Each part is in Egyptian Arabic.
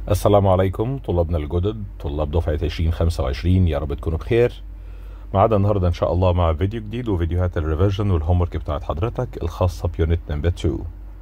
السلام عليكم طلابنا الجدد طلاب دفعة 2025 يا رب تكونوا بخير معانا النهارده ان شاء الله مع فيديو جديد وفيديوهات الريفيجن والهوم ورك بتاعت حضرتك الخاصة بيونت نمبر 2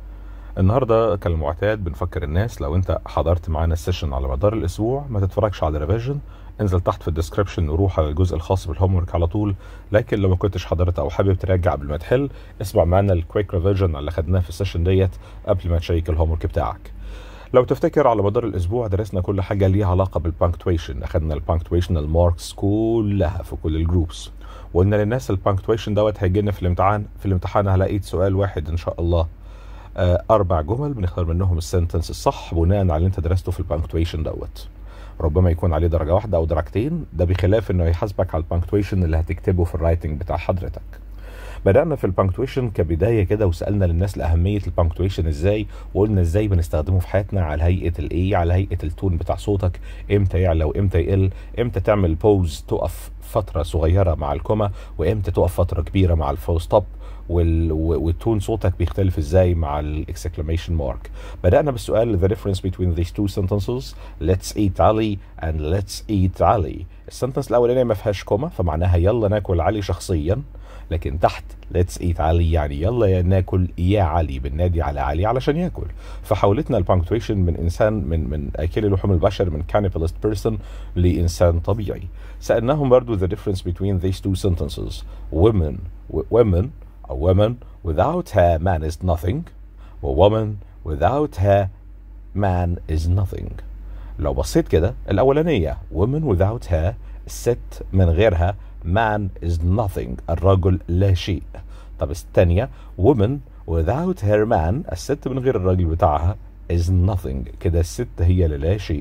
النهارده كالمعتاد بنفكر الناس لو انت حضرت معانا السيشن على مدار الاسبوع ما تتفرجش على الريفيجن انزل تحت في الديسكربشن وروح على الجزء الخاص بالهوم ورك على طول لكن لو ما كنتش حضرت او حابب تراجع قبل ما تحل اسمع معانا الكويك ريفيجن اللي خدناه في السيشن ديت قبل ما تشيك الهوم ورك بتاعك لو تفتكر على مدار الاسبوع درسنا كل حاجه ليها علاقه بالبانكتويشن اخدنا البانكتويشن الماركس كلها في كل الجروبس وقلنا للناس البانكتويشن دوت هيجي لنا في الامتحان في الامتحان هلاقي سؤال واحد ان شاء الله آه، اربع جمل بنختار منهم السنتنس الصح بناء على اللي انت درسته في البانكتويشن دوت ربما يكون عليه درجه واحده او درجتين ده بخلاف انه يحاسبك على البانكتويشن اللي هتكتبه في الرايتنج بتاع حضرتك بدأنا في البانكتويشن كبداية كده وسألنا للناس لأهمية البانكتويشن ازاي وقلنا ازاي بنستخدمه في حياتنا على هيئة الايه على هيئة التون بتاع صوتك امتى يعلى وامتى يقل امتى تعمل بوز تقف فترة صغيرة مع الكوما وامتى تقف فترة كبيرة مع الفول ستوب وال... والتون صوتك بيختلف ازاي مع الاكسكلاميشن مارك بدأنا بالسؤال the difference between these two sentences let's eat علي and let's eat علي السنتنس الأولانية ما فيهاش كوما فمعناها يلا ناكل علي شخصيا لكن تحت ليتس ايت علي يعني يلا يا ناكل يا علي بننادي على علي علشان ياكل فحولتنا البانكتويشن من انسان من من اكل لحوم البشر من cannibalistic بيرسون لانسان طبيعي سالناهم برضو the difference between these two sentences women women a woman without her man is nothing و woman without her man is nothing لو بصيت كده الاولانيه women without her الست من غيرها man is nothing الرجل لا شيء طب الثانية woman without her man الست من غير الراجل بتاعها is nothing كده الست هي اللي لا شيء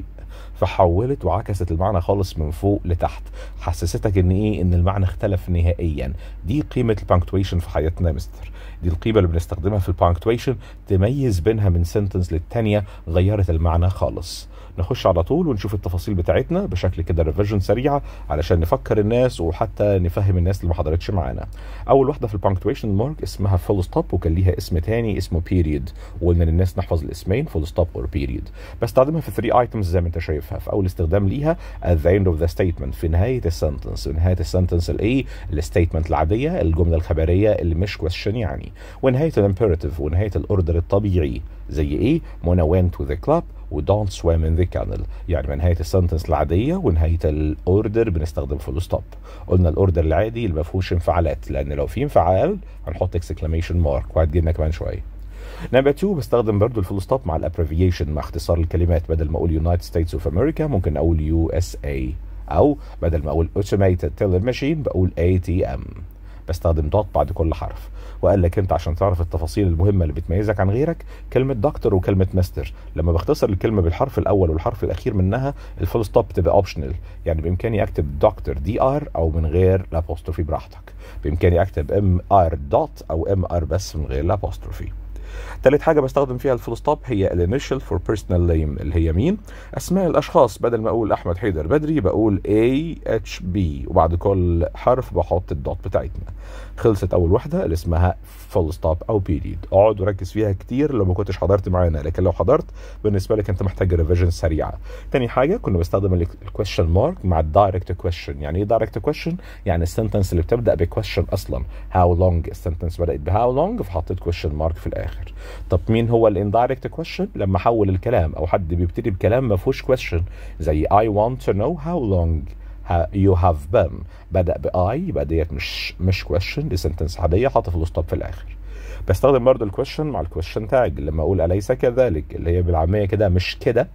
فحولت وعكست المعنى خالص من فوق لتحت حسستك ان ايه ان المعنى اختلف نهائيا دي قيمة البانكتويشن في حياتنا يا مستر دي القيمة اللي بنستخدمها في البانكتويشن تميز بينها من سنتنس للتانية غيرت المعنى خالص نخش على طول ونشوف التفاصيل بتاعتنا بشكل كده ريفيجن سريعه علشان نفكر الناس وحتى نفهم الناس اللي ما حضرتش معانا اول واحده في البانكتويشن مارك اسمها فول ستوب وكان ليها اسم تاني اسمه بيريد وقلنا للناس نحفظ الاسمين فول ستوب اور بيريد بستخدمها في 3 ايتمز زي ما انت شايفها في اول استخدام ليها at the end of the statement في نهايه السنتنس في نهايه السنتنس الايه الستيتمنت العاديه الجمله الخبريه اللي مش كويشن يعني ونهايه الامبيراتيف ونهايه الاوردر الطبيعي زي ايه منى went to the club و don't swim in the canal يعني من نهايه السنتنس العاديه ونهايه الاوردر بنستخدم فول ستوب قلنا الاوردر العادي اللي ما فيهوش انفعالات لان لو في انفعال هنحط اكسكلاميشن مارك وهتجي لنا كمان شويه نمبر 2 بستخدم برضو الفول ستوب مع الابريفيشن مع اختصار الكلمات بدل ما اقول يونايتد ستيتس اوف امريكا ممكن اقول يو اس اي او بدل ما اقول اوتوميتد تيلر ماشين بقول اي تي ام بستخدم دوت بعد كل حرف وقال لك انت عشان تعرف التفاصيل المهمه اللي بتميزك عن غيرك كلمه دكتور وكلمه مستر لما بختصر الكلمه بالحرف الاول والحرف الاخير منها الفول ستوب بتبقى اوبشنال يعني بامكاني اكتب دكتور دي ار او من غير الابوستروفي براحتك بامكاني اكتب ام ار دوت او ام ار بس من غير الابوستروفي تالت حاجه بستخدم فيها الفول ستوب هي الانيشال فور بيرسونال نيم اللي هي مين اسماء الاشخاص بدل ما اقول احمد حيدر بدري بقول اي اتش بي وبعد كل حرف بحط الدوت بتاعتنا خلصت اول واحده اللي اسمها فول ستوب او بيريد اقعد وركز فيها كتير لو ما كنتش حضرت معانا لكن لو حضرت بالنسبه لك انت محتاج ريفيجن سريعه تاني حاجه كنا بستخدم الكويشن مارك مع الدايركت كويشن يعني ايه دايركت كويشن يعني السنتنس اللي بتبدا بكويشن اصلا هاو لونج السنتنس بدات بهاو لونج فحطيت كويشن مارك في الاخر طب مين هو الاندايركت كويشن لما احول الكلام او حد بيبتدي بكلام ما فيهوش كويشن زي I want to know how long you have been بدأ بآي يبقى ديت مش مش question دي سنتنس عادية حاطة فول ستوب في الآخر بستخدم برضو الكويشن مع الكويشن تاج لما أقول أليس كذلك اللي هي بالعامية كده مش كده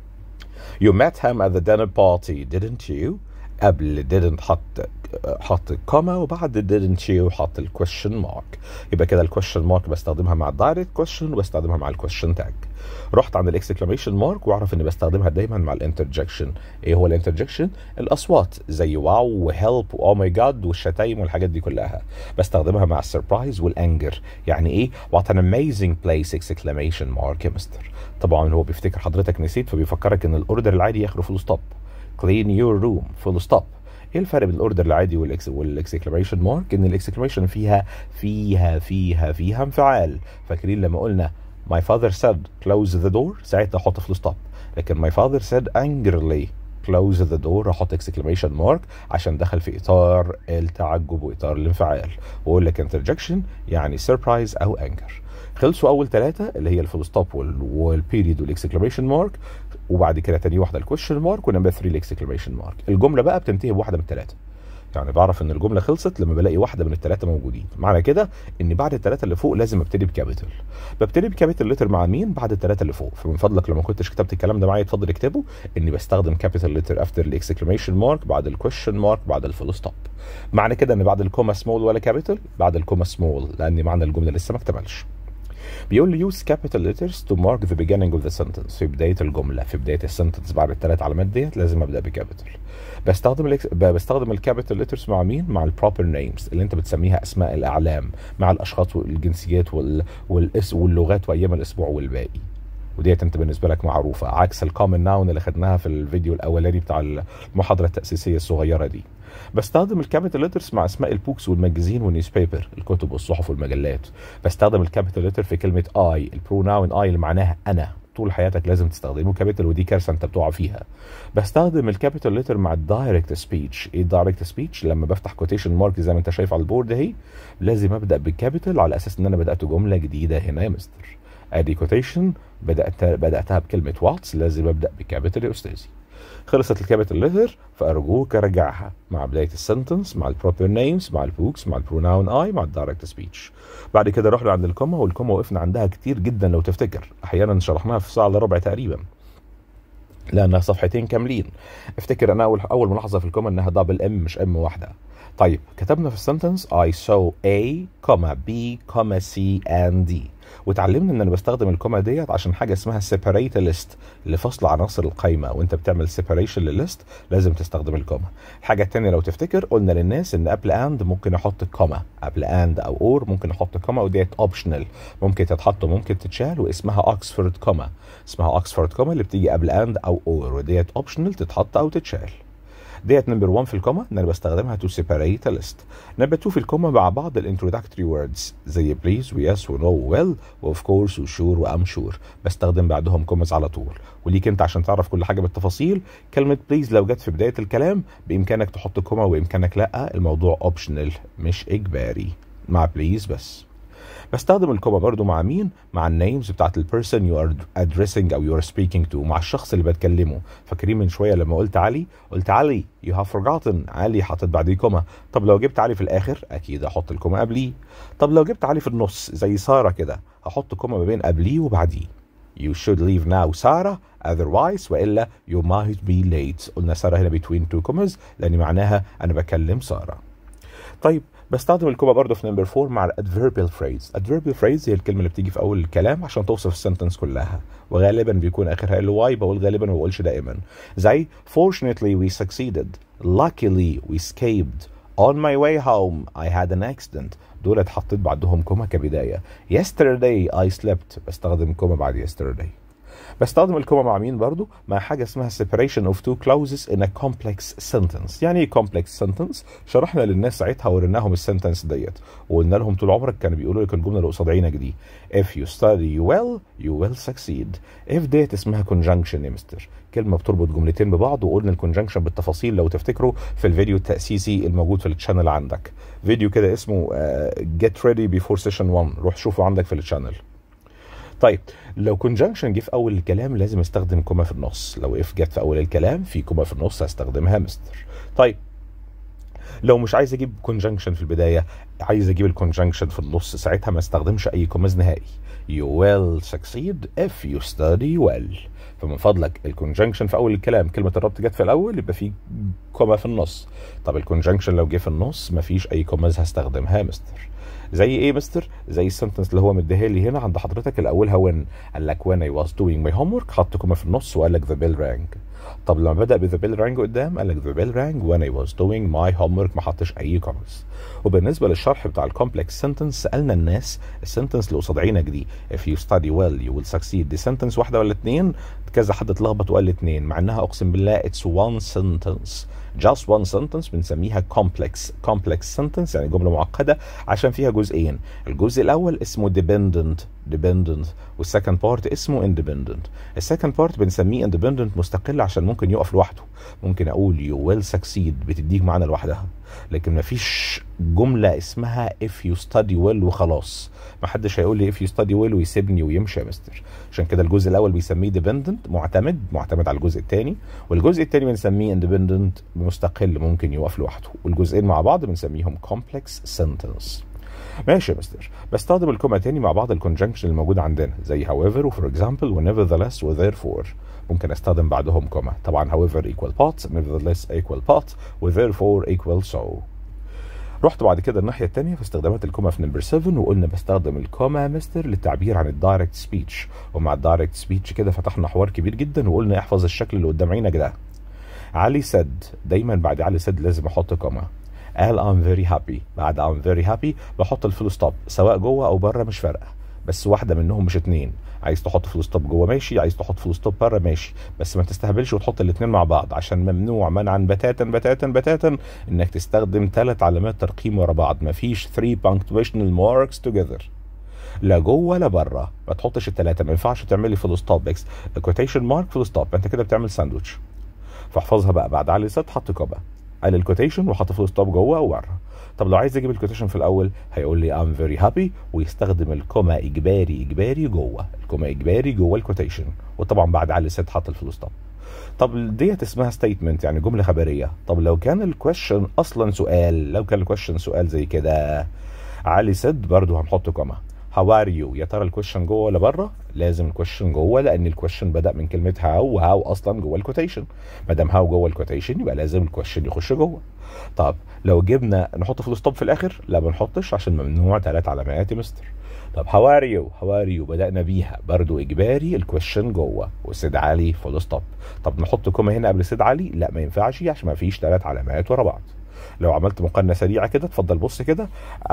You met him at the dinner party didn't you قبل didn't حط حط كوما وبعد didn't you حط الكويشن مارك يبقى كده الكويشن مارك بستخدمها مع الدايركت كويشن وبستخدمها مع الكويشن تاج رحت عند الاكسكلاميشن مارك واعرف اني بستخدمها دايما مع الانترجكشن ايه هو الانترجكشن الاصوات زي واو وهيلب واو ماي جاد والشتايم والحاجات دي كلها بستخدمها مع السربرايز والانجر يعني ايه وات ان اميزنج بليس اكسكلاميشن مارك يا مستر طبعا هو بيفتكر حضرتك نسيت فبيفكرك ان الاوردر العادي ياخده فول ستوب clean your room full stop ايه الفرق بين الاوردر العادي والاكس والاكسكلاميشن مارك ان الاكسكلاميشن فيها فيها فيها فيها انفعال فاكرين لما قلنا my father said close the door ساعتها احط فول ستوب لكن my father said angrily close the door احط exclamation mark عشان دخل في اطار التعجب واطار الانفعال واقول لك interjection يعني surprise او anger خلصوا اول ثلاثه اللي هي الفول ستوب والبيريد والاكسكلاميشن مارك وبعد كده تاني واحده الكويشن مارك ونمبر 3 الاكسكلاميشن مارك الجمله بقى بتنتهي بواحده من الثلاثه يعني بعرف ان الجمله خلصت لما بلاقي واحده من الثلاثه موجودين معنى كده ان بعد الثلاثه اللي فوق لازم ابتدي بكابيتال ببتدي بكابيتال لتر مع مين بعد الثلاثه اللي فوق فمن فضلك لو ما كنتش كتبت الكلام ده معايا اتفضل اكتبه اني بستخدم كابيتال لتر افتر الاكسكلاميشن مارك بعد الكويشن مارك بعد الفول ستوب معنى كده ان بعد الكوما سمول ولا كابيتال بعد الكوما سمول لان معنى الجمله لسه ما اكتملش بيقول لي use capital letters to mark the beginning of the sentence في بداية الجملة في بداية السنتنس بعد الثلاث علامات ديت لازم ابدا بكابيتال بستخدم ال بستخدم الكابيتال ليترز مع مين؟ مع البروبر نيمز اللي انت بتسميها اسماء الاعلام مع الاشخاص والجنسيات وال... والاسم واللغات وايام الاسبوع والباقي وديت انت بالنسبه لك معروفه عكس الكومن ناون اللي خدناها في الفيديو الاولاني بتاع المحاضره التاسيسيه الصغيره دي بستخدم الكابيتال ليترز مع اسماء البوكس والماجازين والنيوز بيبر الكتب والصحف والمجلات بستخدم الكابيتال ليتر في كلمه اي البروناون اي اللي معناها انا طول حياتك لازم تستخدمه كابيتال ودي كارثه انت بتقع فيها بستخدم الكابيتال ليتر مع الدايركت سبيتش ايه الدايركت سبيتش لما بفتح كوتيشن مارك زي ما انت شايف على البورد اهي لازم ابدا بالكابيتال على اساس ان انا بدات جمله جديده هنا يا مستر ادي كوتيشن بدات بداتها بكلمه واتس لازم ابدا بكابيتال يا استاذي خلصت الكابيتال ليتر فارجوك ارجعها مع بدايه السنتنس مع البروبر نيمز مع البوكس مع البروناون اي مع الدايركت سبيتش بعد كده رحنا عند الكوما والكوما وقفنا عندها كتير جدا لو تفتكر احيانا شرحناها في ساعه الا ربع تقريبا لانها صفحتين كاملين افتكر انا اول اول ملاحظه في الكوما انها دبل ام مش ام واحده طيب كتبنا في السنتنس I saw A, B, C and D وتعلمنا ان انا بستخدم الكوما ديت عشان حاجه اسمها separate list لفصل عناصر القايمه وانت بتعمل separation للليست لازم تستخدم الكوما الحاجه الثانيه لو تفتكر قلنا للناس ان قبل and ممكن احط كوما قبل and او اور ممكن احط كوما وديت اوبشنال ممكن تتحط وممكن تتشال واسمها اوكسفورد كوما اسمها اوكسفورد كوما اللي بتيجي قبل and او اور وديت اوبشنال تتحط او تتشال ديت نمبر 1 في الكوما ان انا بستخدمها تو سيبريت ليست نمبر 2 في الكوما مع بعض الانتروداكتوري ووردز زي بليز ويس ونو ويل واوف كورس وشور وام شور بستخدم بعدهم كومز على طول وليك انت عشان تعرف كل حاجه بالتفاصيل كلمه بليز لو جت في بدايه الكلام بامكانك تحط كوما وامكانك لا الموضوع اوبشنال مش اجباري مع بليز بس بستخدم الكوما برضو مع مين؟ مع النيمز بتاعت البيرسون يو ار ادريسنج او يو ار سبيكينج تو مع الشخص اللي بتكلمه فاكرين من شويه لما قلت علي قلت علي يو هاف فورجوتن علي حطيت بعديه كوما طب لو جبت علي في الاخر اكيد احط الكوما قبليه طب لو جبت علي في النص زي ساره كده هحط كوما ما بين قبليه وبعديه You should leave now سارة otherwise وإلا you might be late قلنا سارة هنا between two commas لأن معناها أنا بكلم سارة طيب بستخدم الكوما برضه في نمبر 4 مع الادفيربال فريز adverbial phrase هي الكلمه اللي بتيجي في اول الكلام عشان توصف السنتنس كلها وغالبا بيكون اخرها ال واي بقول غالبا ما بقولش دائما زي fortunately we succeeded luckily we escaped on my way home I had an accident دول اتحطيت بعدهم كوما كبدايه yesterday I slept بستخدم كوما بعد yesterday بستخدم الكوما مع مين برضو مع حاجه اسمها separation of two clauses in a complex sentence يعني ايه complex sentence شرحنا للناس ساعتها وريناهم السنتنس ديت وقلنا لهم طول عمرك كانوا بيقولوا لك الجمله اللي قصاد عينك دي if you study well you will succeed if ديت اسمها conjunction يا مستر كلمه بتربط جملتين ببعض وقلنا الكونجنكشن بالتفاصيل لو تفتكروا في الفيديو التاسيسي الموجود في الشانل عندك فيديو كده اسمه uh, get ready before session 1 روح شوفه عندك في الشانل طيب لو كونجنكشن جه في اول الكلام لازم استخدم كوما في النص لو اف جت في اول الكلام في كوما في النص هستخدمها مستر طيب لو مش عايز اجيب كونجنكشن في البدايه عايز اجيب الكونجنكشن في النص ساعتها ما استخدمش اي كوماز نهائي you will succeed if you study well فمن فضلك الكونجنكشن في اول الكلام كلمه الربط جت في الاول يبقى في كوما في النص طب الكونجنكشن لو جه في النص مفيش اي كوماز هستخدمها مستر زي ايه مستر زي السنتنس اللي هو مديها لي هنا عند حضرتك الاولها وين قال لك when I was doing my homework حط كوما في النص وقال لك the bell rang طب لما بدا بذا بيل رانج قدام قال لك ذا بيل رانج when I was doing my homework ما حطش اي كومنتس وبالنسبه للشرح بتاع الكومبلكس سنتنس سالنا الناس السنتنس اللي قصاد عينك دي if you study well you will succeed دي سنتنس واحده ولا اتنين كذا حد اتلخبط وقال اتنين مع انها اقسم بالله اتس one sentence just one sentence بنسميها complex complex sentence يعني جملة معقدة عشان فيها جزئين الجزء الأول اسمه dependent dependent والسكند بارت اسمه independent السكند بارت بنسميه independent مستقل عشان ممكن يقف لوحده ممكن أقول you will succeed بتديك معنى لوحدها لكن مفيش جملة اسمها if you study well وخلاص محدش هيقول لي if you study well ويسيبني ويمشي يا مستر عشان كده الجزء الأول بيسميه dependent معتمد معتمد على الجزء الثاني والجزء الثاني بنسميه independent مستقل ممكن يقف لوحده والجزئين مع بعض بنسميهم complex sentence ماشي يا مستر بستخدم الكوما تاني مع بعض الكونجنكشن الموجودة عندنا زي however و for example و nevertheless و therefore ممكن استخدم بعدهم كوما طبعا however equal but nevertheless equal but و therefore equal so رحت بعد كده الناحيه الثانيه في استخدامات الكوما في نمبر 7 وقلنا بستخدم الكوما يا مستر للتعبير عن الدايركت سبيتش ومع الدايركت سبيتش كده فتحنا حوار كبير جدا وقلنا احفظ الشكل اللي قدام عينك ده علي سد دايما بعد علي سد لازم احط كوما قال I'm very happy بعد I'm very happy بحط الفول ستوب سواء جوه او بره مش فارقه بس واحده منهم مش اتنين عايز تحط فول ستوب جوه ماشي عايز تحط فول ستوب بره ماشي بس ما تستهبلش وتحط الاثنين مع بعض عشان ممنوع منعا بتاتا بتاتا بتاتا انك تستخدم ثلاث علامات ترقيم ورا بعض مفيش 3 punctuational marks together لا جوه ولا بره ما تحطش الثلاثه ما ينفعش تعمل لي فول ستوب اكس كوتيشن مارك فول ستوب انت كده بتعمل ساندوتش فاحفظها بقى بعد علي ست حط كوبا قال الكوتيشن وحط فول ستوب جوه وبره طب لو عايز يجيب الكوتيشن في الاول هيقول لي I'm very happy ويستخدم الكوما اجباري اجباري جوه الكوما اجباري جوه الكوتيشن وطبعا بعد علي ست حط الفول ستوب طب ديت اسمها ستيتمنت يعني جمله خبريه طب لو كان الكويشن اصلا سؤال لو كان الكويشن سؤال زي كده علي سد برضو هنحط كوما هاو ار يو يا ترى الكويشن جوه ولا بره لازم الكويشن جوه لان الكويشن بدا من كلمه هاو وهاو اصلا جوه الكوتيشن ما دام هاو جوه الكوتيشن يبقى لازم الكويشن يخش جوه طب لو جبنا نحط فول ستوب في الاخر لا ما بنحطش عشان ممنوع ثلاث علامات يا مستر طب هاو ار يو هاو ار يو بدانا بيها برضو اجباري الكويشن جوه وسيد علي فول ستوب طب نحط كوما هنا قبل سيد علي لا ما ينفعش عشان ما فيش ثلاث علامات ورا بعض لو عملت مقارنه سريعه كده اتفضل بص كده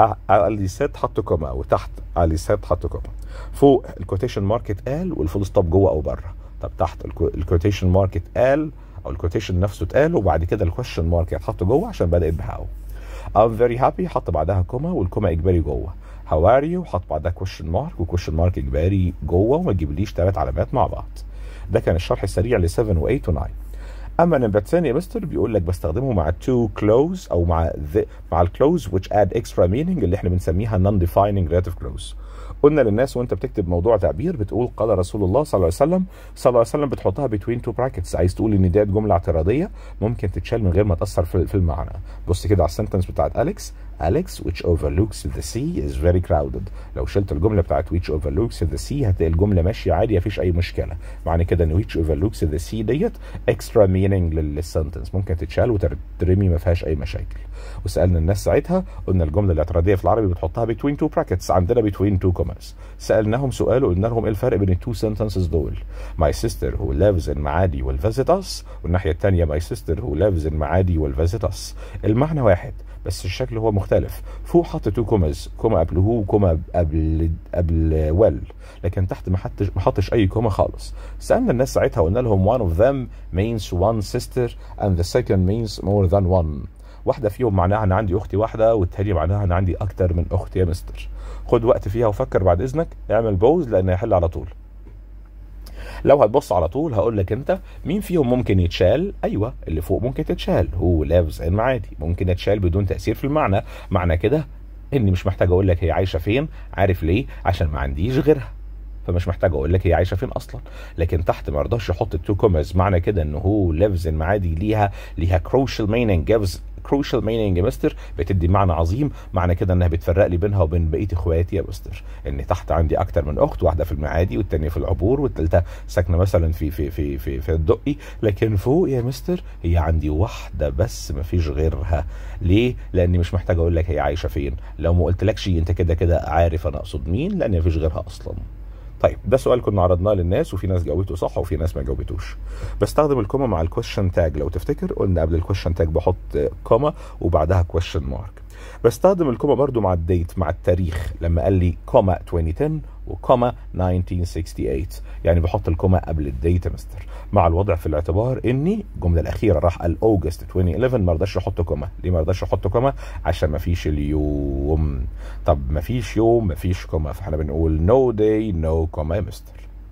علي سيت حط كوما وتحت علي سيت حط كوما فوق الكوتيشن ماركت قال والفول ستوب جوه او بره طب تحت الكوتيشن ماركت قال او الكوتيشن نفسه اتقال وبعد كده الكويشن مارك يتحط جوه عشان بدات بهاو I'm very happy حط بعدها كوما والكوما اجباري جوه هاو ار يو حط بعدها كويشن مارك وكويشن مارك اجباري جوه وما تجيبليش ثلاث علامات مع بعض ده كان الشرح السريع ل 7 و8 و9 اما نمبر الثاني يا مستر بيقول لك بستخدمه مع تو كلوز او مع the مع الكلوز which add extra meaning اللي احنا بنسميها non defining relative clause قلنا للناس وانت بتكتب موضوع تعبير بتقول قال رسول الله صلى الله عليه وسلم صلى الله عليه وسلم بتحطها between two brackets عايز تقول ان ديت جمله اعتراضيه ممكن تتشال من غير ما تاثر في, في المعنى بص كده على السنتنس بتاعت اليكس Alex which overlooks the sea is very crowded لو شلت الجمله بتاعت which overlooks the sea هتلاقي الجمله ماشيه عادي مفيش اي مشكله معنى كده ان which overlooks the sea ديت extra meaning للسنتنس ممكن تتشال وترمي ما فيهاش اي مشاكل وسالنا الناس ساعتها قلنا الجمله الاعتراضيه في العربي بتحطها between two brackets عندنا between two commas سالناهم سؤال وقلنا لهم ايه الفرق بين التو sentences دول my sister who lives in معادي will visit us والناحيه الثانيه my sister who lives in معادي will visit us المعنى واحد بس الشكل هو مختلف فوق حط تو كوماز كوما قبل هو وكوما قبل قبل ويل لكن تحت ما حطش ما حطش اي كوما خالص سالنا الناس ساعتها وقلنا لهم one of them means one sister and the second means more than one واحدة فيهم معناها أنا عندي أختي واحدة والتانية معناها أنا عندي أكتر من أخت يا مستر خد وقت فيها وفكر بعد إذنك اعمل بوز لأن هيحل على طول لو هتبص على طول هقول لك انت مين فيهم ممكن يتشال ايوه اللي فوق ممكن تتشال هو لافز ان عادي ممكن يتشال بدون تاثير في المعنى معنى كده اني مش محتاج اقول لك هي عايشه فين عارف ليه عشان ما عنديش غيرها فمش محتاج اقول لك هي عايشه فين اصلا لكن تحت ما رضاش يحط التو كوماز معنى كده ان هو ليفز ان معادي ليها ليها كروشال مينينج جيفز كروشال مينينج يا مستر بتدي معنى عظيم معنى كده انها بتفرق لي بينها وبين بقيه اخواتي يا مستر ان تحت عندي اكتر من اخت واحده في المعادي والثانيه في العبور والثالثه ساكنه مثلا في في في في في الدقي لكن فوق يا مستر هي عندي واحده بس ما فيش غيرها ليه لاني مش محتاج اقول لك هي عايشه فين لو ما قلتلكش انت كده كده عارف انا اقصد مين لان ما فيش غيرها اصلا طيب ده سؤال كنا عرضناه للناس وفي ناس جاوبته صح وفي ناس ما جاوبتوش بستخدم الكوما مع الكويشن تاج لو تفتكر قلنا قبل الكويشن تاج بحط كوما وبعدها كويشن مارك بستخدم الكوما برضو مع الديت مع التاريخ لما قال لي كوما 2010 وكوما 1968 يعني بحط الكوما قبل الديت يا مستر مع الوضع في الاعتبار اني الجمله الاخيره راح قال اوجست 2011 ما رضاش احط كوما ليه ما رضاش احط كوما عشان ما فيش اليوم طب ما فيش يوم ما فيش كوما فاحنا بنقول نو داي نو كوما يا مستر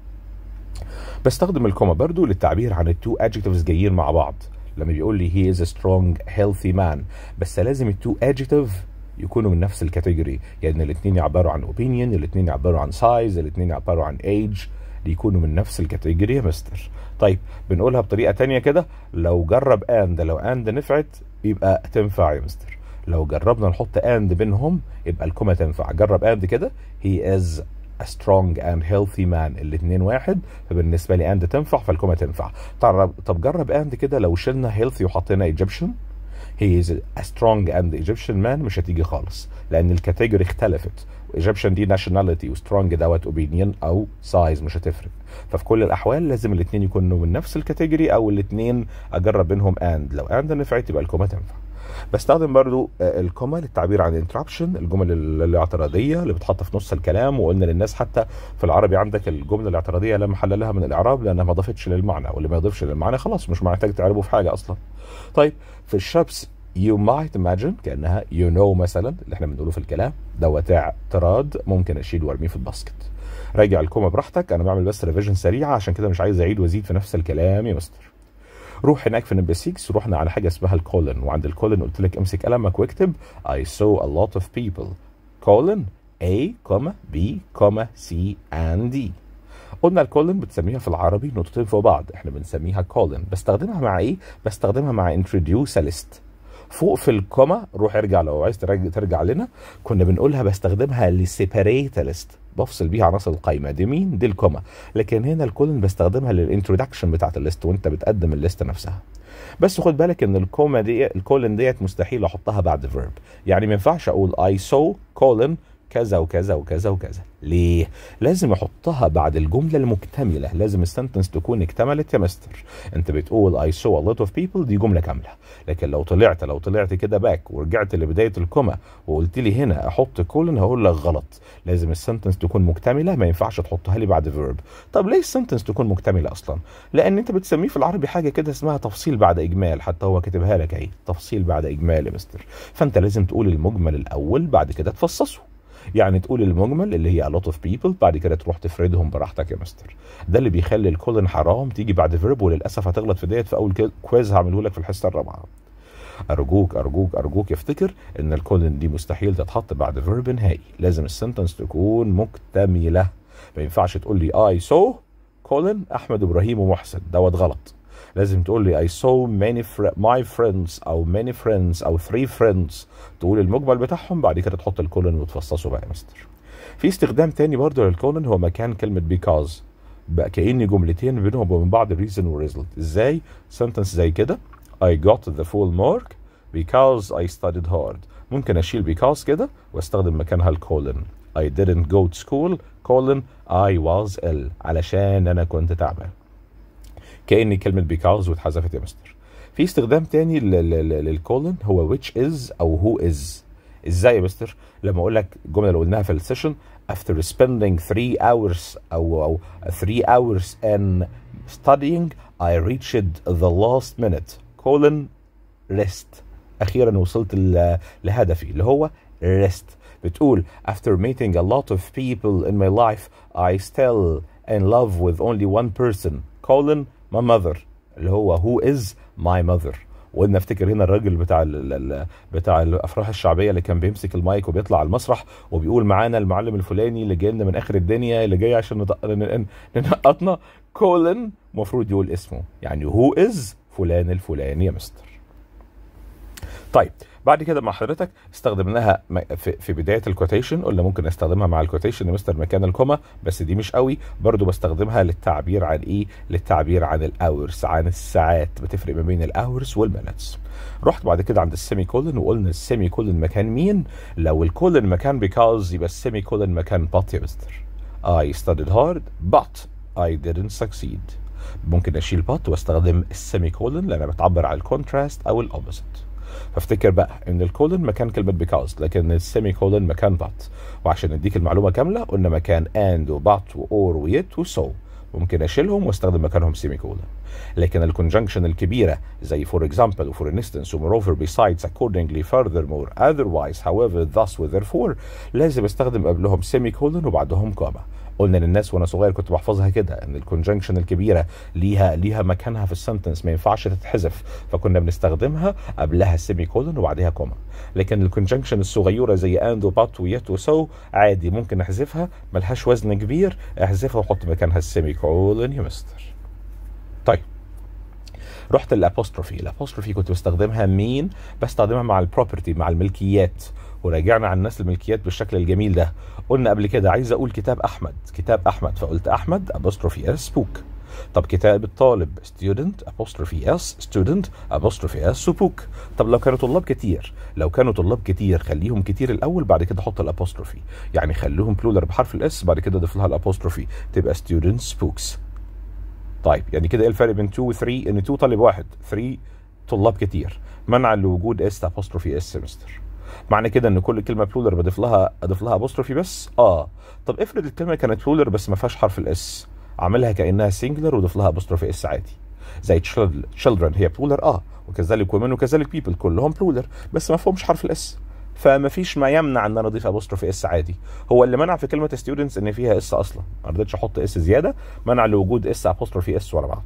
بستخدم الكوما برضو للتعبير عن التو adjectives جايين مع بعض لما بيقول لي he is a strong healthy man بس لازم التو adjective يكونوا من نفس الكاتيجوري يعني الاثنين يعبروا عن opinion الاثنين يعبروا عن size الاثنين يعبروا عن age يكونوا من نفس الكاتيجوري يا مستر طيب بنقولها بطريقه تانية كده لو جرب اند لو اند نفعت يبقى تنفع يا مستر لو جربنا نحط اند بينهم يبقى الكوما تنفع جرب اند كده he is a strong and healthy man الاثنين واحد فبالنسبه لي اند تنفع فالكوما تنفع طب طب جرب اند كده لو شلنا healthy وحطينا Egyptian he is a strong and Egyptian man مش هتيجي خالص لان الكاتيجوري اختلفت Egyptian دي nationality وسترونج دوت opinion او size مش هتفرق ففي كل الاحوال لازم الاثنين يكونوا من نفس الكاتيجوري او الاثنين اجرب بينهم and لو and نفعت يبقى الكوما تنفع بستخدم برضو الكوما للتعبير عن الانتربشن الجمل الاعتراضيه اللي بتحط في نص الكلام وقلنا للناس حتى في العربي عندك الجمله الاعتراضيه لا محل لها من الاعراب لانها ما ضافتش للمعنى واللي ما يضيفش للمعنى خلاص مش محتاج تعربه في حاجه اصلا طيب في الشبس you might imagine كانها you know مثلا اللي احنا بنقوله في الكلام دوت اعتراض ممكن اشيله وارميه في الباسكت راجع الكوما براحتك انا بعمل بس ريفيجن سريعه عشان كده مش عايز اعيد وازيد في نفس الكلام يا مستر روح هناك في نمبر 6 رحنا على حاجه اسمها الكولن وعند الكولن قلت لك امسك قلمك واكتب I saw a lot of people colon A, B, C and D قلنا الكولن بتسميها في العربي نقطتين فوق بعض احنا بنسميها كولن بستخدمها مع ايه بستخدمها مع introduce a list فوق في الكوما روح ارجع لو عايز ترجع, ترجع لنا كنا بنقولها بستخدمها لسيبريت ليست بفصل بيها عناصر القائمه دي مين دي الكوما لكن هنا الكولن بستخدمها للانترودكشن بتاعت الليست وانت بتقدم الليست نفسها بس خد بالك ان الكوما دي الكولن ديت مستحيل احطها بعد فيرب يعني ما ينفعش اقول I saw كولن كذا وكذا وكذا وكذا ليه لازم احطها بعد الجمله المكتمله لازم السنتنس تكون اكتملت يا مستر انت بتقول I saw a lot of people دي جمله كامله لكن لو طلعت لو طلعت كده باك ورجعت لبدايه الكوما وقلت لي هنا احط كولن هقول لك غلط لازم السنتنس تكون مكتمله ما ينفعش تحطها لي بعد فيرب طب ليه السنتنس تكون مكتمله اصلا لان انت بتسميه في العربي حاجه كده اسمها تفصيل بعد اجمال حتى هو كاتبها لك اهي تفصيل بعد اجمال يا مستر فانت لازم تقول المجمل الاول بعد كده تفصصه يعني تقول المجمل اللي هي a lot of people بعد كده تروح تفردهم براحتك يا مستر ده اللي بيخلي الكولن حرام تيجي بعد فيرب وللاسف هتغلط في ديت في اول كويز هعمله لك في الحصه الرابعه ارجوك ارجوك ارجوك افتكر ان الكولن دي مستحيل تتحط بعد فيرب نهائي لازم السنتنس تكون مكتمله ما ينفعش تقول لي اي سو كولن احمد ابراهيم ومحسن دوت غلط لازم تقول لي I saw many fr my friends أو many friends أو three friends تقول المجمل بتاعهم بعد كده تحط الكولن وتفصصه بقى يا مستر. في استخدام تاني برضه للكولن هو مكان كلمة because بقى كأن جملتين بينهم وبين بعض reason و result ازاي؟ sentence زي كده I got the full mark because I studied hard ممكن أشيل because كده واستخدم مكانها الكولن I didn't go to school colon I was ill علشان أنا كنت تعبان كأن كلمة because واتحذفت يا مستر في استخدام تاني للكولن هو which is أو who is ازاي يا مستر لما اقول لك الجمله اللي قلناها في السيشن after spending 3 hours او او 3 hours in studying I reached the last minute colon rest اخيرا وصلت لهدفي اللي هو rest بتقول after meeting a lot of people in my life I still in love with only one person colon my mother اللي هو who is my mother وقلنا افتكر هنا الراجل بتاع ال ال بتاع الافراح الشعبيه اللي كان بيمسك المايك وبيطلع على المسرح وبيقول معانا المعلم الفلاني اللي جاي لنا من اخر الدنيا اللي جاي عشان ننقطنا كولن المفروض يقول اسمه يعني هو از فلان الفلاني يا مستر طيب بعد كده مع حضرتك استخدمناها في بدايه الكوتيشن قلنا ممكن استخدمها مع الكوتيشن يا مستر مكان الكوما بس دي مش قوي برضو بستخدمها للتعبير عن ايه للتعبير عن الاورز عن الساعات بتفرق ما بين الاورز والمينتس رحت بعد كده عند السيمي كولن وقلنا السيمي كولن مكان مين لو الكولن مكان because يبقى السيمي كولن مكان but يا مستر I studied hard but I didn't succeed ممكن اشيل but واستخدم السيمي كولن لانها بتعبر عن الكونتراست او الاوبوزيت فافتكر بقى ان الكولن مكان كلمه because لكن السيمي كولن مكان but وعشان نديك المعلومه كامله قلنا مكان and و but و or و yet و so ممكن اشيلهم واستخدم مكانهم سيمي كولن لكن الكونجنكشن الكبيره زي for example و for instance و moreover besides accordingly furthermore otherwise however thus و therefore لازم استخدم قبلهم سيمي كولن وبعدهم كوما قلنا للناس وانا صغير كنت بحفظها كده ان الكونجنكشن الكبيره ليها ليها مكانها في السنتنس ما ينفعش تتحذف فكنا بنستخدمها قبلها السيمي كولن وبعدها كوما لكن الكونجنكشن الصغيره زي اند وبات ويت وسو عادي ممكن نحذفها ملهاش وزن كبير احذفها وحط مكانها السيمي كولن يا مستر طيب رحت الابوستروفي الابوستروفي كنت بستخدمها مين بستخدمها مع البروبرتي مع الملكيات وراجعنا عن الناس الملكيات بالشكل الجميل ده قلنا قبل كده عايز اقول كتاب احمد كتاب احمد فقلت احمد apostrophe اس بوك طب كتاب الطالب student apostrophe اس student apostrophe اس بوك طب لو كانوا طلاب كتير لو كانوا طلاب كتير خليهم كتير الاول بعد كده حط الابوستروفي يعني خليهم بلولر بحرف الاس بعد كده ضيف لها الابوستروفي تبقى students books طيب يعني كده ايه الفرق بين 2 و 3 ان 2 طالب واحد 3 طلاب كتير منعا لوجود اس apostrophe اس سمستر معنى كده ان كل كلمه بلولر بضيف لها اضيف لها ابوستروفي بس اه طب افرض الكلمه كانت بلولر بس ما فيهاش حرف الاس اعملها كانها سنجلر وضيف لها ابوستروفي اس عادي زي children هي بلولر اه وكذلك women وكذلك people كلهم بلولر بس ما فيهمش حرف الاس فما فيش ما يمنع ان انا اضيف ابوستروفي اس عادي هو اللي منع في كلمه ستودنتس ان فيها اس اصلا ما رضيتش احط اس زياده منع لوجود اس ابوستروفي اس ورا بعض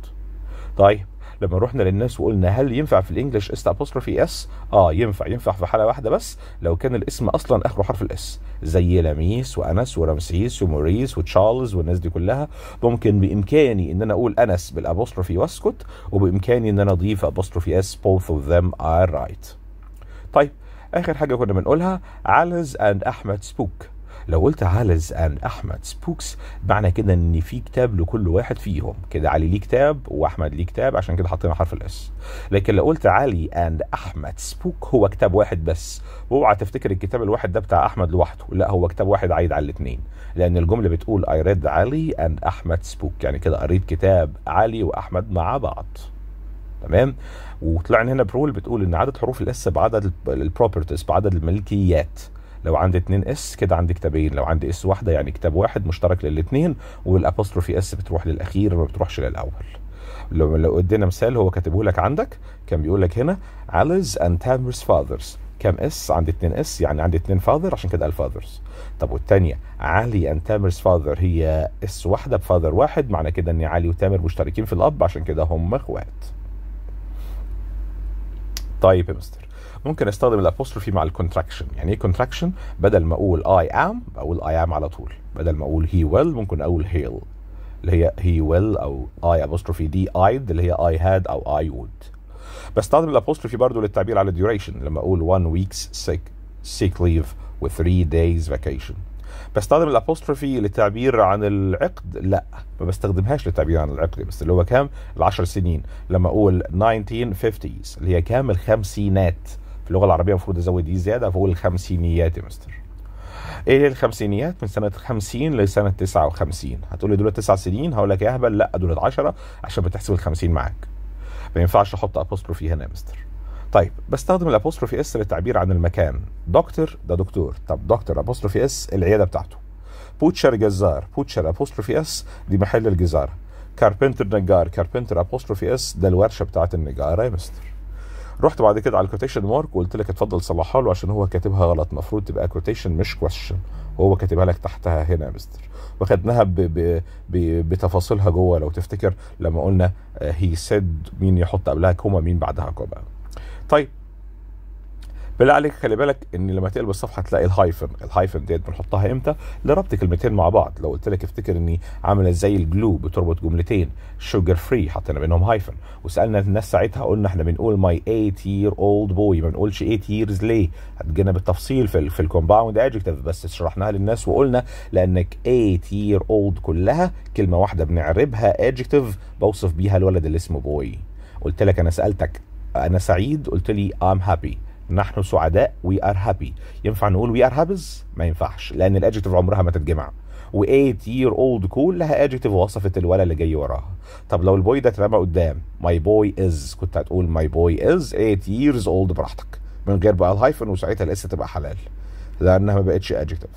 طيب لما رحنا للناس وقلنا هل ينفع في الانجليش اس ابوستروفي اس اه ينفع ينفع في حاله واحده بس لو كان الاسم اصلا اخره حرف الاس زي لميس وانس ورمسيس وموريس وتشارلز والناس دي كلها ممكن بامكاني ان انا اقول انس بالابوستروفي واسكت وبامكاني ان انا اضيف ابوستروفي اس both of them are right طيب اخر حاجه كنا بنقولها علز اند احمد سبوك لو قلت علز اند احمد سبوكس معنى كده ان في كتاب لكل واحد فيهم كده علي ليه كتاب واحمد ليه كتاب عشان كده حطينا حرف الاس لكن لو قلت علي اند احمد سبوك هو كتاب واحد بس واوعى تفتكر الكتاب الواحد ده بتاع احمد لوحده لا هو كتاب واحد عايد على الاثنين لان الجمله بتقول I read علي اند احمد سبوك يعني كده قريت كتاب علي واحمد مع بعض تمام وطلعنا هنا برول بتقول ان عدد حروف الاس بعدد البروبرتيز بعدد الملكيات لو عندي اتنين اس كده عندي كتابين لو عندي اس واحده يعني كتاب واحد مشترك للاثنين والابوستروفي اس بتروح للاخير ما بتروحش للاول لو لو ادينا مثال هو كاتبه لك عندك كان بيقول لك هنا عليز اند تامرز فاذرز كام اس عندي اتنين اس يعني عندي اتنين فاذر عشان كده الفاذرز طب والتانية علي اند تامرز فاذر هي اس واحده بفاذر واحد معنى كده ان علي وتامر مشتركين في الاب عشان كده هم اخوات طيب يا مستر ممكن استخدم الابوستروفي مع الكونتراكشن يعني ايه كونتراكشن بدل ما اقول اي ام بقول اي ام على طول بدل ما اقول هي ويل ممكن اقول هيل اللي هي هي ويل او اي apostrophe دي ايد اللي هي اي هاد او اي وود بستخدم الابوستروفي برضو للتعبير على الديوريشن لما اقول 1 weeks sick sick leave و 3 days vacation بستخدم الابوستروفي للتعبير عن العقد لا ما بستخدمهاش للتعبير عن العقد بس اللي هو كام العشر سنين لما اقول 1950s اللي هي كام الخمسينات في اللغه العربيه المفروض ازود دي زياده فاقول الخمسينيات يا مستر ايه هي الخمسينيات من سنه 50 لسنه 59 هتقول لي دول تسع سنين هقول لك يا اهبل لا دول 10 عشان بتحسب ال 50 معاك ما ينفعش احط ابوستروفي هنا يا مستر طيب بستخدم الابوستروفي اس للتعبير عن المكان دكتور ده دكتور طب دكتور ابوستروفي اس العياده بتاعته بوتشر جزار بوتشر ابوستروفي اس دي محل الجزاره كاربنتر نجار كاربنتر ابوستروفي اس ده الورشه بتاعت النجاره يا مستر رحت بعد كده على الكوتيشن مارك وقلت لك اتفضل صلحها له عشان هو كاتبها غلط المفروض تبقى كوتيشن مش كويشن وهو كاتبها لك تحتها هنا يا مستر وخدناها ب ب ب بتفاصيلها جوه لو تفتكر لما قلنا هي سيد مين يحط قبلها كوما مين بعدها كوما طيب بالله عليك خلي بالك ان لما تقلب الصفحه تلاقي الهايفن الهايفن ديت بنحطها امتى لربط كلمتين مع بعض لو قلت لك افتكر اني عامله زي الجلو بتربط جملتين شوجر فري حطينا بينهم هايفن وسالنا الناس ساعتها قلنا احنا بنقول ماي 8 يير اولد بوي ما بنقولش 8 ييرز ليه هتجينا بالتفصيل في ال في الكومباوند ادجكتيف بس شرحناها للناس وقلنا لانك 8 يير اولد كلها كلمه واحده بنعربها ادجكتيف بوصف بيها الولد اللي اسمه بوي قلت لك انا سالتك انا سعيد قلت لي ام هابي نحن سعداء وي ار هابي ينفع نقول وي ار هابز ما ينفعش لان الادجكتيف عمرها ما تتجمع و8 year old كلها adjective وصفت الولد اللي جاي وراها طب لو البوي ده اترمى قدام my boy is كنت هتقول my boy is 8 years old براحتك من غير بقى الهايفن وساعتها لسه تبقى حلال لانها ما بقتش adjective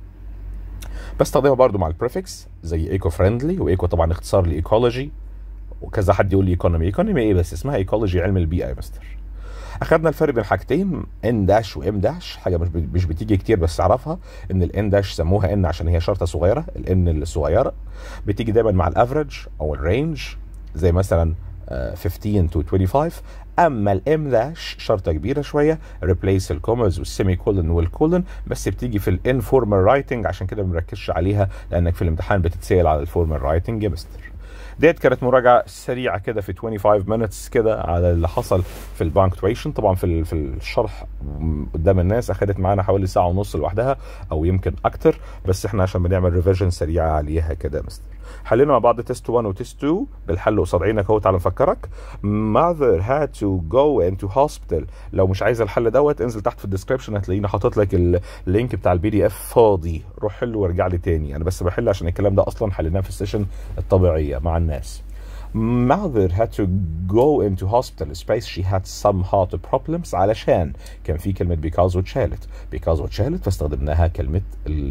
بستخدمها برضو مع البريفكس زي ايكو فريندلي وايكو طبعا اختصار لايكولوجي وكذا حد يقول لي ايكونومي ايكونومي ايه بس اسمها ايكولوجي علم البيئه يا مستر اخدنا الفرق بين حاجتين ان داش وام داش حاجه مش مش بتيجي كتير بس اعرفها ان الان داش سموها ان عشان هي شرطه صغيره الان الصغيره بتيجي دايما مع الافريج او الرينج زي مثلا 15 تو 25 اما الام داش شرطه كبيره شويه ريبليس الكومز والسيمي كولن والكولن بس بتيجي في الانفورمال رايتنج عشان كده ما بنركزش عليها لانك في الامتحان بتتسال على الفورمال رايتنج يا مستر ديت كانت مراجعه سريعه كده في 25 minutes كده على اللي حصل في البانكتويشن طبعا في في الشرح قدام الناس اخذت معانا حوالي ساعه ونص لوحدها او يمكن اكتر بس احنا عشان بنعمل ريفيجن سريعه عليها كده مستر حلينا مع بعض تيست 1 وتيست 2 بالحل قصاد عينك اهو تعالى نفكرك mother had to go into hospital لو مش عايز الحل دوت انزل تحت في الديسكربشن هتلاقيني حاطط لك اللينك بتاع البي دي اف فاضي روح حله وارجع لي تاني انا بس بحل عشان الكلام ده اصلا حليناه في السيشن الطبيعيه مع الناس mother had to go into hospital space she had some heart problems علشان كان في كلمة because واتشالت because واتشالت فاستخدمناها كلمة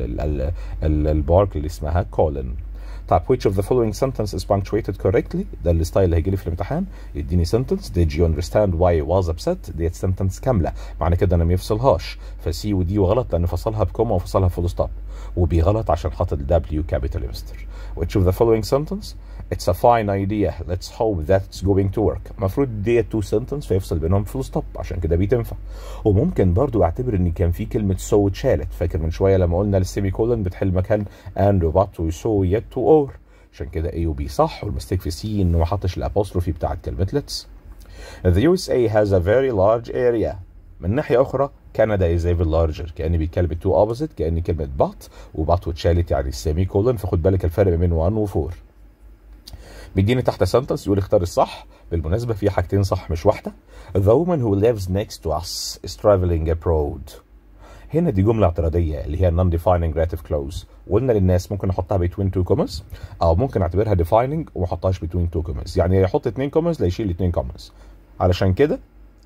البارك اللي اسمها colon طيب which of the following sentence is punctuated correctly ده الستايل اللي هيجي لي في الامتحان يديني sentence did you understand why I was upset ديت sentence كامله معنى كده انا ما يفصلهاش فسي ودي وغلط لان فصلها بكوما وفصلها فول ستوب وبي غلط عشان حاطط W capital مستر which of the following sentence it's a fine idea let's hope that it's going to work المفروض ديت تو sentence فيفصل بينهم فول ستوب عشان كده بتنفع وممكن برضو اعتبر ان كان في كلمه so اتشالت فاكر من شويه لما قلنا السيمي كولن بتحل مكان and وبط وسو يت اور عشان كده A و B صح والمستيك في سي انه ما حطش الابوستروفي بتاعت كلمه let's The USA has a very large area من ناحية أخرى كندا is even larger كأني بيتكلم تو opposite كأني كلمة but وبط واتشالت يعني السيمي كولن فخد بالك الفرق بين 1 و 4 بيديني تحت سنتنس يقول اختار الصح بالمناسبة في حاجتين صح مش واحدة The woman who lives next to us is traveling abroad هنا دي جملة اعتراضية اللي هي non defining relative clause وقلنا للناس ممكن احطها between two commas او ممكن اعتبرها defining وما احطهاش between two commas يعني يحط اتنين commas لا يشيل اتنين commas علشان كده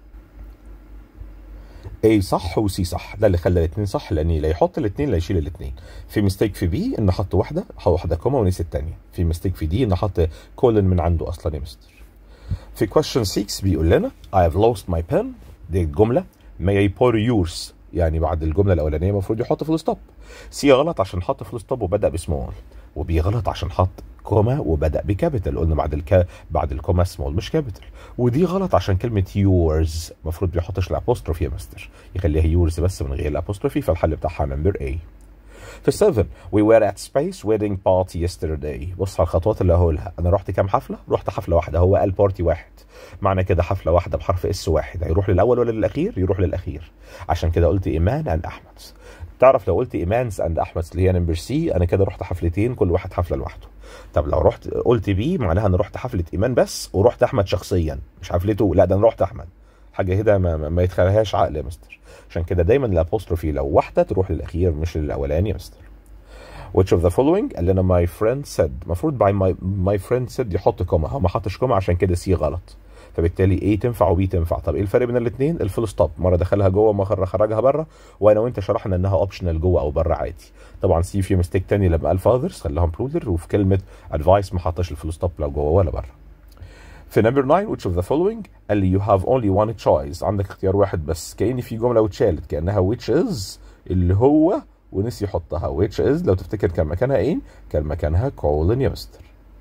A صح و C صح ده اللي خلى الاثنين صح لان لا يحط الاثنين لا يشيل الاثنين في ميستيك في بي ان حط واحده واحده كوما ونسي الثانيه في ميستيك في دي ان حط كولن من عنده اصلا يا مستر في question 6 بيقول لنا I have lost my pen دي جمله may I borrow yours يعني بعد الجمله الاولانيه المفروض يحط فول ستوب سي غلط عشان حط فول ستوب وبدا بسمول وبي غلط عشان حط كوما وبدا بكابيتال قلنا بعد الكا بعد الكوما سمول مش كابيتال ودي غلط عشان كلمه يورز المفروض ما يحطش الابوستروفي يا مستر يخليها يورز بس من غير الابوستروفي فالحل بتاعها نمبر A في 7 we were at space wedding party yesterday بص على الخطوات اللي هقولها انا رحت كام حفله رحت حفله واحده هو قال بارتي واحد معنى كده حفله واحده بحرف اس واحد هيروح للاول ولا للاخير يروح للاخير عشان كده قلت ايمان اند احمد تعرف لو قلت ايمانز اند احمد اللي هي نمبر سي انا كده رحت حفلتين كل واحد حفله لوحده طب لو رحت قلت بي معناها انا رحت حفله ايمان بس ورحت احمد شخصيا مش حفلته لا ده انا رحت احمد حاجه كده ما, ما, ما يتخيلهاش عقل يا مستر عشان كده دايما الابوستروفي لو واحده تروح للاخير مش للاولاني يا مستر which of the following قال لنا my friend said المفروض by my, my friend said يحط كوما هو ما حطش كوما عشان كده سي غلط فبالتالي A تنفع وبي تنفع طب ايه الفرق بين الاثنين الفول ستوب مره دخلها جوه ومره خرجها بره وانا وانت شرحنا انها اوبشنال جوه او بره عادي طبعا سي في ميستيك تاني لما قال فاذرز خلاهم بلودر وفي كلمه ادفايس ما حطش الفول ستوب لا جوه ولا بره في نمبر 9 which of the following قال لي you have only one choice عندك اختيار واحد بس كأن في جملة واتشالت كأنها which is اللي هو ونسي يحطها which is لو تفتكر كان مكانها ايه كان مكانها colon يا مستر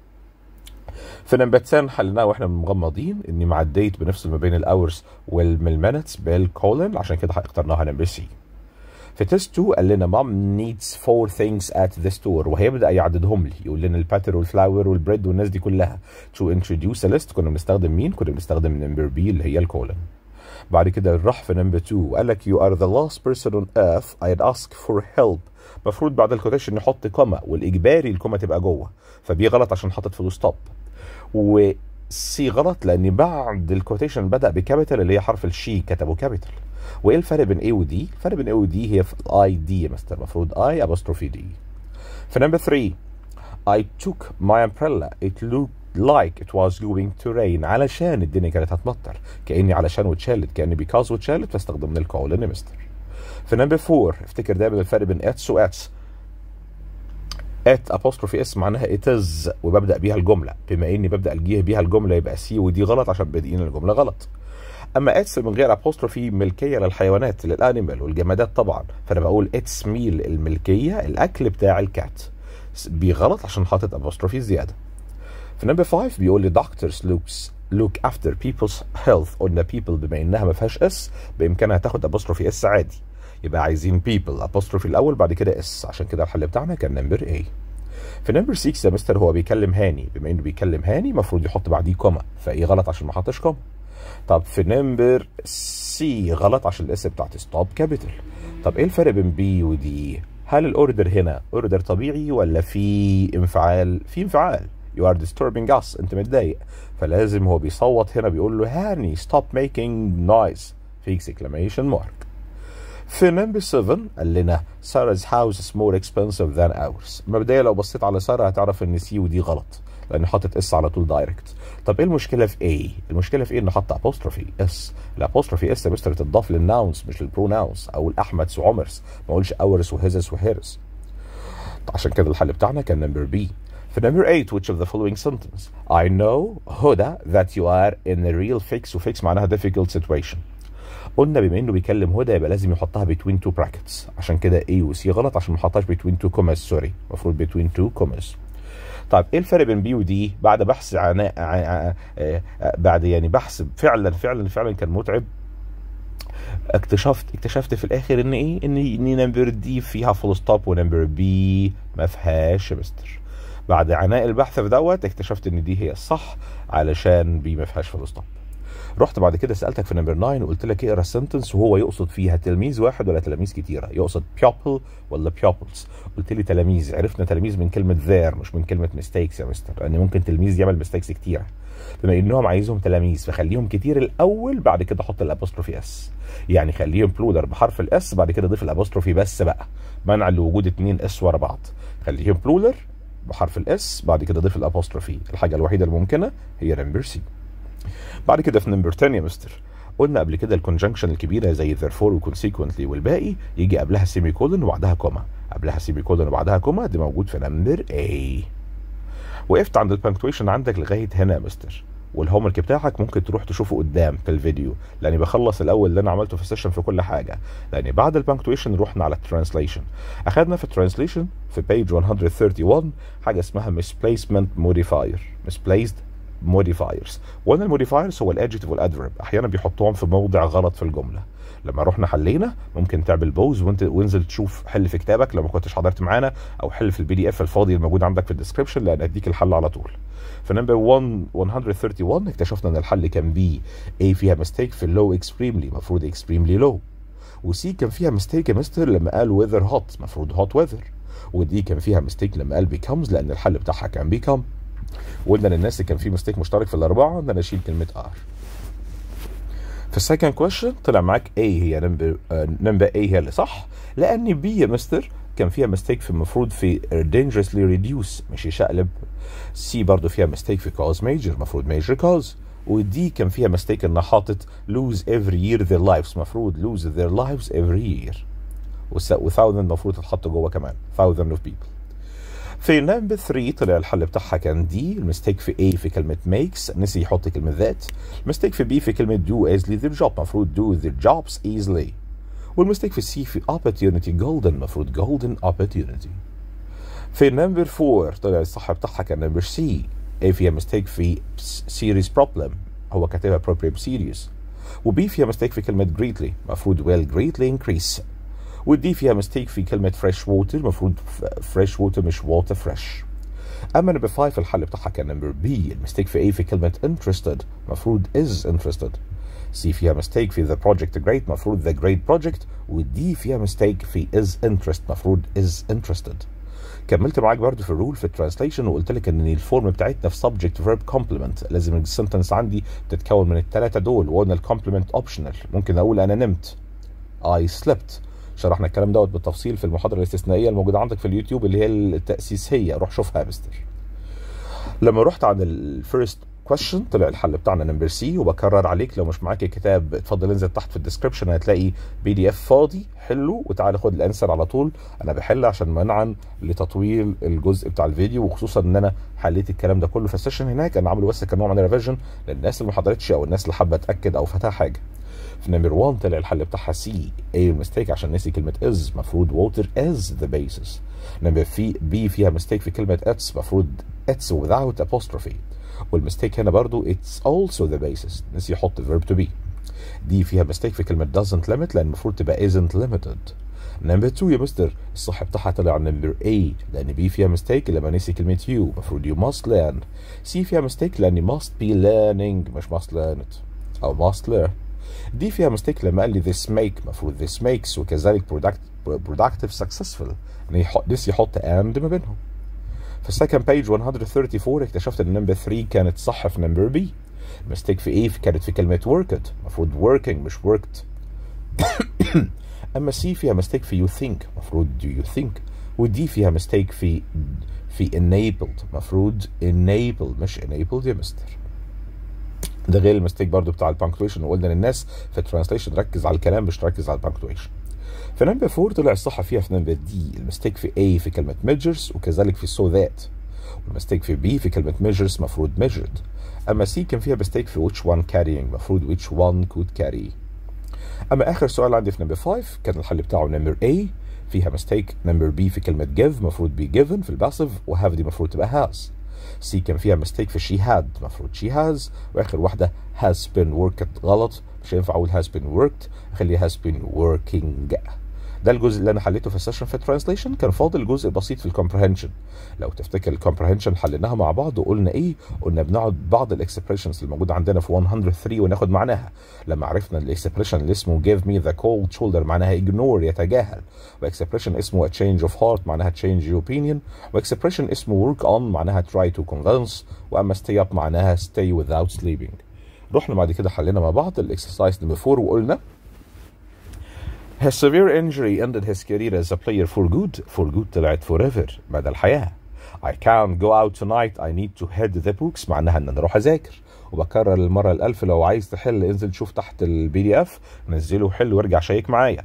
في نمبر 10 حلناها واحنا مغمضين اني مع الديت بنفصل ما بين الاورز والمينتس بالكولن عشان كده اخترناها نمبر سي في تيست 2 قال لنا مام نيدز فور ثينجز ات ذا ستور وهيبدا يعددهم لي يقول لنا الباتر والفلاور والبريد والناس دي كلها تو انتروديوس ليست كنا بنستخدم مين؟ كنا بنستخدم نمبر بي اللي هي الكولن بعد كده راح في نمبر 2 وقال لك you are the last person on earth I'd ask for help المفروض بعد الكوتيشن نحط كوما والاجباري الكوما تبقى جوه فبي غلط عشان حاطط فول ستوب وسي غلط لان بعد الكوتيشن بدا بكابيتال اللي هي حرف الشي كتبه كابيتال وايه الفرق بين A ودي؟ الفرق بين A ودي هي في الاي دي يا مستر المفروض اي ابوستروفي دي في number 3 I took my umbrella it looked like it was going to rain علشان الدنيا كانت هتمطر كأني علشان واتشالت كأني because واتشالت فاستخدمنا الكولن مستر في number 4 افتكر دايما الفرق بين اتس واتس ات apostrophe اس معناها it is وببدا بيها الجمله بما اني ببدا الجيه بيها الجمله يبقى سي ودي غلط عشان بادئين الجمله غلط اما اتس من غير apostrophe ملكيه للحيوانات للانيمال والجمادات طبعا فانا بقول اتس ميل الملكيه الاكل بتاع الكات بي غلط عشان حاطط apostrophe زياده في نمبر 5 بيقول لي doctors looks look after people's health قلنا people بما انها ما فيهاش اس بامكانها تاخد apostrophe اس عادي يبقى عايزين people apostrophe الاول بعد كده اس عشان كده الحل بتاعنا كان نمبر A في نمبر 6 يا مستر هو بيكلم هاني بما انه بيكلم هاني المفروض يحط بعديه كوما فايه غلط عشان ما حطش كوما طب في نمبر سي غلط عشان الاس بتاعت ستوب كابيتال طب ايه الفرق بين بي ودي هل الاوردر هنا اوردر طبيعي ولا في انفعال في انفعال you are disturbing us انت متضايق فلازم هو بيصوت هنا بيقول له هاني stop making noise في exclamation mark في نمبر 7 قال لنا سارah's house is more expensive than ours مبدئيا لو بصيت على ساره هتعرف ان سي ودي غلط لان حاطط اس على طول دايركت طب ايه المشكله في ايه المشكله في ايه انه حط apostrophe اس الابوستروفي اس يا مستر تضاف للناونز مش للبروناونز او الاحمدس وعمرس ما اقولش اورس وهزس وهيرس عشان كده الحل بتاعنا كان نمبر بي في number 8 which of the following sentence I know هدى that you are in a real fix وفيكس معناها difficult situation قلنا بما انه بيكلم هدى يبقى لازم يحطها between two brackets عشان كده A و C غلط عشان ما حطهاش between two commas سوري المفروض between two commas طيب ايه الفرق بين بي ودي بعد بحث عناء ع- ع- بعد يعني بحث فعلا فعلا فعلا كان متعب اكتشفت اكتشفت في الاخر ان ايه ان ان نمبر دي فيها فول ستوب ونمبر بي ما فيهاش يا مستر بعد عناء البحث في دوت اكتشفت ان دي هي الصح علشان بي ما فيهاش فول ستوب رحت بعد كده سالتك في نمبر 9 وقلت لك اقرا السنتنس وهو يقصد فيها تلميذ واحد ولا تلاميذ كتيره يقصد pupil ولا pupils قلت لي تلاميذ عرفنا تلاميذ من كلمه there مش من كلمه mistakes يا مستر لان ممكن تلميذ يعمل mistakes كتيره بما انهم عايزهم تلاميذ فخليهم كتير الاول بعد كده حط الابوستروفي اس يعني خليهم بلودر بحرف الاس بعد كده ضيف الابوستروفي بس بقى منع لوجود اتنين اس ورا بعض خليهم بلودر بحرف الاس بعد كده ضيف الابوستروفي الحاجه الوحيده الممكنه هي نمبر سي بعد كده في نمبر 10 يا مستر قلنا قبل كده الكونجنكشن الكبيره زي therefore وكونسيكونتلي والباقي يجي قبلها سيمي كولن وبعدها كوما قبلها سيمي كولن وبعدها كوما دي موجود في نمبر A وقفت عند البنكتويشن عندك لغايه هنا يا مستر والهوم ورك بتاعك ممكن تروح تشوفه قدام في الفيديو لاني بخلص الاول اللي انا عملته في السيشن في كل حاجه لان بعد البنكتويشن رحنا على الترانسليشن اخدنا في الترانسليشن في بيج 131 حاجه اسمها misplacement modifier misplaced modifiers وان الموديفايرز هو الادجكتيف والادفيرب احيانا بيحطوهم في موضع غلط في الجمله لما رحنا حلينا ممكن تعمل بوز وانت وانزل تشوف حل في كتابك لو ما كنتش حضرت معانا او حل في البي دي اف الفاضي الموجود عندك في الديسكربشن لان اديك الحل على طول في نمبر 1 131 اكتشفنا ان الحل كان بي A فيها ميستيك في اللو اكستريملي المفروض اكستريملي لو وسي كان فيها ميستيك يا مستر لما قال ويذر هوت المفروض هوت ويذر ودي كان فيها ميستيك لما قال بيكمز لان الحل بتاعها كان بيكم وقلنا للناس اللي كان في ميستيك مشترك في الاربعه ان انا اشيل كلمه ار في السكند كويشن طلع معاك A هي نمبر نمبر A هي اللي صح لان B يا مستر كان فيها ميستيك في المفروض في dangerously reduce مش يشقلب C برضه فيها ميستيك في cause major المفروض major cause ودي كان فيها ميستيك انها حاطط lose every year their lives المفروض lose their lives every year و1000 المفروض تتحط جوه كمان 1000 of people في نمبر 3 طلع الحل بتاعها كان دي المستيك في A في كلمة makes نسي يحط كلمة that المستيك في B في كلمة do easily their job المفروض do their jobs easily والمستيك في C في opportunity golden المفروض golden opportunity في نمبر 4 طلع الصح بتاعها كان نمبر C A فيها مستيك في serious problem هو كاتبها problem serious وB فيها مستيك في كلمة greatly المفروض will greatly increase ودي فيها مستيك في كلمة فريش ووتر المفروض فريش ووتر مش ووتر فريش أما نمبر 5 الحل بتاعها كان نمبر بي المستيك في A في كلمة interested المفروض is interested C فيها مستيك في the project great المفروض the great project ودي فيها مستيك في is interest المفروض is interested كملت معاك برضو في الرول في الترانسليشن وقلت لك ان الفورم بتاعتنا في subject verb complement لازم السنتنس عندي تتكون من الثلاثه دول وقلنا الكومبلمنت اوبشنال ممكن اقول انا نمت I slept شرحنا الكلام دوت بالتفصيل في المحاضره الاستثنائيه الموجوده عندك في اليوتيوب اللي هي التاسيسيه روح شوفها يا مستر لما رحت عند الفيرست كويشن طلع الحل بتاعنا نمبر سي وبكرر عليك لو مش معاك الكتاب اتفضل انزل تحت في الديسكربشن هتلاقي بي دي اف فاضي حله وتعالى خد الانسر على طول انا بحل عشان منعا لتطويل الجزء بتاع الفيديو وخصوصا ان انا حليت الكلام ده كله في السيشن هناك انا عامله بس كنوع من الريفيجن للناس اللي ما حضرتش او الناس اللي حابه تاكد او فاتها حاجه في نمبر 1 طلع الحل بتاعها سي ايه المستيك عشان نسي كلمه از مفروض ووتر از ذا بيسس نمبر في بي فيها مستيك في كلمه اتس مفروض اتس without apostrophe والمستيك هنا برضو it's also the basis نسي يحط verb to be دي فيها مستيك في كلمة doesn't limit لأن المفروض تبقى isn't limited نمبر 2 يا مستر الصح بتاعها طلع نمبر A لأن B فيها مستيك لما نسي كلمة you المفروض you must learn C فيها مستيك لأن must be learning مش must learn it أو must learn دي فيها مستيك لما قال لي this make المفروض this makes وكذلك product, productive successful يعني نسي يحط and ما بينهم في السكند بيج 134 اكتشفت ان نمبر 3 كانت صح في نمبر بي المستيك في ايه كانت في كلمة worked المفروض working مش worked اما سي فيها مستيك في you think المفروض do you think ودي فيها مستيك في في enabled المفروض enable مش enabled يا مستر ده غير المستيك برضو بتاع البانكتويشن وقلنا للناس في الترانسليشن ركز على الكلام مش تركز على البانكتويشن في نمبر 4 طلع الصح فيها في نمبر دي المستيك في A في كلمة measures وكذلك في so that والمستيك في B في كلمة measures مفروض measured أما C كان فيها مستيك في which one carrying مفروض which one could carry أما آخر سؤال عندي في نمبر 5 كان الحل بتاعه نمبر A فيها مستيك نمبر B في كلمة give مفروض be given في الباسف وهاف دي مفروض تبقى has C كان فيها مستيك في she had مفروض she has وآخر واحدة has been worked غلط مش هينفع أقول has been worked أخليها has been working ده الجزء اللي انا حليته في السيشن في الترانسليشن كان فاضل جزء بسيط في الكومبرهنشن لو تفتكر الكومبرهنشن حليناها مع بعض وقلنا ايه قلنا بنقعد بعض الاكسبريشنز الموجوده عندنا في 103 وناخد معناها لما عرفنا الاكسبريشن اللي اسمه give me the cold shoulder معناها ignore يتجاهل واكسبريشن اسمه a change of heart معناها change your opinion واكسبريشن اسمه work on معناها try to convince واما stay up معناها stay without sleeping رحنا بعد كده حلينا مع بعض الاكسرسايز نمبر 4 وقلنا His severe injury ended his career as a player for good. For good طلعت forever مدى الحياة. I can't go out tonight. I need to head the books معناها ان انا اروح اذاكر. وبكرر المرة الألف لو عايز تحل انزل شوف تحت البي دي اف نزله وحل وارجع شيك معايا.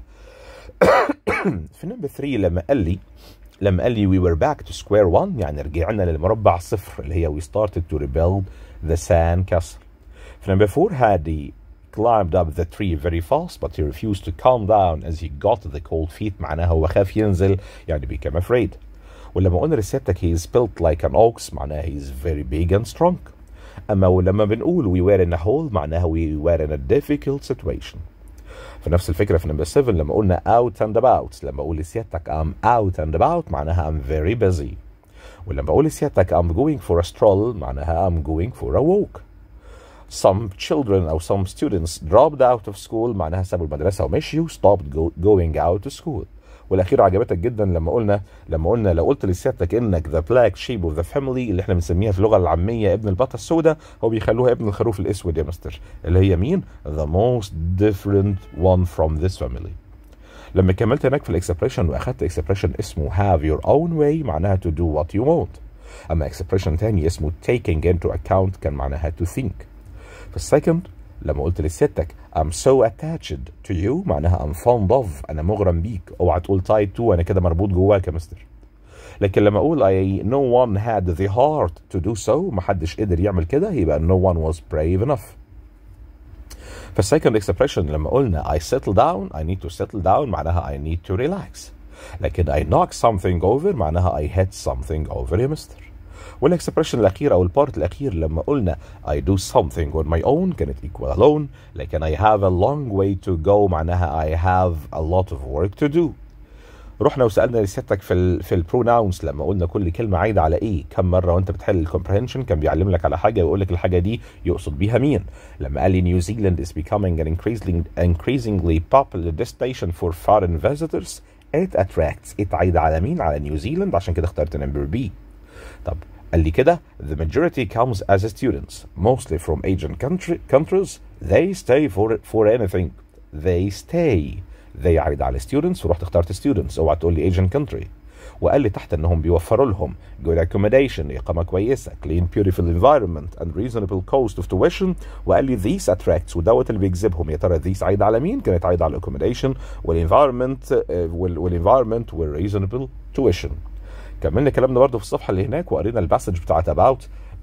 في نمبر 3 لما قال لي لما قال لي we were back to square one يعني رجعنا للمربع صفر اللي هي we started to rebuild the sand castle. في نمبر 4 هادي climbed up the tree very fast but he refused to calm down as he got the cold feet معناها هو خاف ينزل يعني became afraid ولما قلنا لسيادتك he is built like an ox معناها he is very big and strong أما ولما بنقول we were in a hole معناها we were in a difficult situation في نفس الفكرة في نمبر 7 لما قلنا out and about لما أقول لسيادتك I'm out and about معناها I'm very busy ولما أقول لسيادتك I'm going for a stroll معناها I'm going for a walk some children أو some students dropped out of school معناها سابوا المدرسة ومشيوا stopped go, going out to school والأخيرة عجبتك جدا لما قلنا لما قلنا لو قلت لسيادتك إنك the black sheep of the family اللي احنا بنسميها في اللغة العامية ابن البطة السوداء هو بيخلوها ابن الخروف الأسود يا مستر اللي هي مين؟ the most different one from this family لما كملت هناك في الاكسبريشن واخدت اكسبريشن اسمه have your own way معناها to do what you want اما اكسبريشن تاني اسمه taking into account كان معناها to think في السكند لما قلت لسيادتك I'm so attached to you معناها I'm fond of أنا مغرم بيك اوعى تقول tied to أنا كده مربوط جواك يا مستر لكن لما أقول I no one had the heart to do so محدش قدر يعمل كده يبقى no one was brave enough في السكند اكسبريشن لما قلنا I settle down I need to settle down معناها I need to relax لكن I knock something over معناها I hit something over يا مستر والاكسبريشن الاخير او البارت الاخير لما قلنا I do something on my own كانت equal alone لكن I have a long way to go معناها I have a lot of work to do رحنا وسالنا لسيادتك في ال في البروناونز لما قلنا كل كلمه عايده على ايه كم مره وانت بتحل الكومبريهنشن كان بيعلم لك على حاجه ويقول لك الحاجه دي يقصد بيها مين لما قال لي نيوزيلاند is becoming an increasingly increasingly popular destination for foreign visitors it attracts it عايده على مين على نيوزيلاند عشان كده اخترت نمبر بي طب قال لي كده the majority comes as students mostly from Asian country, countries they stay for for anything they stay they عايد على students ورحت اخترت students اوعى تقول لي Asian country وقال لي تحت انهم بيوفروا لهم good accommodation اقامه كويسه clean beautiful environment and reasonable cost of tuition وقال لي these attracts ودوت اللي بيجذبهم يا ترى these عايده على مين؟ كانت عايده على accommodation والenvironment والenvironment والreasonable tuition كملنا كلامنا برضه في الصفحه اللي هناك وقرينا الباسج بتاعت about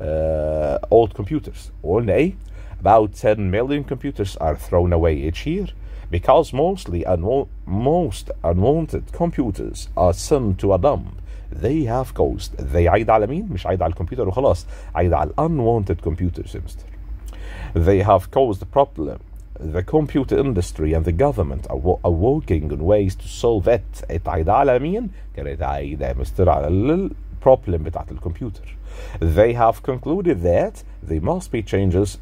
uh, old computers وقلنا ايه؟ about 10 million computers are thrown away each year because mostly unwa- most unwanted computers are sent to a dump they have caused they عايد على مين؟ مش عايد على الكمبيوتر وخلاص عايد على unwanted computers يا مستر they have caused a problem the computer industry and the government are, wo- are working on ways to solve it اتعايد على مين؟ كانت عايدة يا مستر على البروبلم بتاعت الكمبيوتر they have concluded that there must be changes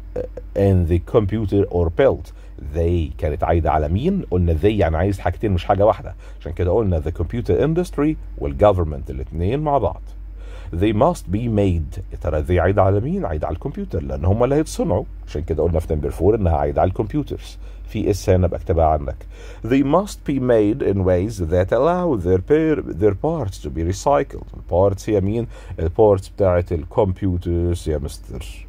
in the computer or built they كانت عايدة على مين؟ قلنا they يعني عايز حاجتين مش حاجة واحدة عشان كده قلنا the computer industry والgovernment الاتنين مع بعض they must be made يا ترى they عايدة على مين؟ عايدة على الكمبيوتر لأن هم اللي هيتصنعوا عشان كده قلنا في نمبر 4 إنها عايدة على الكمبيوترز في اس هنا بكتبها عندك they must be made in ways that allow their, pair, their parts to be recycled البارتس هي مين؟ البارتس بتاعت الكمبيوترز يا مستر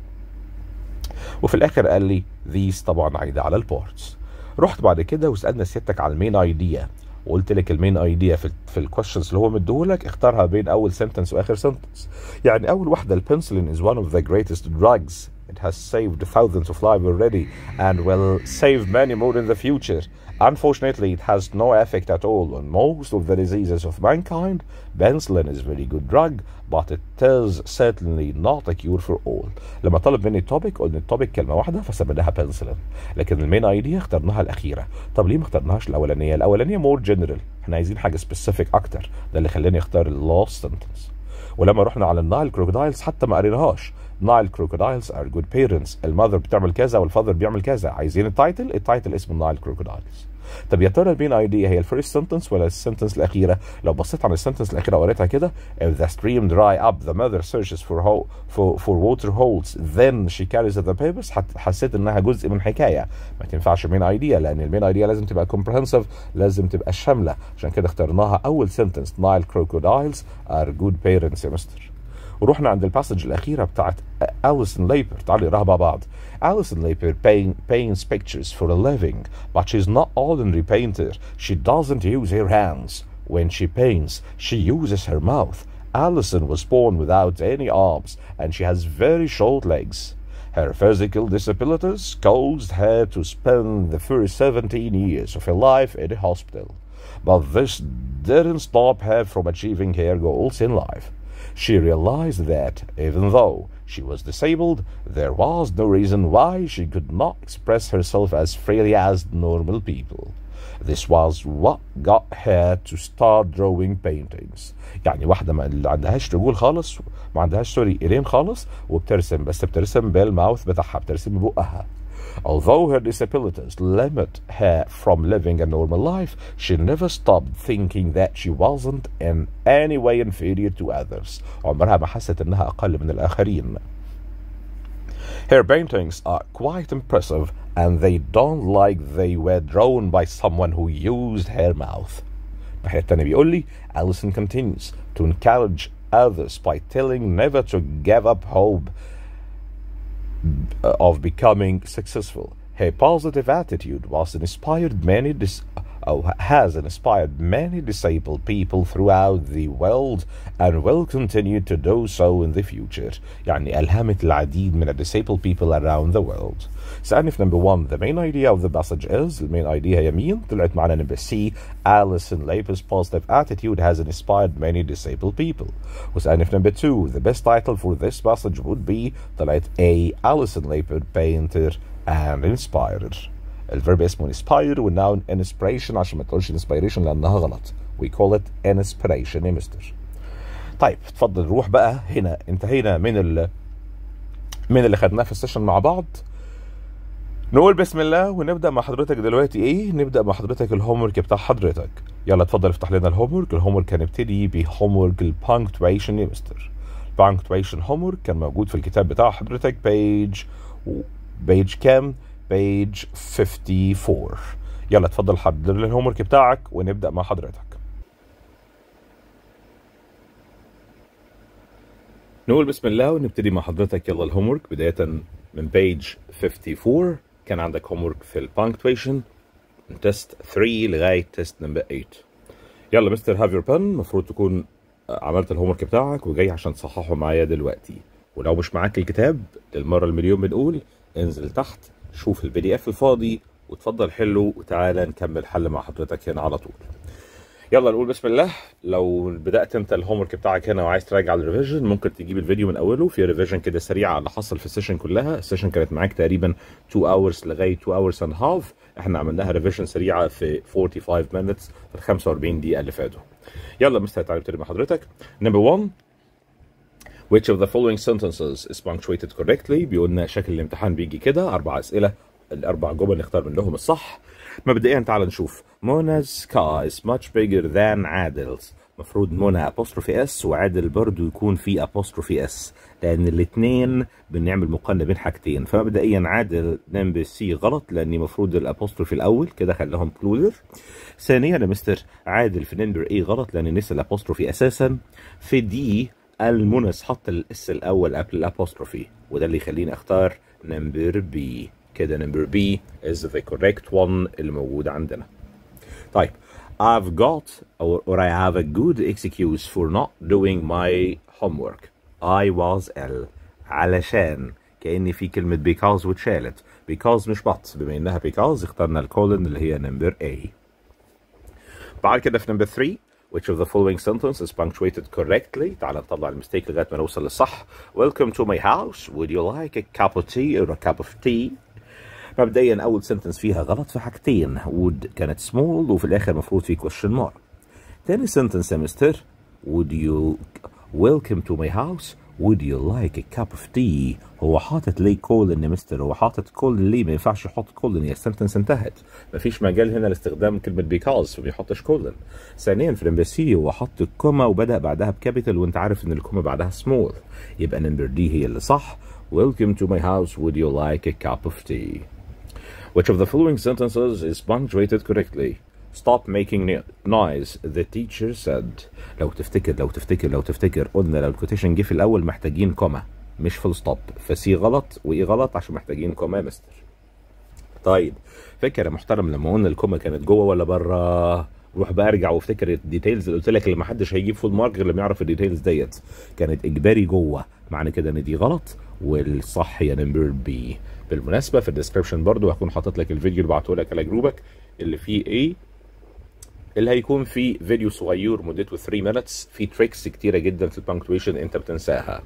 وفي الاخر قال لي these طبعا عايده على البارتس رحت بعد كده وسالنا سيادتك على المين ايديا وقلت لك المين ايديا في ال في الكويشنز اللي هو مديهولك اختارها بين اول سنتنس واخر سنتنس يعني اول واحده البنسلين is one of the greatest drugs it has saved thousands of lives already and will save many more in the future Unfortunately, it has no effect at all on most of the diseases of mankind. Penicillin is a very good drug, but it is certainly not a cure for all. لما طلب مني التوبيك قلنا التوبيك كلمة واحدة فسميناها بنسلين. لكن المين ايديا اخترناها الأخيرة. طب ليه ما اخترناهاش الأولانية؟ الأولانية مور جنرال. احنا عايزين حاجة سبيسيفيك أكتر. ده اللي خلاني اختار اللاست سنتنس. ولما رحنا على النايل كروكودايلز حتى ما قريناهاش نايل كروكودايلز ار جود بيرنتس المذر بتعمل كذا والفاذر بيعمل كذا عايزين التايتل التايتل اسمه النايل كروكودايلز طب يا ترى المين ايديا هي الفيرست سنتنس ولا السنتنس الاخيره لو بصيت على السنتنس الاخيره وقريتها كده if the stream dry up the mother searches for ho for for water holes then she carries the papers حت- حسيت انها جزء من حكايه ما تنفعش مين ايديا لان المين ايديا لازم تبقى comprehensive لازم تبقى شامله عشان كده اخترناها اول سنتنس نايل crocodiles are good parents يا مستر ورحنا عند الباسج الأخيرة بتاعت أليسون ليبر تعالوا نقراها مع بعض Alison Leper paint, paints pictures for a living but she's not ordinary painter she doesn't use her hands when she paints she uses her mouth Alison was born without any arms and she has very short legs her physical disabilities caused her to spend the first 17 years of her life in a hospital but this didn't stop her from achieving her goals in life she realized that even though she was disabled, there was no reason why she could not express herself as freely as normal people. This was what got her to start drawing paintings. يعني واحدة ما اللي عندهاش رجول خالص ما عندهاش سوري ايدين خالص وبترسم بس بترسم بالماوث بتاعها بترسم ببقها. Although her disabilities limit her from living a normal life, she never stopped thinking that she wasn't in any way inferior to others. عمرها ما حست انها اقل من الاخرين. Her paintings are quite impressive and they don't like they were drawn by someone who used her mouth. الناحية التانية بيقول لي Alison continues to encourage others by telling never to give up hope of becoming successful. Her positive attitude was inspired many dis- oh, has inspired many disabled people throughout the world and will continue to do so in the future. يعني ألهمت العديد من disabled people around the world. سألني في number one the main idea of the message is the main idea هي مين؟ طلعت معنا number C Alison Leper's positive attitude has inspired many disabled people. وسألني في number two the best title for this message would be طلعت A Alison Leper painter and inspired. الفيرب اسمه inspire والnoun inspiration عشان ما تقولش inspiration لأنها غلط. We call it inspiration يا مستر. طيب اتفضل روح بقى هنا انتهينا من ال من اللي خدناه في السيشن مع بعض نقول بسم الله ونبدا مع حضرتك دلوقتي ايه نبدا مع حضرتك الهوم ورك بتاع حضرتك يلا اتفضل افتح لنا الهوم ورك الهوم ورك هنبتدي بهوم ورك البانكتويشن يا مستر بانكتويشن هوم ورك كان موجود في الكتاب بتاع حضرتك بيج بيج كام بيج 54 يلا اتفضل حضر لي الهوم ورك بتاعك ونبدا مع حضرتك نقول بسم الله ونبتدي مع حضرتك يلا الهوم ورك بدايه من بيج 54 كان عندك هوم ورك في البانكتويشن من تيست 3 لغايه تيست نمبر 8 يلا مستر هاف يور بن المفروض تكون عملت الهوم ورك بتاعك وجاي عشان تصححه معايا دلوقتي ولو مش معاك الكتاب للمره المليون بنقول انزل تحت شوف البي دي اف الفاضي وتفضل حله وتعالى نكمل حل مع حضرتك هنا على طول يلا نقول بسم الله لو بدات انت الهوم ورك بتاعك هنا وعايز تراجع الريفيجن ممكن تجيب الفيديو من اوله في ريفيجن كده سريع على اللي حصل في السيشن كلها السيشن كانت معاك تقريبا 2 اورز لغايه 2 اورز اند هاف احنا عملناها ريفيجن سريعه في 45 مينتس في ال 45 دقيقه اللي فاتوا يلا مستر تعالى نبتدي مع حضرتك نمبر 1 Which of the following sentences is punctuated correctly بيقول لنا شكل الامتحان بيجي كده اربع اسئله الاربع جمل نختار منهم الصح مبدئيا تعال نشوف منا's car is much bigger than عادل's مفروض منى apostrophe اس وعادل برضو يكون في apostrophe اس لان الاثنين بنعمل مقارنه بين حاجتين فمبدئيا عادل نمبر سي غلط لان المفروض الابوستروفي الاول كده خليهم كلوزر ثانيا يا مستر عادل في نمبر اي غلط لان نسى الابوستروفي اساسا في دي المنس حط الاس الاول قبل الابوستروفي وده اللي يخليني اختار نمبر بي كده نمبر بي is the correct one اللي موجود عندنا طيب I've got or, or I have a good excuse for not doing my homework I was ill علشان كأن في كلمة because واتشالت because مش but بما انها because اخترنا الكولن اللي هي number A بعد كده في number 3 which of the following sentence is punctuated correctly تعال نطلع المستيك لغايه ما نوصل للصح welcome to my house would you like a cup of tea or a cup of tea مبدئيا اول سنتنس فيها غلط في حاجتين would كانت small وفي الاخر المفروض في question mark تاني سنتنس يا مستر would you welcome to my house would you like a cup of tea هو حاطط ليه كولن يا مستر هو حاطط كولن ليه ما ينفعش يحط كولن هي السنتنس انتهت مفيش مجال هنا لاستخدام كلمه because فما يحطش كولن ثانيا في نمبر سي هو حط الكوما وبدا بعدها بكابيتال وانت عارف ان الكوما بعدها سمول يبقى نمبر دي هي اللي صح welcome to my house would you like a cup of tea Which of the following sentences is punctuated correctly? Stop making noise, the teacher said. لو تفتكر لو تفتكر لو تفتكر قلنا لو الكوتيشن جه في الأول محتاجين كوما مش فول ستوب فسي غلط وإيه غلط عشان محتاجين كوما يا مستر. طيب فاكر يا محترم لما قلنا الكوما كانت جوه ولا بره؟ روح بقى ارجع وافتكر الديتيلز اللي قلت لك اللي ما حدش هيجيب فول مارك غير لما يعرف الديتيلز ديت كانت اجباري جوه معنى كده ان دي غلط والصح هي نمبر بي بالمناسبه في الديسكربشن برضو هكون حاطط لك الفيديو اللي بعته لك على جروبك اللي فيه ايه اللي هيكون فيه فيديو صغير مدته 3 minutes فيه تريكس كتيره جدا في البانكتويشن انت بتنساها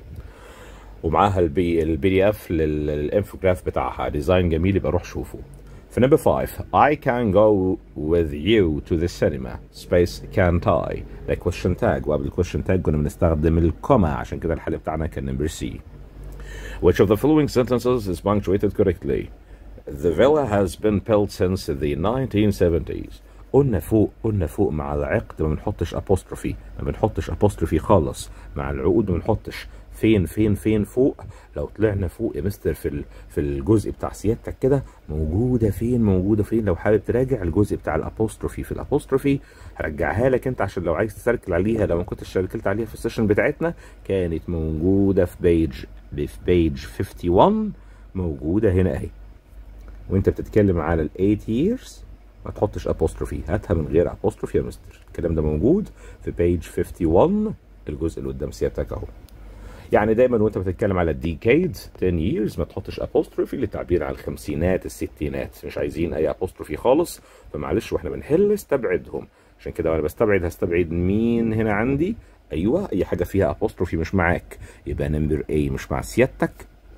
ومعاها البي البي دي اف للانفوجراف بتاعها ديزاين جميل يبقى روح شوفه في نمبر 5 I can go with you to the cinema space can't I ده question tag وقبل الكويشن تاج كنا بنستخدم الكوما عشان كده الحل بتاعنا كان نمبر سي Which of the following sentences is punctuated correctly? The villa has been built since the 1970s. قلنا فوق قلنا فوق مع العقد ما بنحطش apostrophe ما بنحطش apostrophe خالص مع العقود ما بنحطش فين فين فين فوق لو طلعنا فوق يا مستر في ال- في الجزء بتاع سيادتك كده موجوده فين موجوده فين لو حابب تراجع الجزء بتاع الابوستروفي في الابوستروفي هرجعها لك انت عشان لو عايز تسركل عليها لو ما كنتش سركلت عليها في السيشن بتاعتنا كانت موجوده في بيج في بيج 51 موجوده هنا اهي وانت بتتكلم على ال 8 years ما تحطش apostrophe هاتها من غير apostrophe يا مستر الكلام ده موجود في page 51 الجزء اللي قدام سيادتك اهو يعني دايما وانت بتتكلم على الديكيد 10 years ما تحطش apostrophe للتعبير عن الخمسينات الستينات مش عايزين اي apostrophe خالص فمعلش واحنا بنحل استبعدهم عشان كده وانا بستبعد هستبعد مين هنا عندي ايوه اي حاجه فيها apostrophe مش معاك يبقى نمبر A مش مع سيادتك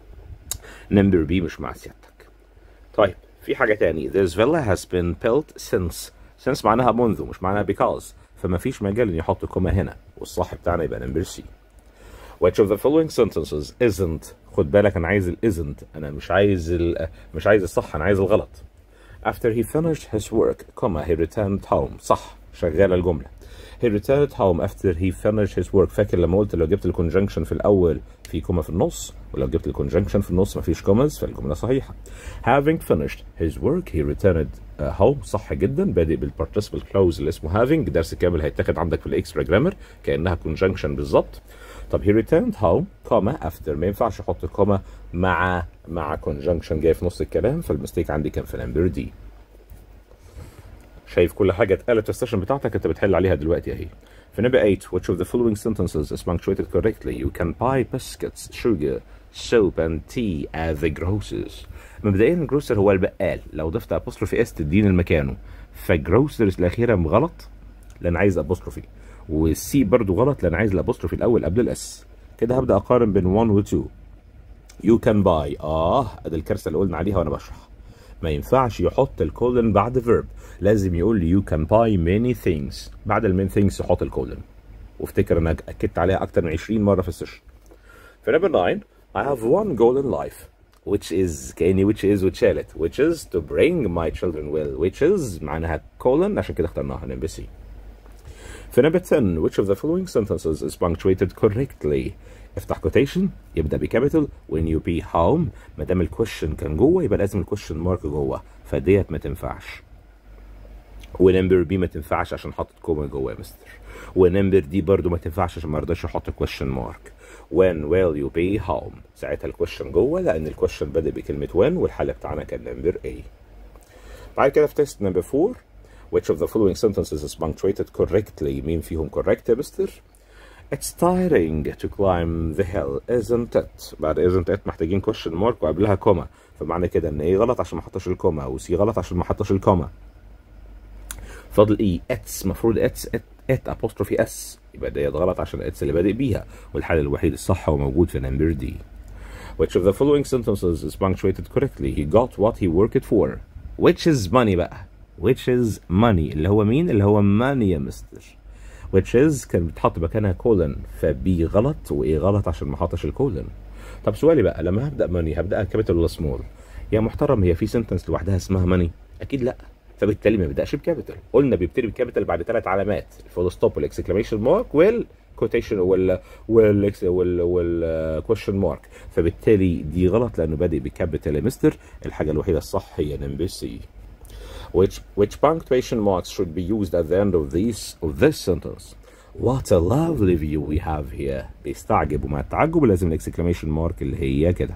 نمبر B مش مع سيادتك طيب في حاجة تاني This villa has been built since since معناها منذ مش معناها because فما فيش مجال ان يحط كوما هنا والصح بتاعنا يبقى نمبر سي Which of the following sentences isn't خد بالك انا عايز ال isn't انا مش عايز ال مش عايز الصح انا عايز الغلط After he finished his work, comma, he returned home. صح شغالة الجملة. He returned home after he finished his work. فاكر لما قلت لو جبت الكونجنكشن في الأول في كوما في النص ولو جبت الكونجنكشن في النص مفيش كوماز فالجملة صحيحة. Having finished his work, he returned اهو صح جدا بادئ بالبارتيسيبل كلوز اللي اسمه having درس كامل هيتاخد عندك في الاكسترا جرامر كانها conjunction بالظبط طب he returned home comma after ما ينفعش احط كوما مع مع conjunction جاي في نص الكلام فالمستيك عندي كان في نمبر دي شايف كل حاجه اتقالت في السيشن بتاعتك انت بتحل عليها دلوقتي اهي في نمبر 8 which of the following sentences is punctuated correctly you can buy biscuits sugar soap and tea at the grocers مبدئيا الجروسر هو البقال لو ضفت ابوستروفي اس تديني المكانه فالجروسرز الاخيره غلط لان عايز ابوستروفي والسي برضو غلط لان عايز الابوستروفي الاول قبل الاس كده هبدا اقارن بين 1 و 2 يو كان باي اه ادي الكارثه اللي قلنا عليها وانا بشرح ما ينفعش يحط الكولن بعد فيرب لازم يقول لي يو كان باي ماني ثينجز بعد المين ثينجز يحط الكولن وافتكر انا اكدت عليها اكتر من 20 مره في السيشن في نمبر 9 I have one goal in life which is كأني which is واتشالت which is to bring my children well which is معناها colon عشان كده اخترناها نمبر سي في نمبر 10 which of the following sentences is punctuated correctly افتح quotation يبدا بكابيتال when you be home ما دام الكويشن كان جوه يبقى لازم الكويشن مارك جوه فديت ما تنفعش ونمبر بي ما تنفعش عشان حاطط كوما جوه يا مستر ونمبر دي برضو ما تنفعش عشان ما رضاش احط كويشن مارك when will you be home ساعتها الكويشن جوه لان الكويشن بادئ بكلمه when والحل بتاعنا كان نمبر A بعد كده في تيست نمبر 4 which of the following sentences is punctuated correctly مين فيهم correct يا مستر It's tiring to climb the hill isn't it بعد isn't it محتاجين question mark وقبلها كوما فمعنى كده ان ايه غلط عشان ما حطش الكوما وسي غلط عشان ما حطش الكوما فاضل ايه اتس المفروض اتس ات ات apostrophe اس يبقى ديت غلط عشان اتس اللي بادئ بيها والحل الوحيد الصح هو موجود في نمبر دي which of the following sentences is punctuated correctly he got what he worked for which is money بقى which is money اللي هو مين اللي هو money يا مستر which is كان بتحط مكانها كولن فبي غلط وايه غلط عشان ما حطش الكولن طب سؤالي بقى لما هبدا ماني هبداها كابيتال ولا سمول يا محترم هي في سنتنس لوحدها اسمها ماني اكيد لا فبالتالي ما بيبداش بكابيتال قلنا بيبتدي بكابيتال بعد ثلاث علامات الفول ستوب والاكسكلاميشن مارك وال كوتيشن وال وال وال والكويشن مارك فبالتالي دي غلط لانه بادئ بكابيتال يا مستر الحاجه الوحيده الصح هي نمبر سي which which punctuation marks should be used at the end of these of this sentence What a lovely view we have here بيستعجب ومع التعجب لازم الاكسكلاميشن مارك اللي هي كده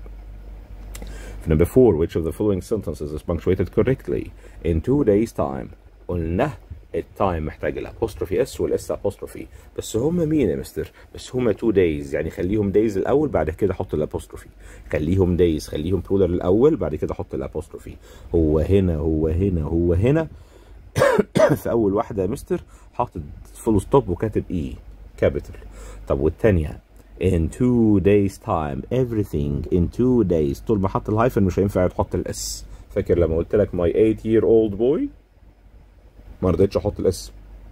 في number four which of the following sentences is punctuated correctly in two days time قلنا التايم محتاج الابوستروفي اس والاس ابوستروفي بس هم مين يا مستر بس هم تو دايز يعني خليهم دايز الاول بعد كده حط الابوستروفي خليهم دايز خليهم بلورال الاول بعد كده حط الابوستروفي هو هنا هو هنا هو هنا في اول واحده يا مستر حاطط فول ستوب وكاتب اي كابيتال طب والثانيه in two days time everything in two days طول ما حط الهايفن مش هينفع تحط الاس فاكر لما قلت لك my 8 year old boy ما رضيتش احط الاس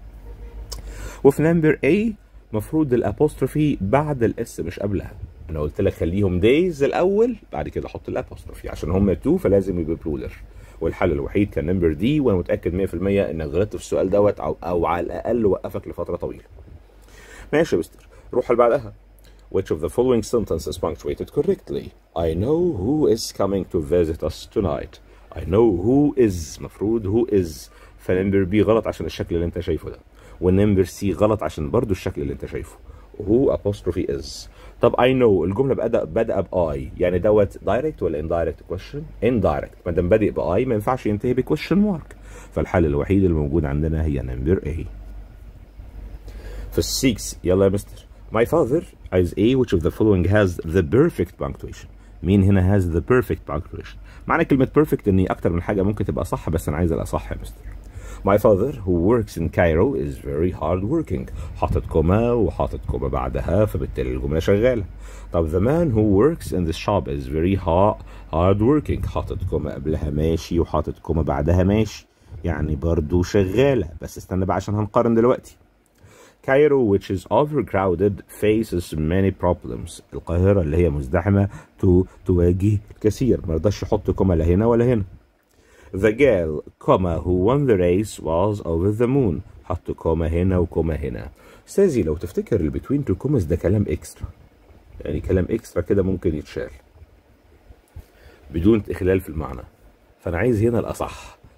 وفي نمبر A مفروض الابوستروفي بعد الاس مش قبلها انا قلت لك خليهم دايز الاول بعد كده احط الابوستروفي عشان هم تو فلازم يبقى بلولر والحل الوحيد كان نمبر دي وانا متاكد 100% انك غلطت في السؤال دوت او, أو على الاقل وقفك لفتره طويله ماشي يا مستر روح اللي بعدها Which of the following sentences punctuated correctly? I know who is coming to visit us tonight. I know who is مفروض who is فنمبر بي غلط عشان الشكل اللي انت شايفه ده والنمبر سي غلط عشان برضو الشكل اللي انت شايفه who apostrophe is طب I know الجمله بدأ بدأ باي يعني دوت direct ولا indirect question indirect ما دام بادئ باي ما ينفعش ينتهي ب question mark فالحل الوحيد الموجود عندنا هي نمبر A في السيكس يلا يا مستر My father is A which of the following has the perfect punctuation مين هنا has the perfect punctuation معنى كلمة perfect اني اكتر من حاجة ممكن تبقى صح بس انا عايز الاصح يا مستر My father who works in Cairo is very hard working حاطط كوما وحاطط كوما بعدها فبالتالي الجملة شغالة طب the man who works in the shop is very hard, hard working حاطط كوما قبلها ماشي وحاطط كوما بعدها ماشي يعني برضو شغالة بس استنى بقى عشان هنقارن دلوقتي Cairo which is overcrowded faces many problems القاهرة اللي هي مزدحمة تو تواجه الكثير ما رضاش يحط كوما لا هنا ولا هنا The girl, comma, who won the race was over the moon. حط كوما هنا وكوما هنا. استاذي لو تفتكر اللي between two commas ده كلام اكسترا. يعني كلام اكسترا كده ممكن يتشال. بدون اخلال في المعنى. فانا عايز هنا الاصح.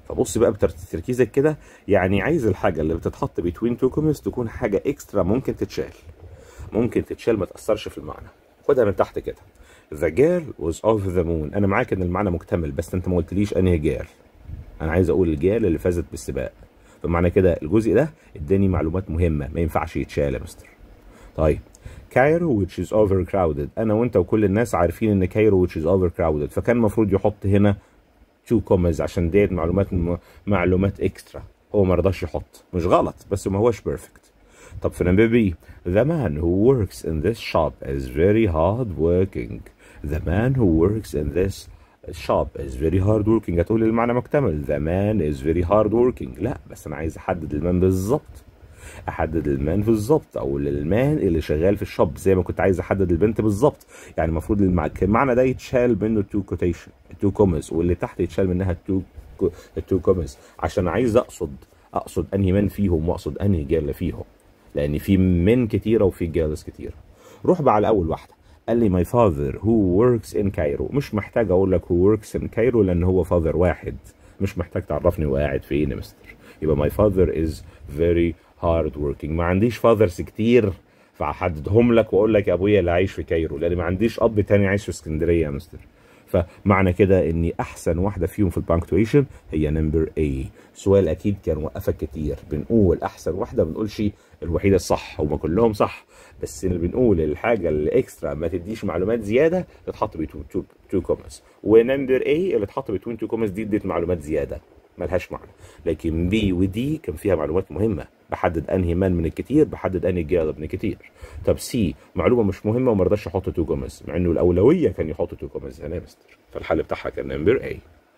فبص بقى بتركيزك كده يعني عايز الحاجه اللي بتتحط بين تو كومنتس تكون حاجه اكسترا ممكن تتشال ممكن تتشال ما تاثرش في المعنى خدها من تحت كده The girl was over the moon انا معاك ان المعنى مكتمل بس انت ما قلتليش انهي جيرل انا عايز اقول الجيرل اللي فازت بالسباق فمعنى كده الجزء ده اداني معلومات مهمه ما ينفعش يتشال يا مستر طيب كايرو which is overcrowded انا وانت وكل الناس عارفين ان كايرو which is overcrowded فكان المفروض يحط هنا تو كومز عشان ديت معلومات م... معلومات اكسترا هو ما رضاش يحط مش غلط بس ما هوش بيرفكت طب في نمبر بي the man who works in this shop is very hard working the man who works in this shop is very hard working هتقول المعنى مكتمل the man is very hard working لا بس انا عايز احدد المان بالظبط احدد المان بالظبط او المان اللي شغال في الشوب زي ما كنت عايز احدد البنت بالظبط يعني المفروض المعنى ده يتشال منه التو كوتيشن التو كومز واللي تحت يتشال منها التو التو كومز عشان عايز اقصد اقصد انهي من فيهم واقصد انهي جاله فيهم لان في من كتيره وفي جالس كتيره روح بقى على اول واحده قال لي my father who works in Cairo مش محتاج اقول لك who works in Cairo لان هو father واحد مش محتاج تعرفني هو قاعد فين يا مستر يبقى my father is very hard working ما عنديش fathers كتير فاحددهم لك واقول لك يا ابويا اللي عايش في كايرو لان ما عنديش اب تاني عايش في اسكندريه يا مستر فمعنى كده اني احسن واحده فيهم في البانكتويشن هي نمبر A سؤال اكيد كان وقفك كتير بنقول احسن واحده ما بنقولش الوحيده الصح هما كلهم صح بس اللي بنقول الحاجه اللي اكسترا ما تديش معلومات زياده تتحط بين تو كومنتس ونمبر A اللي اتحط بين تو كومنتس دي اديت معلومات زياده ملهاش معنى لكن بي ودي كان فيها معلومات مهمه بحدد انهي مان من الكتير بحدد انهي جالب من الكتير طب سي معلومه مش مهمه وما رضاش يحط تو جومز مع انه الاولويه كان يحط تو جومز هنا يا مستر فالحل بتاعها كان نمبر A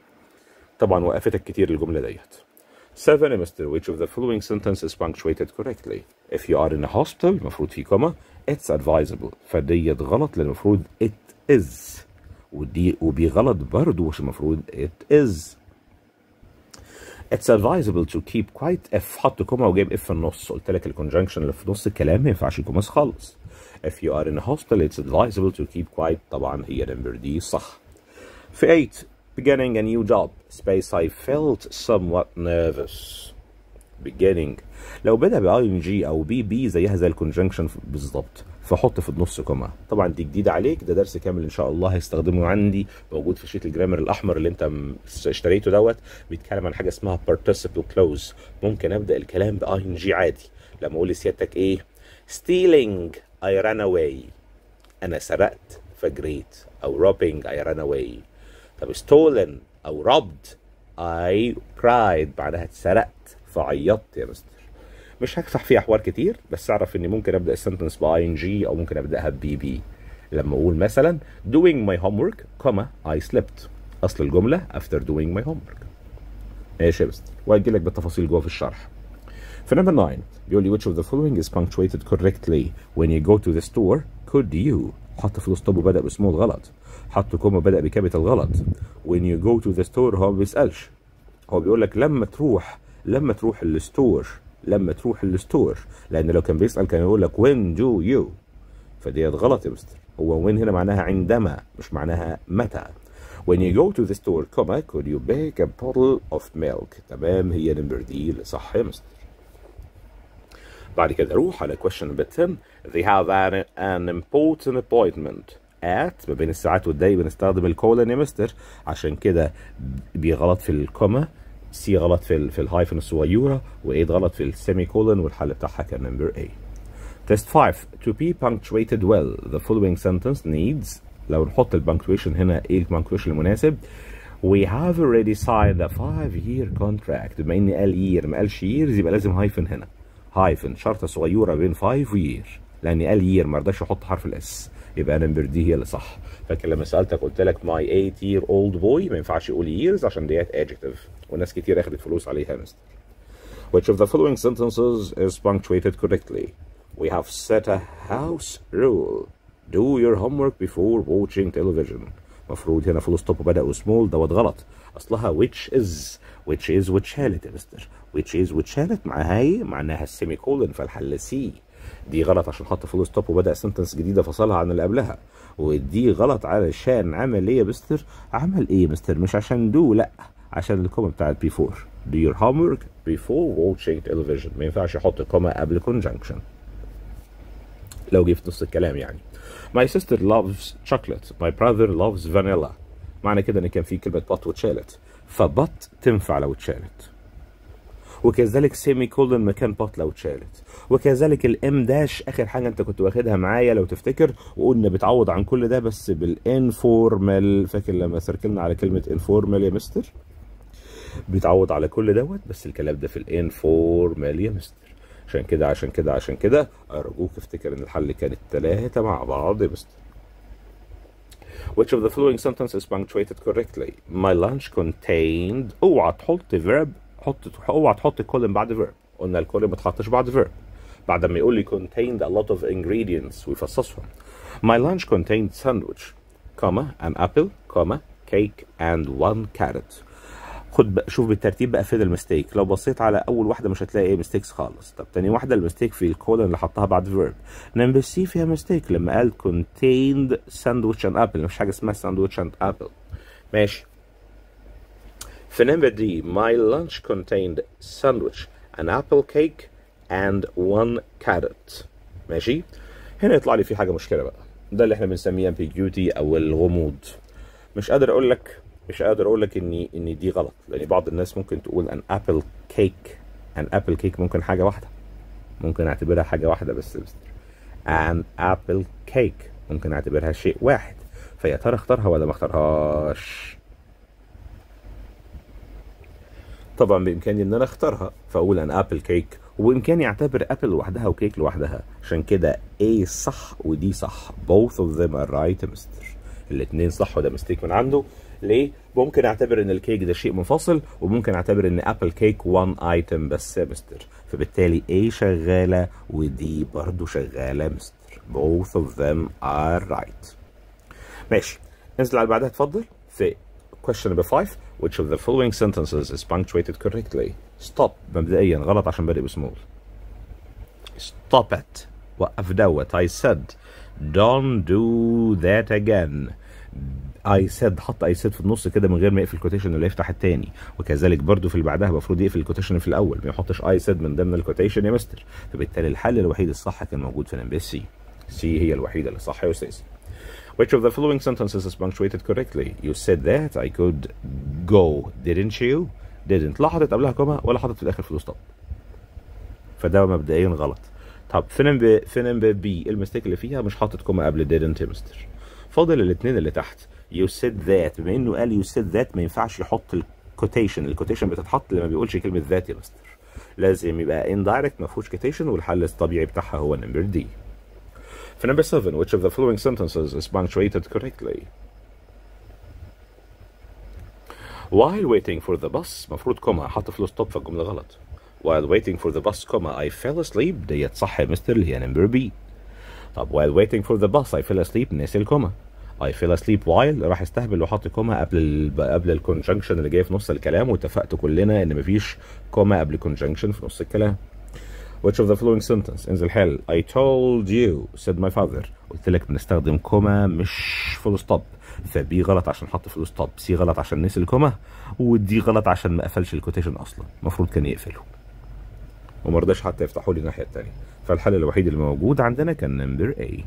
طبعا وقفتك كتير الجمله ديت 7 مستر which of the following sentence is punctuated correctly if you are in a hospital المفروض في كوما it's advisable فديت غلط لان المفروض it is ودي وبي غلط برضه مش المفروض it is It's advisable to keep quiet if حط كوما وجايب اف في النص قلت لك الكونجنكشن اللي في نص الكلام ما ينفعش يكمس خالص if you are in a hospital it's advisable to keep quiet طبعا هي نمبر دي صح في 8 beginning a new job space I felt somewhat nervous beginning لو بدأ ب ing او بي بي زيها زي الكونجنكشن بالظبط فحط في النص كوما طبعا دي جديده عليك ده درس كامل ان شاء الله هيستخدمه عندي موجود في شيت الجرامر الاحمر اللي انت اشتريته دوت بيتكلم عن حاجه اسمها participle clause ممكن ابدا الكلام ب ing عادي لما اقول لسيادتك ايه stealing I ran away انا سرقت فجريت او robbing I ran away طب stolen او robbed I cried بعدها اتسرقت فعيطت يا مستر مش هشرح فيه احوال كتير بس اعرف اني ممكن ابدا السنتنس باي ان جي او ممكن ابداها بي بي لما اقول مثلا doing my homework comma I slept اصل الجمله after doing my homework ماشي يا مستر وهجي لك بالتفاصيل جوه في الشرح في نمبر 9 بيقول لي which of the following is punctuated correctly when you go to the store could you حط فول ستوب وبدا بسمول غلط حط كوما بدا بكابيتال غلط when you go to the store هو ما بيسالش هو بيقول لك لما تروح لما تروح الستور لما تروح الستور لان لو كان بيسال كان يقول لك when do you فديت غلط يا مستر هو when هنا معناها عندما مش معناها متى when you go to the store comma could you bake a bottle of milk تمام هي نمبر دي اللي صح يا مستر بعد كده روح على question number 10 they have an, an important appointment at ما بين الساعات والدقايق بنستخدم الكولن يا مستر عشان كده بيغلط في الكوما سي غلط في ال في الهايفن الصغيره و8 غلط في السيمي كولن والحل بتاعها كان نمبر A. Test 5 to be punctuated well the following sentence needs لو نحط البنكتويشن هنا ايه البنكتويشن المناسب We have already signed a five year contract بما اني قال year ما قالش years يبقى لازم هايفن هنا هايفن شرطه صغيره بين 5 و year لان قال year ما رضاش يحط حرف الاس يبقى نمبر دي هي اللي صح فاكر لما سالتك قلت لك my 8 year old boy ما ينفعش يقول years عشان ديت adjective وناس كتير اخدت فلوس عليها يا مستر Which of the following sentences is punctuated correctly? We have set a house rule. Do your homework before watching television. مفروض هنا فول ستوب وبدأ وسمول دوت غلط اصلها which is which is واتشالت يا مستر which is واتشالت معاها ايه؟ معناها السيمي كولن فالحل سي دي غلط عشان حط فول ستوب وبدا سنتنس جديده فصلها عن اللي قبلها ودي غلط علشان عمل ايه يا مستر عمل ايه يا مستر مش عشان دو لا عشان الكوما بتاعت before do your homework before watching television ما ينفعش احط كوما قبل conjunction لو جه في نص الكلام يعني my sister loves chocolate my brother loves vanilla معنى كده ان كان في كلمه but واتشالت فبط تنفع لو اتشالت وكذلك سيمي كولن مكان بط لو اتشالت وكذلك الام داش اخر حاجه انت كنت واخدها معايا لو تفتكر وقلنا بتعوض عن كل ده بس بالانفورمال فاكر لما سركلنا على كلمه انفورمال يا مستر بيتعوض على كل دوت بس الكلام ده في الانفورمال يا مستر عشان كده عشان كده عشان كده ارجوك افتكر ان الحل كان التلاتة مع بعض يا مستر Which of the following sentences is punctuated correctly? My lunch contained اوعى تحط verb حط اوعى تحط colon بعد verb قلنا الكولن ما تحطش بعد verb بعد ما يقول لي contained a lot of ingredients ويفصصهم My lunch contained sandwich comma an apple comma cake and one carrot خد بقى شوف بالترتيب بقى فين المستيك لو بصيت على اول واحده مش هتلاقي ايه مستيكس خالص طب تاني واحده المستيك في الكولن اللي حطها بعد فيرب نمبر سي فيها مستيك لما قال contained sandwich and apple مفيش حاجه اسمها sandwich and apple ماشي في نمبر دي my lunch contained sandwich an apple cake and one carrot ماشي هنا يطلع لي في حاجه مشكله بقى ده اللي احنا بنسميه ambiguity او الغموض مش قادر اقول لك مش قادر اقول لك ان ان دي غلط لان بعض الناس ممكن تقول ان ابل كيك ان ابل كيك ممكن حاجه واحده ممكن اعتبرها حاجه واحده بس ان ابل كيك ممكن اعتبرها شيء واحد فيا ترى اختارها ولا ما اختارهاش طبعا بامكاني ان انا اختارها فاقول ان ابل كيك وبامكاني اعتبر ابل لوحدها وكيك لوحدها عشان كده A صح ودي صح both of them are right يا مستر الاثنين صح وده مستيك من عنده ليه؟ ممكن اعتبر ان الكيك ده شيء منفصل وممكن اعتبر ان ابل كيك وان ايتم بس يا مستر فبالتالي A شغاله ودي برضو شغاله يا مستر both of them are right ماشي انزل على اللي بعدها اتفضل في question number 5 which of the following sentences is punctuated correctly stop مبدئيا غلط عشان بادئ بسمول stop it وقف دوت I said don't do that again I said حط I said في النص كده من غير ما يقفل الكوتيشن اللي يفتح التاني وكذلك برضو في اللي بعدها المفروض يقفل الكوتيشن في الاول ما يحطش I said من ضمن الكوتيشن يا مستر فبالتالي الحل الوحيد الصح كان موجود في نمبر سي سي هي الوحيده اللي صح يا استاذ Which of the following sentences is punctuated correctly? You said that I could go, didn't you? Didn't لا حاطط قبلها كوما ولا حاطط في الاخر فلوس طب. فده مبدئيا غلط. طب في نمبر في نمبر بي المستيك اللي فيها مش حاطط كوما قبل didn't يا مستر. فاضل الاثنين اللي تحت. You said that بما انه قال you said that ما ينفعش يحط الكوتيشن، الكوتيشن بتتحط لما بيقولش كلمه ذات يا مستر. لازم يبقى indirect ما فيهوش كوتيشن والحل الطبيعي بتاعها هو نمبر دي. في number 7 which of the following sentences is punctuated correctly while waiting for the bus مفروض كوما حط فلوس ستوب فالجملة غلط while waiting for the bus كوما I fell asleep ديت صح يا مستر اللي هي number B طب while waiting for the bus I fell asleep ناسي الكوما I fell asleep while راح استهبل وحط كوما قبل ال قبل الكونجنكشن اللي جاي في نص الكلام واتفقت كلنا ان مفيش كوما قبل كونجنكشن في نص الكلام Which of the following sentence انزل حل I told you said my father قلت لك بنستخدم كوما مش فول ستوب فبي غلط عشان حط فول ستوب سي غلط عشان نسي الكوما ودي غلط عشان ما قفلش الكوتيشن اصلا المفروض كان يقفله وما رضاش حتى يفتحوا لي الناحيه الثانيه فالحل الوحيد اللي موجود عندنا كان نمبر A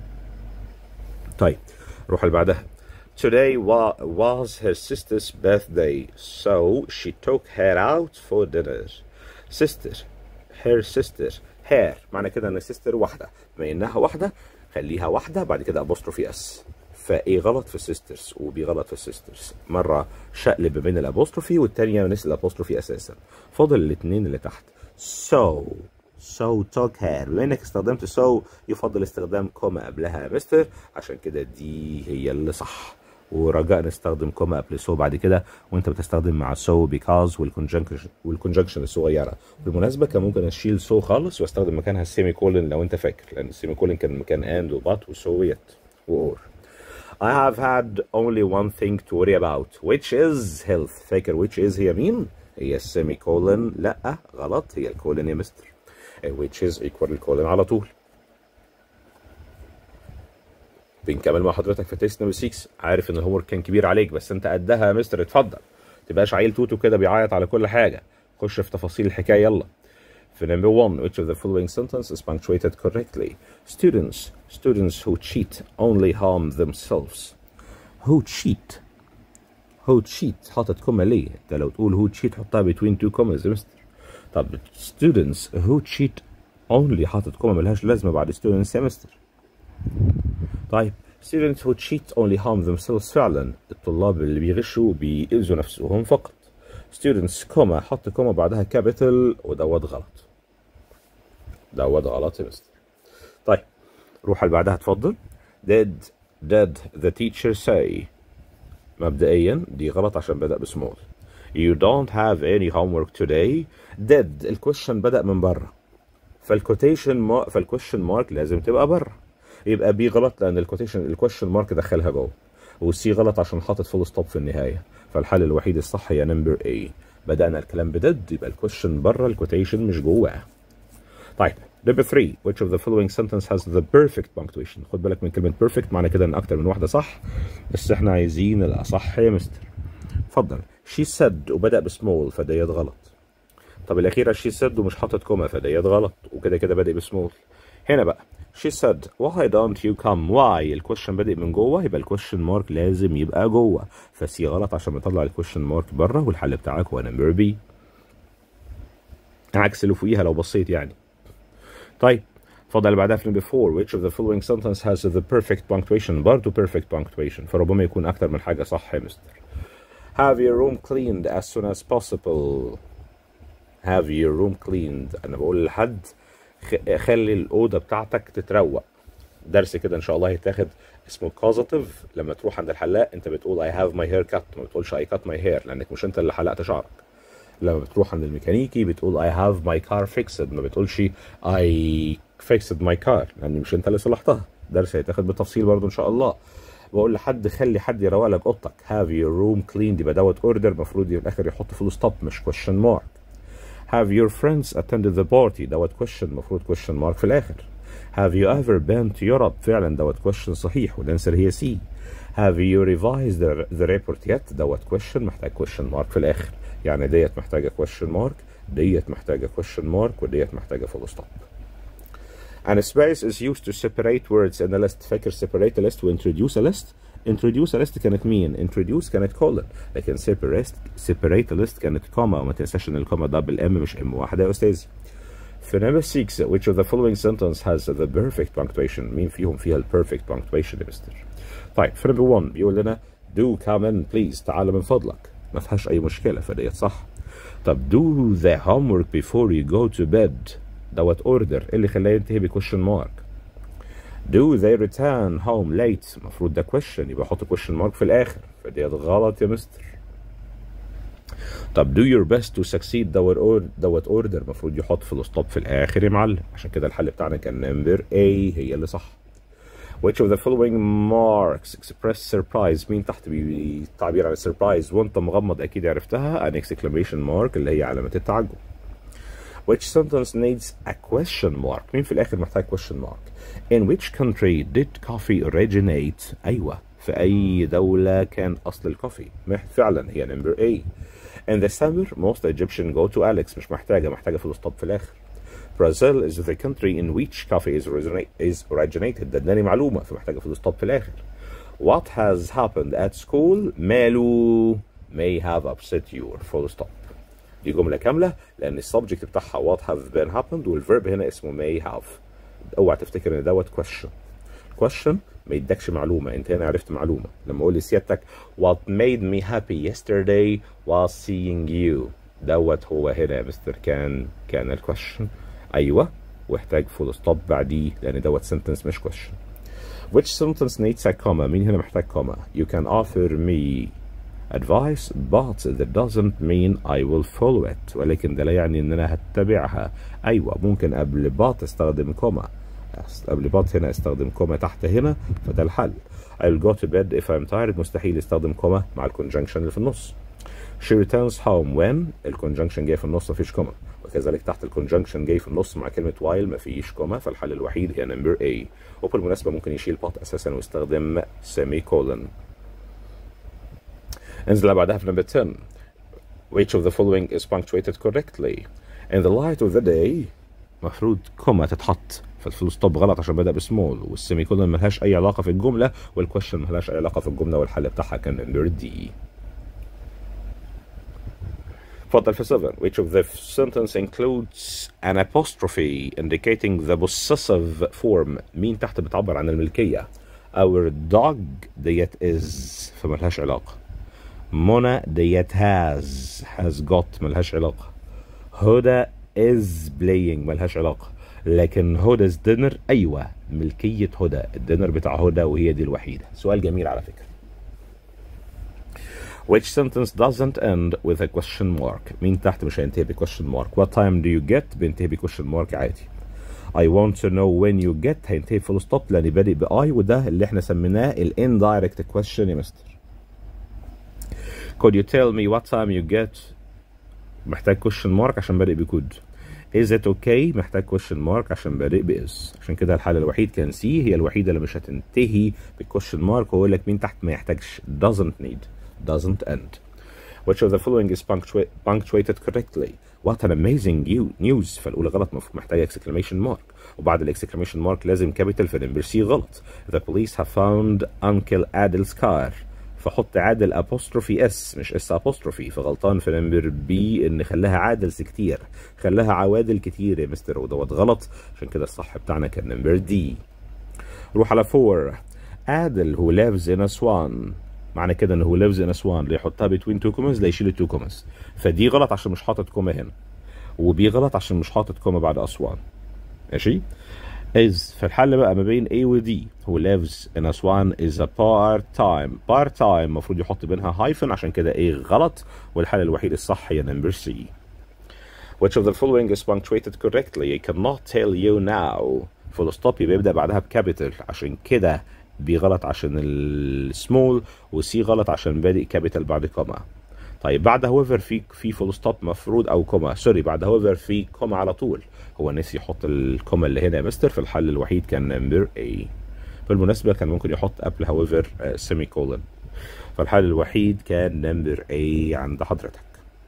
طيب روح اللي بعدها Today wa was her sister's birthday so she took her out for dinner sister her sister her معنى كده ان sister واحده بما انها واحده خليها واحده بعد كده apostrophe اس فايه غلط في السيسترز وبي غلط في السيسترز مره شقلب بين الابوستروفي والتانيه نسي الابوستروفي اساسا فاضل الاثنين اللي تحت so so took her بما انك استخدمت so يفضل استخدام كوما قبلها يا مستر عشان كده دي هي اللي صح ورجاء نستخدم كوما قبل سو بعد كده وانت بتستخدم مع سو بيكاز والكونجنكشن والكونجنكشن الصغيره بالمناسبه كان ممكن اشيل سو خالص واستخدم مكانها السيمي كولن لو انت فاكر لان السيمي كولن كان مكان اند وبات وسو يت واور I have had only one thing to worry about which is health فاكر which is هي مين؟ هي السيمي كولن لا غلط هي الكولن يا مستر which is equal الكولن على طول بنكمل مع حضرتك في تيست نمبر 6 عارف ان الهومورك كان كبير عليك بس انت قدها يا مستر اتفضل تبقاش عيل توتو كده بيعيط على كل حاجه خش في تفاصيل الحكايه يلا في number one which of the following sentence is punctuated correctly students students who cheat only harm themselves who cheat who cheat حاطط كوما ليه انت لو تقول who cheat حطها between two commas يا مستر طب students who cheat only حاطط كوما ملهاش لازمه بعد students يا مستر طيب students who cheat only harm themselves فعلا الطلاب اللي بيغشوا بيأذوا نفسهم فقط students كوما حط كوما بعدها capital ودوت غلط دوت غلط يا مستر طيب روح اللي بعدها اتفضل did did the teacher say مبدئيا دي غلط عشان بدأ بسمول you don't have any homework today did الكويشن بدأ من بره فالكوتيشن ما فالكويشن مارك لازم تبقى بره يبقى بي غلط لان الكوتيشن الكويشن مارك دخلها جوه والسي غلط عشان حاطط فول ستوب في النهايه فالحل الوحيد الصح هي نمبر A بدأنا الكلام بدد يبقى الكويشن بره الكوتيشن مش جواه طيب number 3 which of the following sentence has the perfect punctuation خد بالك من كلمة perfect معنى كده ان اكتر من واحدة صح بس احنا عايزين الاصح يا مستر اتفضل she said وبدأ بسمول فديت غلط طب الأخيرة she said ومش حاطط كوما فديت غلط وكده كده بادئ بسمول هنا بقى she said why don't you come why الكويشن بادئ من جوه يبقى الكويشن مارك لازم يبقى جوه فسي غلط عشان بيطلع الكويشن مارك بره والحل بتاعك هو نمبر بي عكس اللي فوقيها لو بصيت يعني طيب اتفضل اللي بعدها في number 4 which of the following sentence has the perfect punctuation برضه perfect punctuation فربما يكون أكتر من حاجة صح يا مستر have your room cleaned as soon as possible have your room cleaned أنا بقول لحد خ- خلي الأوضة بتاعتك تتروق درس كده إن شاء الله هيتاخد اسمه causative لما تروح عند الحلاق أنت بتقول I have my hair cut ما بتقولش I cut my hair لأنك مش أنت اللي حلقت شعرك لما بتروح عند الميكانيكي بتقول I have my car fixed ما بتقولش I fixed my car لان مش انت اللي صلحتها درس هيتاخد بالتفصيل برضو ان شاء الله بقول لحد خلي حد يروق لك اوضتك have your room cleaned يبقى دوت اوردر المفروض في الاخر يحط فول ستوب مش question mark have your friends attended the party دوت question المفروض question mark في الاخر have you ever been to Europe فعلا دوت question صحيح والانسر هي C have you revised the, the report yet دوت question محتاج question mark في الاخر يعني ديت محتاجه question mark ديت محتاجه question mark وديت محتاجه full stop And space is used to separate words in a list فاكر separate a list و introduce a list introduce a list كانت مين introduce كانت colon لكن separate separate a list كانت كوما وما تنساش ان الكوما ده بالام مش ام واحده يا استاذ في number 6 which of the following sentence has the perfect punctuation مين فيهم فيها ال perfect punctuation يا مستر طيب في number 1 بيقول لنا do come in please تعال من فضلك ما فيهاش اي مشكله فديت صح طب do the homework before you go to bed دوت اوردر اللي خلاه ينتهي بكويشن مارك do they return home late المفروض ده question يبقى احط question mark في الاخر فديت غلط يا مستر طب do your best to succeed دوت اور دوت اوردر المفروض يحط في الستوب في الاخر يا معلم عشان كده الحل بتاعنا كان نمبر A هي اللي صح which of the following marks express surprise مين تحت بي- التعبير عن surprise وانت مغمض اكيد عرفتها an exclamation mark اللي هي علامة التعجب which sentence needs a question mark مين في الاخر محتاج question mark in which country did coffee originate ايوه في اي دولة كان اصل الكوفي مح- فعلا هي number A in the summer most Egyptian go to Alex مش محتاجة محتاجة full stop في الاخر Brazil is the country in which coffee is, originate, is originated ده اداني معلومة فمحتاجة full stop في الآخر What has happened at school ماله may have upset you full stop دي جملة كاملة لأن السبجكت بتاعها what have been happened والفيرب هنا اسمه may have اوعى تفتكر ان دوت question question ما يدكش معلومة انت هنا عرفت معلومة لما اقول لسيادتك what made me happy yesterday was seeing you دوت هو هنا يا مستر كان كان الكويشن ايوه واحتاج فول ستوب بعديه لان دوت sentence مش question which sentence needs a comma مين هنا محتاج comma you can offer me advice but that doesn't mean I will follow it ولكن ده لا يعني ان انا هتبعها ايوه ممكن قبل but استخدم كوما قبل but هنا استخدم كوما تحت هنا فده الحل I'll go to bed if I'm tired مستحيل استخدم كوما مع الكونجنكشن اللي في النص She returns home when الكونجنكشن جاي في النص مفيش كوما وكذلك تحت الكونجنكشن جاي في النص مع كلمة while مفيش كوما فالحل الوحيد هي نمبر A وبالمناسبة ممكن يشيل but أساسا ويستخدم semi colon انزل بعدها في نمبر 10 which of the following is punctuated correctly in the light of the day مفروض كوما تتحط فالفول ستوب غلط عشان بدأ بسمول والسيمي كولون ملهاش أي علاقة في الجملة والكويشن ملهاش أي علاقة في الجملة والحل بتاعها كان نمبر دي اتفضل في 7 which of the sentence includes an apostrophe indicating the possessive form مين تحت بتعبر عن الملكية our dog ديت is فملهاش علاقة منى ديت has has got ملهاش علاقة هدى is playing ملهاش علاقة لكن هدى دينر أيوة ملكية هدى الدينر بتاع هدى وهي دي الوحيدة سؤال جميل على فكرة Which sentence doesn't end with a question mark مين تحت مش هينتهي ب question mark What time do you get بينتهي ب question mark عادي I want to know when you get هينتهي full stop لأن بادئ ب I وده اللي احنا سميناه ال indirect question يا مستر Could you tell me what time you get محتاج question mark عشان بادئ بكود Is it okay محتاج question mark عشان بادئ ب is عشان كده الحل الوحيد كان C هي الوحيدة اللي مش هتنتهي ب question mark ويقول لك مين تحت ما يحتاجش doesn't need doesn't end which of the following is punctua- punctuated correctly what an amazing you- news فالأولى غلط مفروض محتاج exclamation mark وبعد الاكسكلاميشن مارك لازم كابيتال في نمبر سي غلط the police have found uncle عادل's car فحط عادل apostrophe اس مش اس apostrophe فغلطان في نمبر بي ان خلاها عادلز كتير خلاها عوادل كتير يا مستر ودوت غلط عشان كده الصح بتاعنا كان نمبر دي روح على 4 عادل who lives in Aswan معنى كده ان هو lives in Aswan اللي يحطها between two commas لا يشيل التو commas فدي غلط عشان مش حاطط كوما هنا وبي غلط عشان مش حاطط كوما بعد أسوان ماشي is فالحل بقى ما بين A و D who lives in Aswan is a part time part time المفروض يحط بينها hyphen عشان كده A غلط والحل الوحيد الصح هي number C which of the following is punctuated correctly I cannot tell you now full stop يبقى يبدأ بعدها بكابيتال عشان كده بي غلط عشان السمول وسي غلط عشان بادئ كابيتال بعد كوما طيب بعد هوفر في في فول ستوب مفروض او كوما سوري بعد هوفر في كوما على طول هو نسي يحط الكوما اللي هنا يا مستر في الحل الوحيد كان نمبر A بالمناسبة كان ممكن يحط قبل هوفر سيمي كولن فالحل الوحيد كان نمبر A عند حضرتك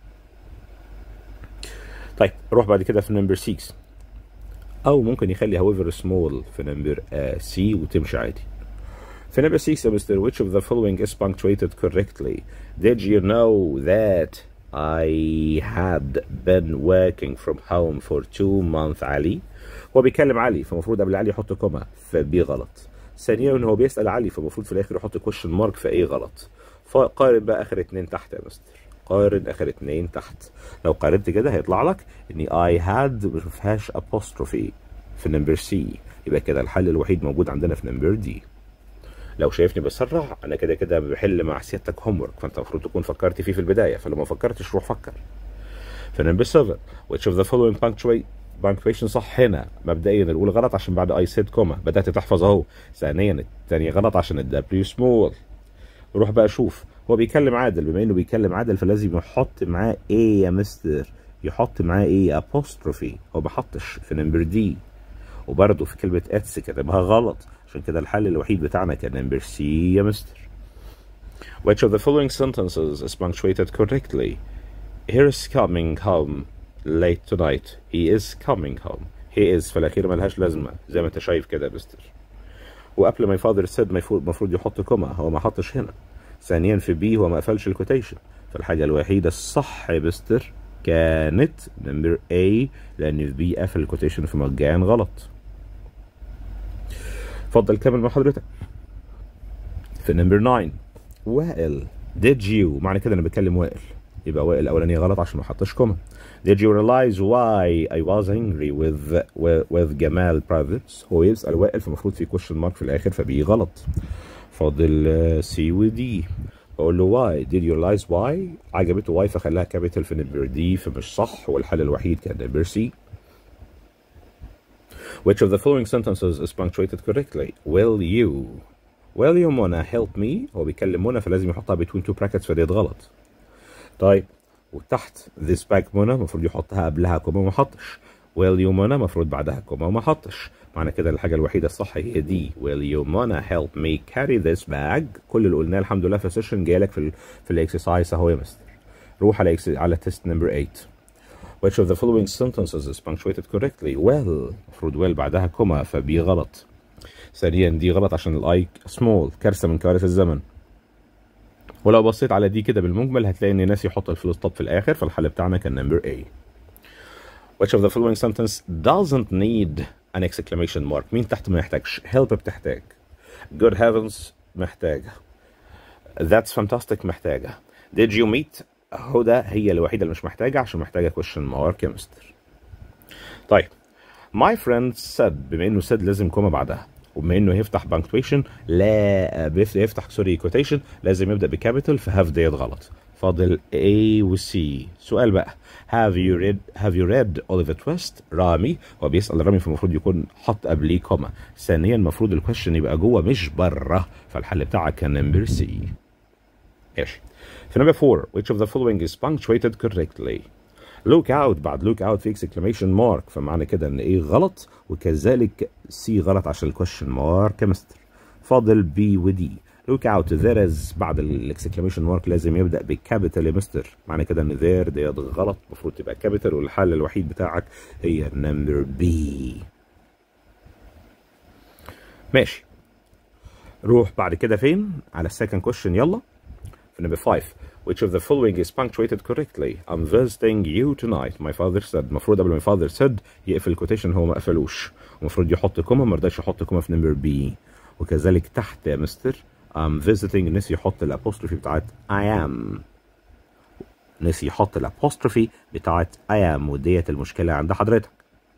طيب روح بعد كده في نمبر 6 او ممكن يخلي هوفر سمول في نمبر سي وتمشي عادي في نمبر 6 يا مستر which of the following is punctuated correctly did you know that I had been working from home for two months علي هو بيكلم علي فالمفروض قبل علي يحط كوما فبي غلط ثانيا هو بيسأل علي فالمفروض في الاخر يحط question mark فايه غلط فقارن بقى اخر اتنين تحت يا مستر قارن اخر اتنين تحت لو قارنت كده هيطلع لك ان I had ما فيهاش apostrophe في نمبر سي يبقى كده الحل الوحيد موجود عندنا في نمبر دي لو شايفني بسرع انا كده كده بحل مع سيادتك هوم ورك فانت المفروض تكون فكرت فيه في البدايه فلو ما فكرتش روح فكر في نمبر 7 which of the following punctuate punctuation صح هنا مبدئيا الاولى غلط عشان بعد اي سيد كوما بدات تحفظ اهو ثانيا الثانيه غلط عشان الدبليو سمول روح بقى شوف هو بيكلم عادل بما انه بيكلم عادل فلازم يحط معاه ايه يا مستر يحط معاه ايه ابوستروفي هو ما حطش في نمبر دي وبرضه في كلمة اتس كتبها غلط عشان كده الحل الوحيد بتاعنا كان نمبر سي يا مستر Which of the following sentences is punctuated correctly? He is coming home late tonight. He is coming home. He is في الأخير ملهاش لازمة زي ما أنت شايف كده يا مستر. وقبل ما father said المفروض يحط كوما هو ما حطش هنا. ثانيا في بي هو ما قفلش الكوتيشن. فالحاجة الوحيدة الصح يا مستر كانت نمبر A لأن في بي قفل الكوتيشن في مجان غلط. اتفضل كمل مع حضرتك. في نمبر 9 وائل did you معنى كده انا بتكلم وائل يبقى وائل الاولانيه غلط عشان ما حطش كوما did you realize why I was angry with with, with جمال privates هو يسأل وائل فالمفروض في question mark في الاخر فبي غلط فاضل سي ودي بقول له why did you realize why عجبته واي فخلاها كابيتال في نمبر دي فمش صح والحل الوحيد كان نمبر سي Which of the following sentences is punctuated correctly? Will you Will you منى help me هو بيكلم منى فلازم يحطها between two brackets فديت غلط طيب وتحت this bag منى المفروض يحطها قبلها كوما وما حطش will you منى المفروض بعدها كوما وما حطش معنى كده الحاجة الوحيدة الصح هي دي will you منى help me carry this bag كل اللي قلناه الحمد لله في السيشن جاي لك في ال في الاكسرسايز اهو يا مستر روح على على تيست نمبر 8 which of the following sentences is punctuated correctly well المفروض well بعدها كوما فبي غلط ثانيا دي غلط عشان الاي سمول كارثه من كوارث الزمن ولو بصيت على دي كده بالمجمل هتلاقي ان ناس يحط الفول ستوب في الاخر فالحل بتاعنا كان نمبر A which of the following sentence doesn't need an exclamation mark مين تحت ما يحتاجش help بتحتاج good heavens محتاجة that's fantastic محتاجة did you meet هدى هي الوحيدة اللي مش محتاجة عشان محتاجة question mark يا مستر طيب my friend said بما انه said لازم كوما بعدها وبما انه يفتح بانكتويشن لا بيف- يفتح سوري كوتيشن لازم يبدا بكابيتال فهاف ديت غلط فاضل A و C سؤال بقى have you read have you read Oliver Twist رامي هو بيسأل رامي فالمفروض يكون حط قبليه كوما ثانيا المفروض الكويشن يبقى جوه مش بره فالحل بتاعك كان نمبر سي ماشي في نمبر 4 which of the following is punctuated correctly look out بعد look out في exclamation mark فمعنى كده ان ايه غلط وكذلك سي غلط عشان الكويشن مارك يا مستر فاضل بي ودي look out there is بعد الاكسكلاميشن مارك لازم يبدا بكابيتال يا مستر معنى كده ان there ديت غلط المفروض تبقى كابيتال والحل الوحيد بتاعك هي نمبر بي ماشي روح بعد كده فين على السكند كويشن يلا في number 5 which of the following is punctuated correctly I'm visiting you tonight my father said المفروض قبل ما my father said يقفل الكوتيشن هو ما قفلوش المفروض يحط كوما ما رضاش يحط كوما في نمبر بي وكذلك تحت يا مستر I'm visiting نسي يحط الابوستروفي بتاعت I am نسي يحط الابوستروفي بتاعت I am وديت المشكلة عند حضرتك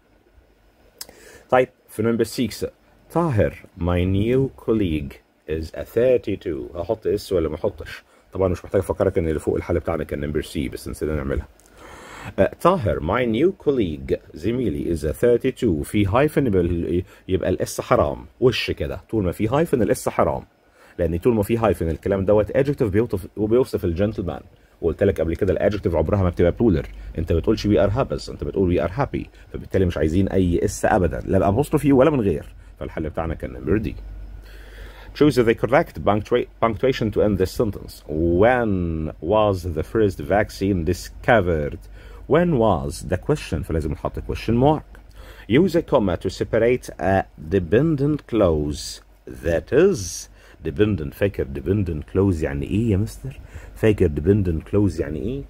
طيب في نمبر 6 طاهر my new colleague is a 32 هحط اس ولا ما احطش طبعا مش محتاج افكرك ان اللي فوق الحل بتاعنا كان نمبر سي بس نسينا نعملها آه، طاهر my new colleague زميلي is a 32 في هايفن يبقى, ال- يبقى الاس حرام وش كده طول ما في هايفن الاس حرام لان طول ما في هايفن الكلام دوت adjective بيوصف وبيوصف الجنتلمان وقلت لك قبل كده الادجكتيف عمرها ما بتبقى بلولر انت بتقولش وي ار هابز انت بتقول وي ار هابي فبالتالي مش عايزين اي اس ابدا لا بابوستروفي ولا من غير فالحل بتاعنا كان نمبر دي Choose the correct punctua- punctuation to end this sentence. When was the first vaccine discovered? When was the question فلازم نحط question mark. Use a comma to separate a dependent clause that is dependent فاكر dependent clause يعني ايه يا مستر؟ فاكر dependent clause يعني ايه؟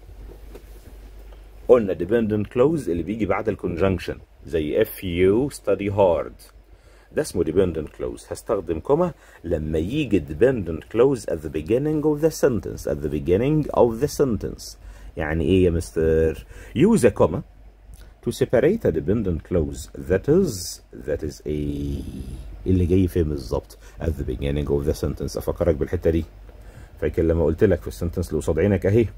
قلنا dependent clause اللي بيجي بعد الكونجنكشن زي if you study hard ده اسمه dependent clause هستخدم كوما لما يجي dependent clause at the beginning of the sentence at the beginning of the sentence يعني ايه يا مستر use a comma to separate a dependent clause that is that is a اللي جاي فين بالظبط at the beginning of the sentence افكرك بالحته دي فاكر لما قلت لك في السنتنس اللي قصاد عينك اهي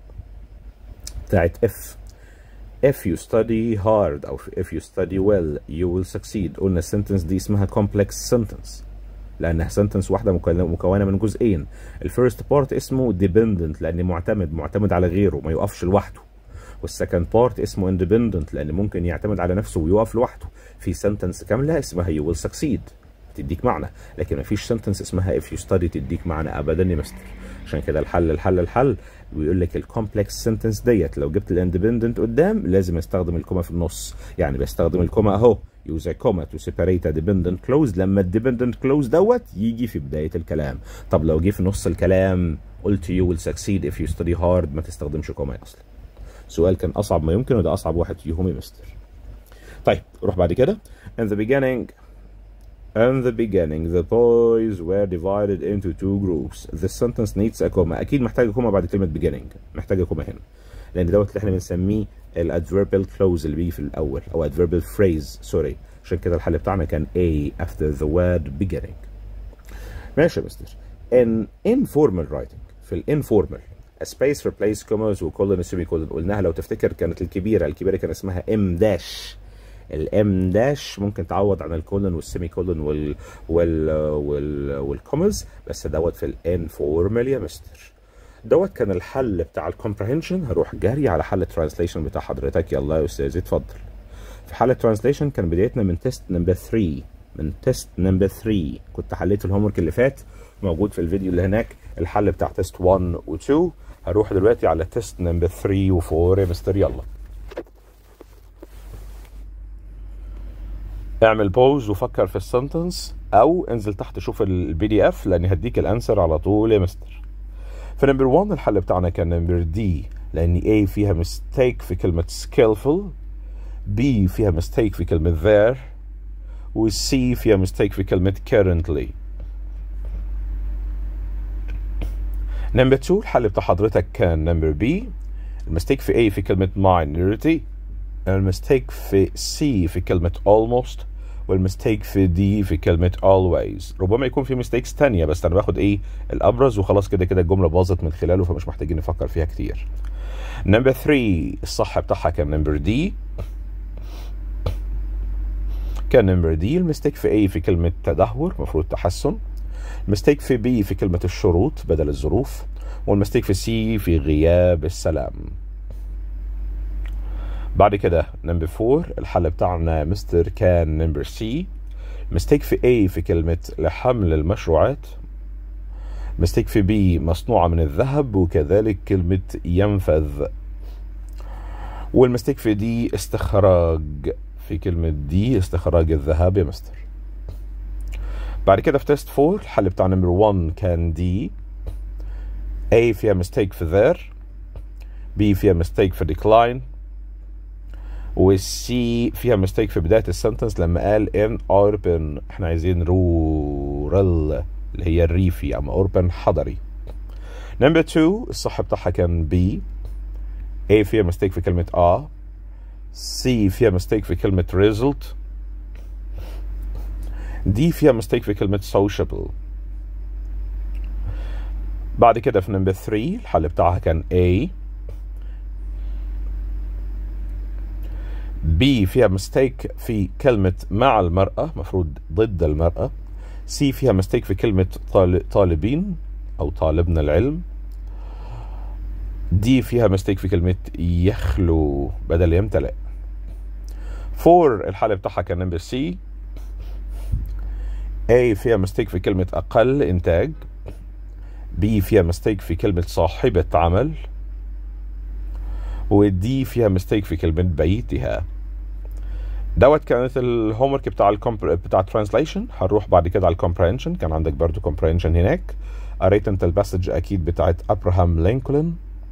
بتاعت if if you study hard او if you study well you will succeed قلنا السنتنس دي اسمها complex sentence لانها سنتنس واحده مكونه مكونة من جزئين الفيرست بارت اسمه dependent لان معتمد معتمد على غيره ما يقفش لوحده والسكند بارت اسمه independent لان ممكن يعتمد على نفسه ويقف لوحده في سنتنس كامله اسمها you will succeed تديك معنى لكن مفيش سنتنس اسمها if you study تديك معنى ابدا يا مستر عشان كده الحل الحل الحل ويقول لك الكومبلكس سنتنس ديت لو جبت الاندبندنت قدام لازم استخدم الكوما في النص يعني بستخدم الكوما اهو use a comma to separate a dependent clause لما الديبندنت clause دوت يجي في بدايه الكلام طب لو جه في نص الكلام قلت you will succeed if you study hard ما تستخدمش كوما اصلا سؤال كان اصعب ما يمكن وده اصعب واحد فيهم يا مستر طيب روح بعد كده in the beginning In the beginning, the boys were divided into two groups. The sentence needs a comma. أكيد محتاجة كوما بعد كلمة beginning. محتاجة كوما هنا. لأن دوت اللي احنا بنسميه ال adverbial clause اللي بيجي في الأول أو adverbial phrase سوري. عشان كده الحل بتاعنا كان A after the word beginning. ماشي يا مستر. In informal writing في ال informal a space replace commas وكولن semicolon قلناها لو تفتكر كانت الكبيرة الكبيرة كان اسمها M dash الام داش ممكن تعوض عن الكولن والسيمي كولن وال وال وال والكومز بس دوت في الان فورمال يا مستر دوت كان الحل بتاع الكومبريهنشن هروح جاري على حل الترانسليشن بتاع حضرتك يلا يا استاذ اتفضل في حل الترانسليشن كان بدايتنا من تيست نمبر 3 من تيست نمبر 3 كنت حليت الهوم ورك اللي فات موجود في الفيديو اللي هناك الحل بتاع تيست 1 و 2 هروح دلوقتي على تيست نمبر 3 و4 يا مستر يلا اعمل بوز وفكر في السنتنس او انزل تحت شوف البي دي اف لاني هديك الانسر على طول يا مستر في نمبر 1 الحل بتاعنا كان نمبر دي لان A فيها ميستيك في كلمة skillful B فيها ميستيك في كلمة there و C فيها ميستيك في كلمة currently نمبر 2 الحل بتاع حضرتك كان نمبر B المستيك في A في كلمة minority المستيك في C في كلمة almost والمستيك في دي في كلمة always ربما يكون في مستيكس تانية بس أنا باخد إيه الأبرز وخلاص كده كده الجملة باظت من خلاله فمش محتاجين نفكر فيها كتير نمبر 3 الصح بتاعها كان نمبر دي كان نمبر دي المستيك في A في كلمة تدهور مفروض تحسن المستيك في B في كلمة الشروط بدل الظروف والمستيك في C في غياب السلام بعد كده نمبر 4 الحل بتاعنا مستر كان نمبر سي مستيك في A في كلمة لحمل المشروعات مستيك في B مصنوعة من الذهب وكذلك كلمة ينفذ والمستيك في دي استخراج في كلمة دي استخراج الذهب يا مستر بعد كده في تيست 4 الحل بتاع نمبر 1 كان دي A فيها مستيك في there B فيها مستيك في decline والسي فيها مستيك في بداية السنتنس لما قال ان اوربن احنا عايزين رورال اللي هي الريفي اما اوربن حضري نمبر 2 الصح بتاعها كان بي A فيها مستيك في كلمة اه C فيها مستيك في كلمة result D فيها مستيك في كلمة sociable بعد كده في نمبر 3 الحل بتاعها كان A B فيها مستيك في كلمة مع المرأة مفروض ضد المرأة C فيها مستيك في كلمة طالبين أو طالبنا العلم D فيها مستيك في كلمة يخلو بدل يمتلئ 4 الحل بتاعها كان نمبر C A فيها مستيك في كلمة أقل إنتاج B فيها مستيك في كلمة صاحبة عمل ودي فيها مستيك في كلمة بيتها دوت كانت الهوم ورك بتاع الكمبر... بتاع الترانسليشن هنروح بعد كده على الكومبرينشن كان عندك برضو كومبرينشن هناك قريت انت الباسج اكيد بتاعت ابراهام لينكولن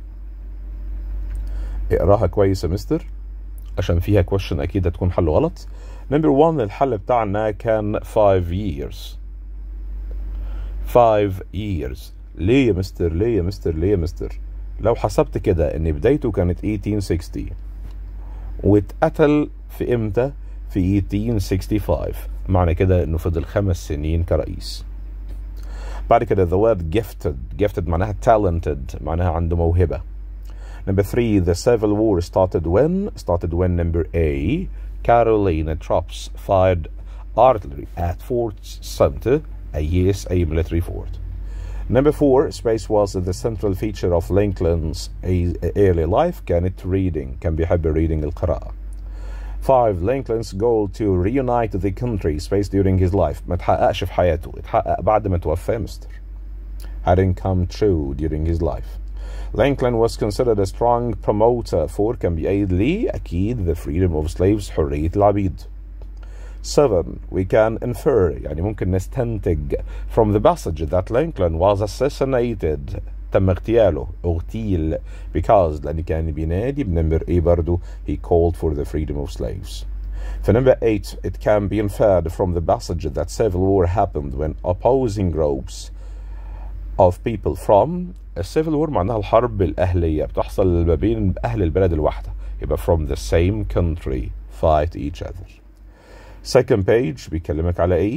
اقراها كويس يا مستر عشان فيها كويشن اكيد هتكون حل غلط نمبر 1 الحل بتاعنا كان 5 years 5 years ليه يا مستر ليه يا مستر ليه يا مستر لو حسبت كده ان بدايته كانت 1860 واتقتل في امتى في 1865 معنى كده انه فضل خمس سنين كرئيس بعد كده the word gifted gifted معناها talented معناها عنده موهبة number three the civil war started when started when number A Carolina troops fired artillery at Fort Sumter a yes a military fort Number four, space was the central feature of Lincoln's early life كانت reading كان بيحب reading القراءة. Five, Lincoln's goal to reunite the country space during his life ما تحققش في حياته اتحقق بعد ما توفى مستر. hadn't come true during his life. Lincoln was considered a strong promoter for كان بيأيد ليه أكيد the freedom of slaves حرية العبيد. 7. We can infer يعني ممكن نستنتج from the passage that Lincoln was assassinated تم اغتياله اغتيل because لأن كان بينادي بنمبر A برضو he called for the freedom of slaves. For number 8, it can be inferred from the passage that civil war happened when opposing groups of people from a civil war معناها الحرب الأهلية بتحصل ما بين أهل البلد الواحدة يبقى from the same country fight each other. second page بيكلمك على ايه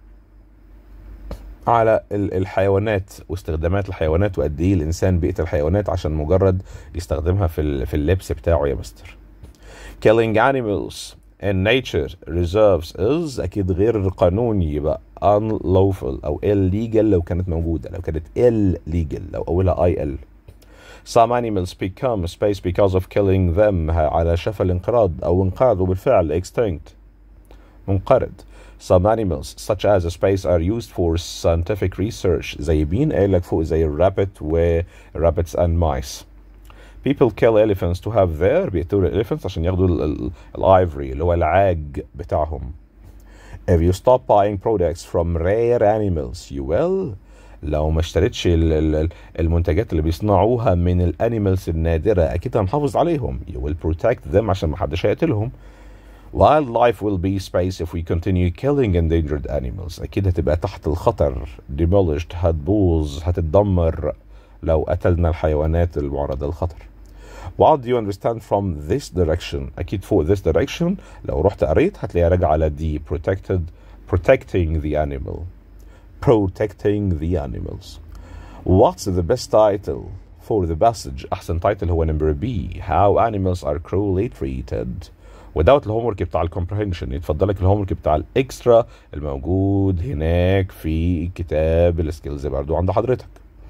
على الحيوانات واستخدامات الحيوانات وقد ايه الانسان بيقتل الحيوانات عشان مجرد يستخدمها في في اللبس بتاعه يا مستر killing animals in nature reserves is اكيد غير قانوني يبقى unlawful او illegal لو كانت موجوده لو كانت illegal لو اولها اي ال Some animals become space because of killing them على شفا الانقراض او انقرضوا بالفعل extinct منقرض Some animals such as space are used for scientific research زي مين قايل لك فوق زي الرابت و rabbits and mice people kill elephants to have their بيقتلوا الاليفنتس عشان ياخدوا الايفري اللي هو العاج بتاعهم if you stop buying products from rare animals you will لو ما اشتريتش ال- ال- المنتجات اللي بيصنعوها من الانيمالز النادره اكيد هنحافظ عليهم you will protect them عشان ما حدش هيقتلهم wildlife will be space if we continue killing endangered animals اكيد هتبقى تحت الخطر demolished هتبوظ هتتدمر لو قتلنا الحيوانات المعرضة للخطر What do you understand from this direction أكيد فوق this direction لو رحت قريت هتلاقيها راجعة على D protected protecting the animal protecting the animals What's the best title for the passage أحسن title هو number B How animals are cruelly treated ودوت الهوم ورك بتاع الكومبريهنشن يتفضل لك الهوم ورك بتاع الاكسترا الموجود هناك في كتاب السكيلز برضو عند حضرتك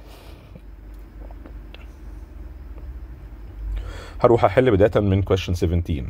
هروح احل بدايه من question 17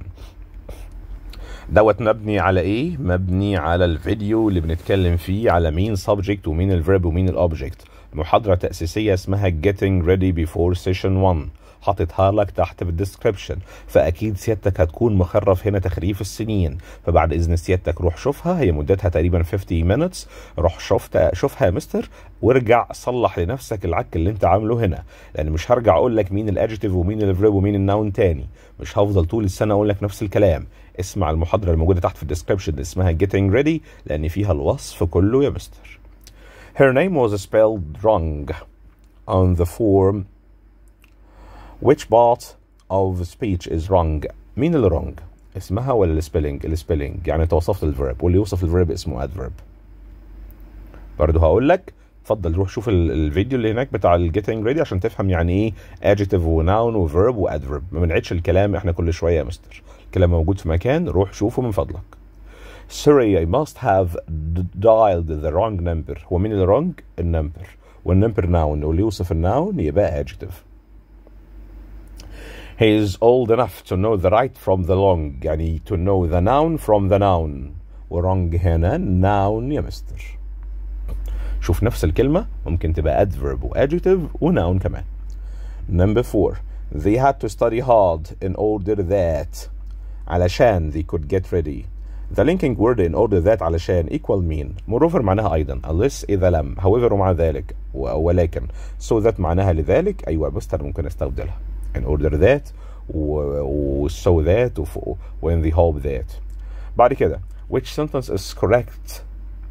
دوت مبني على ايه مبني على الفيديو اللي بنتكلم فيه على مين subject ومين الفيرب ومين الاوبجكت محاضره تاسيسيه اسمها getting ready before session 1 حاططها لك تحت في الديسكربشن فاكيد سيادتك هتكون مخرف هنا تخريف السنين فبعد اذن سيادتك روح شوفها هي مدتها تقريبا 50 minutes روح شفت شوفها يا مستر وارجع صلح لنفسك العك اللي انت عامله هنا لان مش هرجع اقول لك مين الادجكتيف ومين الفيرب ومين الناون تاني مش هفضل طول السنه اقول لك نفس الكلام اسمع المحاضره الموجوده تحت في الديسكربشن اللي اسمها getting ready لان فيها الوصف كله يا مستر Her name was spelled wrong on the form which part of speech is wrong مين اللي wrong اسمها ولا السبيلنج السبيلنج يعني انت وصفت الفيرب واللي يوصف الفيرب اسمه adverb برضه هقول لك اتفضل روح شوف ال- الفيديو اللي هناك بتاع ال getting ready عشان تفهم يعني ايه adjective وناون وverb وadverb ما بنعيدش الكلام احنا كل شويه يا مستر الكلام موجود في مكان روح شوفه من فضلك Sorry I must have d- dialed the wrong number هو مين اللي wrong النمبر والنمبر noun واللي يوصف الناون يبقى adjective He is old enough to know the right from the wrong يعني to know the noun from the noun wrong هنا noun يا مستر شوف نفس الكلمة ممكن تبقى adverb و adjective و noun كمان number four they had to study hard in order that علشان they could get ready the linking word in order that علشان equal mean moreover معناها أيضا unless إذا لم however ومع ذلك و- ولكن so that معناها لذلك أيوة مستر ممكن استبدلها in order that و, و so that و, ف- و in the hope that بعد كده which sentence is correct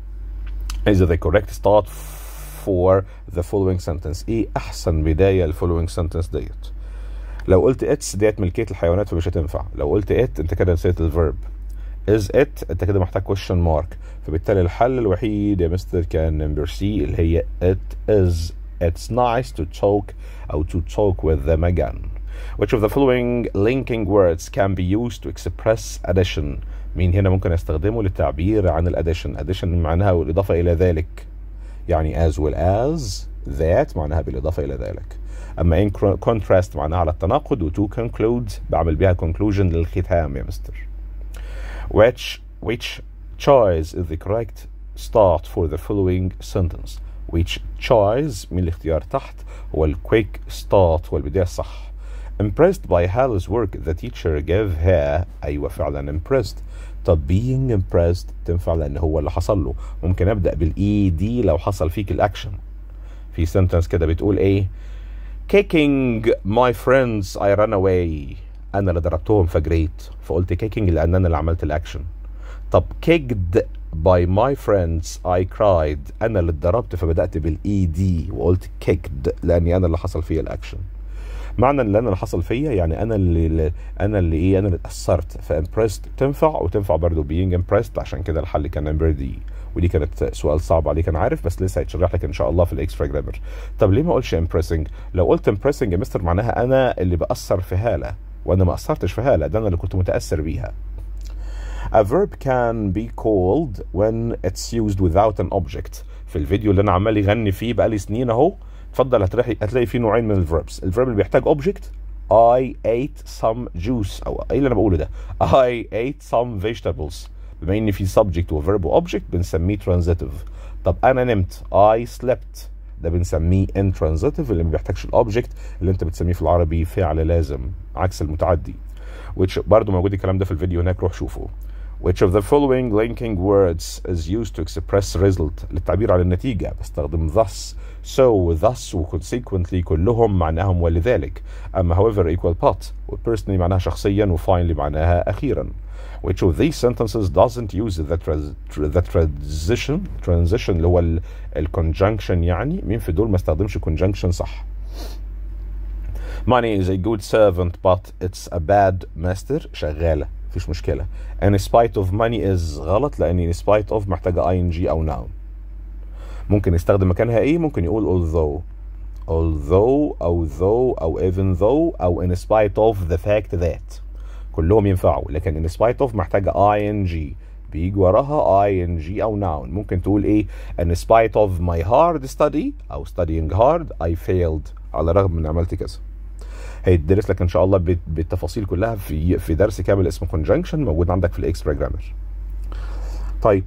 is the correct start for the following sentence ايه احسن بدايه للفولوينج sentence ديت لو قلت اتس ديت ملكيه الحيوانات فمش هتنفع لو قلت ات انت كده نسيت الفيرب از ات انت كده محتاج question mark فبالتالي الحل الوحيد يا مستر كان نمبر سي اللي هي it is it's nice to talk او to talk with them again which of the following linking words can be used to express addition مين هنا ممكن استخدمه للتعبير عن الاديشن addition معناها بالاضافه الى ذلك يعني as well as that معناها بالإضافة إلى ذلك أما in contrast معناها على التناقض و to conclude بعمل بيها conclusion للختام يا مستر which which choice is the correct start for the following sentence which choice من الاختيار تحت هو ال quick start هو البداية الصح impressed by Hal's work the teacher gave her أيوة فعلا impressed طب being impressed تنفع لأن هو اللي حصل له ممكن أبدأ بالإي دي لو حصل فيك الأكشن في sentence كده بتقول إيه kicking my friends I ran away أنا اللي ضربتهم فجريت فقلت kicking لأن أنا اللي عملت الأكشن طب kicked by my friends I cried أنا اللي اتضربت فبدأت بالإي دي وقلت kicked لأني أنا اللي حصل فيا الأكشن معنى ان انا اللي حصل فيا يعني انا اللي انا اللي ايه انا اللي اتاثرت فامبرست تنفع وتنفع برضه بينج امبرست عشان كده الحل كان نمبر دي ودي كانت سؤال صعب عليك انا عارف بس لسه هيتشرح لك ان شاء الله في الاكسترا جرامر طب ليه ما اقولش امبريسنج لو قلت امبريسنج يا مستر معناها انا اللي باثر في هاله وانا ما اثرتش في هاله ده انا اللي كنت متاثر بيها A verb can be called when it's used without an object في الفيديو اللي انا عمال يغني فيه بقالي سنين اهو اتفضل هتلاقي هتلاقي فيه نوعين من الفيربس الفيرب اللي بيحتاج object I ate some juice او ايه اللي انا بقوله ده I ate some vegetables بما ان في subject و verb و object بنسميه transitive طب انا نمت I slept ده بنسميه intransitive اللي ما بيحتاجش الاوبجكت اللي انت بتسميه في العربي فعل لازم عكس المتعدي which برضه موجود الكلام ده في الفيديو هناك روح شوفه which of the following linking words is used to express result للتعبير عن النتيجة بستخدم thus so thus و consequently كلهم معناهم ولذلك أما however equal but و personally معناها شخصيا و finally معناها أخيرا which of these sentences doesn't use the, trans the transition transition اللي هو ال ال conjunction يعني مين في دول ما استخدمش conjunction صح money is a good servant but it's a bad master شغالة مفيش مشكلة and in spite of money is غلط لأن in spite of محتاجة ing أو noun ممكن يستخدم مكانها ايه ممكن يقول although although أو though أو even though أو in spite of the fact that كلهم ينفعوا لكن in spite of محتاجة ing بيجي وراها ing أو noun ممكن تقول ايه in spite of my hard study أو studying hard I failed على الرغم من عملت كذا هيدرس لك ان شاء الله بالتفاصيل كلها في في درس كامل اسمه conjunction موجود عندك في الاكسترا جرامر طيب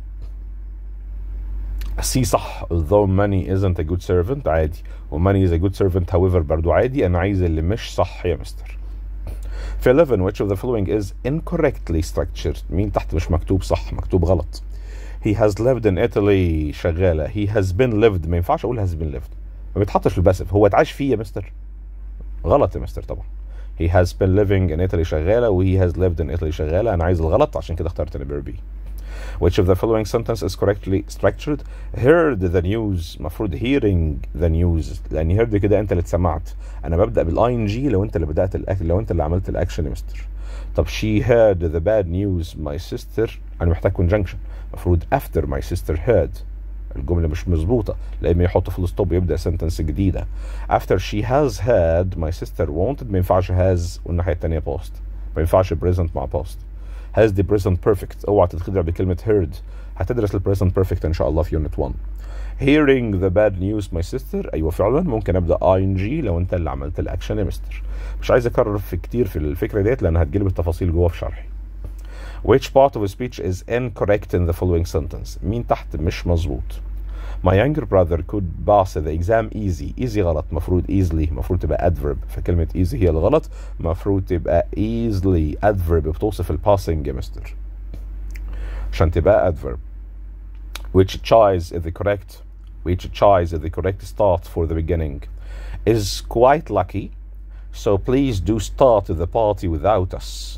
سي صح though money isn't a good servant عادي و money is a good servant however برضو عادي انا عايز اللي مش صح يا مستر في 11 which of the following is incorrectly structured مين تحت مش مكتوب صح مكتوب غلط he has lived in Italy شغالة he has been lived ما ينفعش اقول has been lived ما بيتحطش في الباسف هو اتعاش فيه يا مستر غلط يا مستر طبعا he has been living in Italy شغالة و he has lived in Italy شغالة أنا عايز الغلط عشان كده اخترت number B which of the following sentence is correctly structured heard the news مفروض hearing the news لأن heard كده أنت اللي اتسمعت أنا ببدأ بالاي جي لو أنت اللي بدأت الأكل لو أنت اللي عملت الأكشن يا مستر طب she heard the bad news my sister أنا محتاج conjunction مفروض after my sister heard الجملة مش مظبوطة لأما يحط فول ستوب يبدأ سنتنس جديدة after she has had my sister wanted ما ينفعش has والناحية التانية post ما ينفعش present مع post has the present perfect اوعى تتخدع بكلمة heard هتدرس ال present perfect إن شاء الله في unit 1 hearing the bad news my sister أيوة فعلا ممكن أبدأ ing لو أنت اللي عملت الأكشن يا مستر مش عايز أكرر في كتير في الفكرة ديت لأن هتجيلي بالتفاصيل جوه في شرحي Which part of a speech is incorrect in the following sentence? مين تحت مش مظبوط؟ My younger brother could pass the exam easy. Easy غلط مفروض easily مفروض تبقى adverb فكلمة easy هي الغلط مفروض تبقى easily adverb بتوصف الباسنج يا مستر عشان تبقى adverb which choice is the correct which choice is the correct start for the beginning is quite lucky so please do start the party without us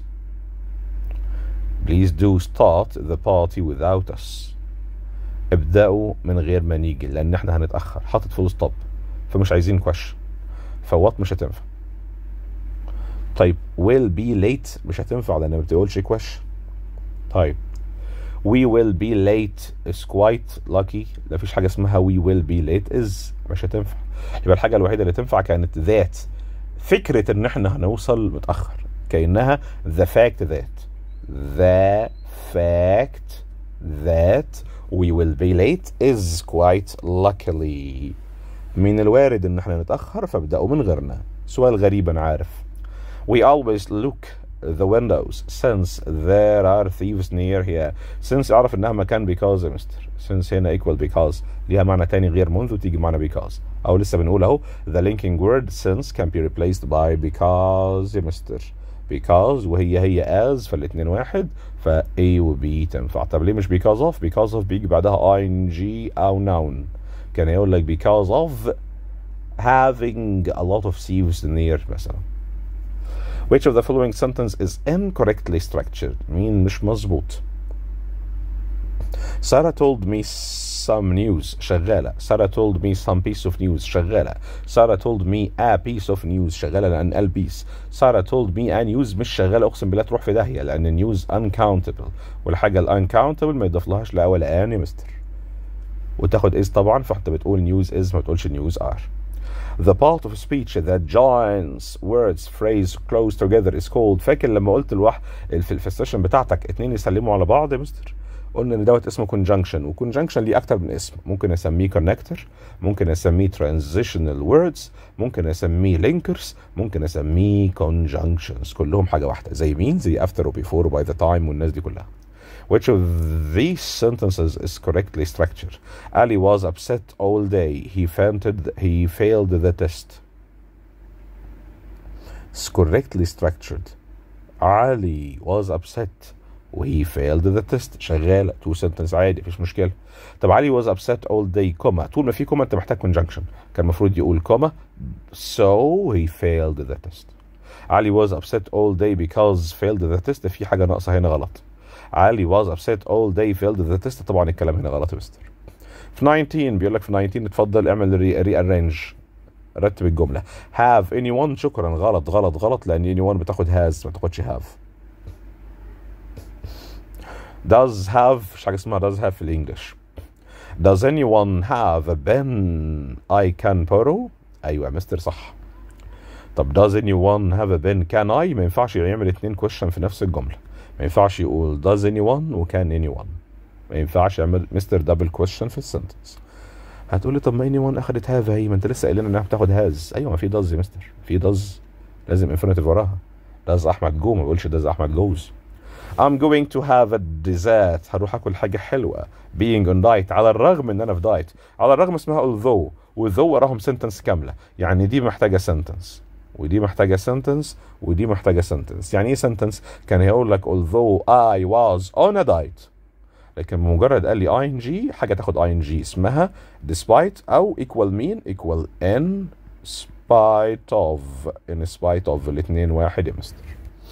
please do start the party without us ابدأوا من غير ما نيجي لأن احنا هنتأخر حاطط فول ستوب فمش عايزين كوش فوات مش هتنفع طيب will be late مش هتنفع لأن ما بتقولش كوش طيب we will be late is quite lucky لا فيش حاجة اسمها we will be late is مش هتنفع يبقى الحاجة الوحيدة اللي تنفع كانت ذات فكرة ان احنا هنوصل متأخر كأنها the fact that the fact that we will be late is quite luckily من الوارد ان احنا نتأخر فابدأوا من غيرنا سؤال غريب انا عارف we always look the windows since there are thieves near here since اعرف انها مكان because يا مستر since هنا equal because ليها معنى تاني غير منذ تيجي معنى because او لسه بنقول اهو the linking word since can be replaced by because يا مستر because وهي هي as فالاتنين واحد ف A و B تنفع طب ليه مش because of because of بيجي بعدها ing أو noun كان يقول لك because of having a lot of thieves near مثلا which of the following sentence is incorrectly structured مين مش مظبوط Sarah told me some news شغالة Sarah told me some piece of news شغالة Sarah told me a piece of news شغالة لأن ال piece Sarah told me a news مش شغالة أقسم بالله تروح في داهية لأن news uncountable والحاجة ال uncountable ما يضاف لا ولا آن يا مستر وتاخد is طبعا فانت بتقول news is ما بتقولش news are The part of speech that joins words phrase close together is called فاكر لما قلت الواحد في, في السيشن بتاعتك اتنين يسلموا على بعض يا مستر قلنا ان دوت اسمه conjunction وconjunction ليه اكتر من اسم ممكن اسميه connector ممكن اسميه transitional words ممكن اسميه linkers ممكن اسميه conjunctions كلهم حاجه واحده زي مين زي after و before و by the time والناس دي كلها Which of these sentences is correctly structured? Ali was upset all day. He fainted. He failed the test. It's correctly structured. Ali was upset وهي failed the test شغالة تو sentence عادي مفيش مشكلة طب علي was upset all day كوما طول ما في كوما انت محتاج conjunction كان المفروض يقول كوما so he failed the test علي was upset all day because failed the test في حاجة ناقصة هنا غلط علي was upset all day failed the test طبعا الكلام هنا غلط يا مستر في 19 بيقول لك في 19 اتفضل اعمل ري ارينج رتب الجملة have anyone شكرا غلط غلط غلط لأن anyone بتاخد has ما تاخدش have does have مش حاجة اسمها does have في الانجليش does anyone have a pen I can borrow ايوه يا مستر صح طب does anyone have a pen can I ما ينفعش يعمل اتنين question في نفس الجملة ما ينفعش يقول does anyone وكان anyone ما ينفعش يعمل مستر دبل question في السنتنس هتقولي طب ما anyone اخدت have اهي ما انت لسه قايل لنا انها بتاخد has ايوه ما في does يا مستر في does لازم infinitive وراها does احمد جو ما بقولش does احمد goes I'm going to have a dessert هروح اكل حاجة حلوة being on diet على الرغم ان انا في دايت على الرغم اسمها although والthough وراهم sentence كاملة يعني دي محتاجة sentence ودي محتاجة sentence ودي محتاجة sentence يعني ايه sentence كان هيقول لك although I was on a diet لكن بمجرد قال لي ing حاجة تاخد ing اسمها despite او equal mean equal in spite of in spite of الاتنين واحد يا مستر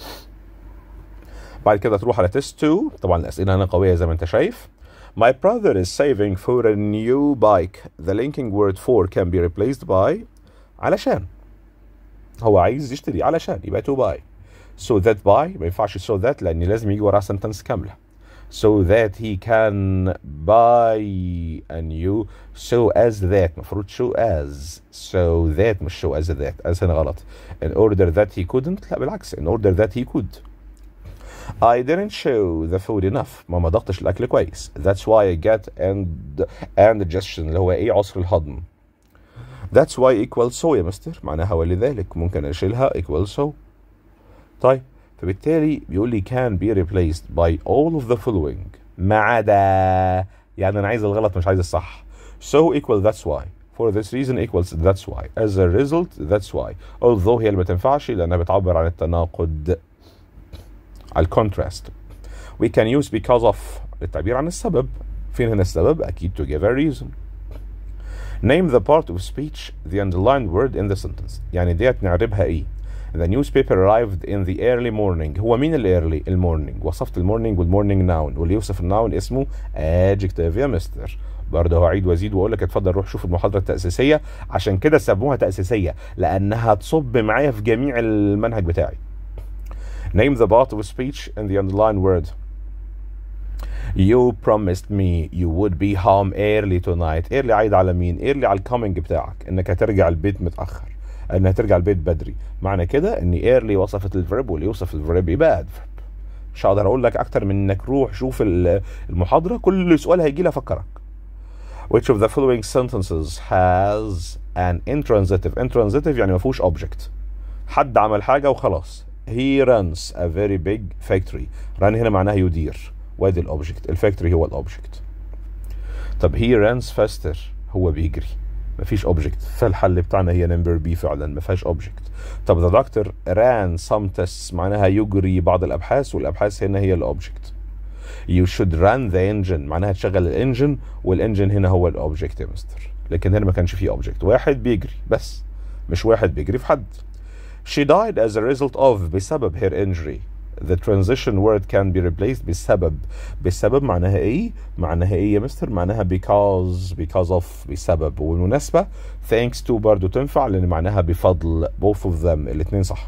بعد كده تروح على تيست 2 طبعا الاسئله هنا قويه زي ما انت شايف My brother is saving for a new bike. The linking word for can be replaced by علشان هو عايز يشتري علشان يبقى to buy. So that buy ما ينفعش so that لأن لازم يجي وراها sentence كاملة. So that he can buy a new so as that المفروض show as so that مش show as that as هنا غلط. In order that he couldn't لا بالعكس in order that he could. I didn't show the food enough ما مضغتش الاكل كويس that's why I get and and digestion اللي هو ايه عسر الهضم that's why equal so يا مستر معناها ولذلك ممكن اشيلها equal so طيب فبالتالي بيقول لي can be replaced by all of the following ما عدا يعني انا عايز الغلط مش عايز الصح so equal that's why for this reason equals that's why as a result that's why although هي اللي ما تنفعش لانها بتعبر عن التناقض على الكونتراست we can use because of للتعبير عن السبب فين هنا السبب أكيد to give a reason name the part of speech the underlined word in the sentence يعني ديت نعربها ايه The newspaper arrived in the early morning هو مين ال early المورنينج وصفت المورنينج والمورنينج ناون واللي يوصف الناون اسمه adjective يا مستر برضه هعيد وازيد واقول لك اتفضل روح شوف المحاضره التاسيسيه عشان كده سموها تاسيسيه لانها تصب معايا في جميع المنهج بتاعي Name the part of speech in the underlined word. You promised me you would be home early tonight. early عايد على مين؟ early على الكومينج بتاعك انك هترجع البيت متأخر. انك هترجع البيت بدري. معنى كده ان early وصفت الفيرب واللي يوصف الفيرب يبقى adverb. مش هقدر اقول لك اكتر من انك روح شوف المحاضرة كل سؤال هيجي لي افكرك. Which of the following sentences has an intransitive؟ intransitive يعني ما فيهوش object. حد عمل حاجة وخلاص. he runs a very big factory run هنا معناها يدير وادي الاوبجكت الفاكتوري هو الاوبجكت طب he runs faster هو بيجري مفيش اوبجكت فالحل بتاعنا هي نمبر بي فعلا ما فيهاش اوبجكت طب the doctor ran some tests معناها يجري بعض الابحاث والابحاث هنا هي الاوبجكت you should run the engine معناها تشغل الانجن والانجن هنا هو الاوبجكت يا مستر لكن هنا ما كانش فيه اوبجكت واحد بيجري بس مش واحد بيجري في حد She died as a result of بسبب her injury. The transition word can be replaced بسبب. بسبب معناها ايه؟ معناها ايه يا مستر؟ معناها because because of بسبب وبالمناسبة thanks to برضو تنفع لأن معناها بفضل both of them الاتنين صح.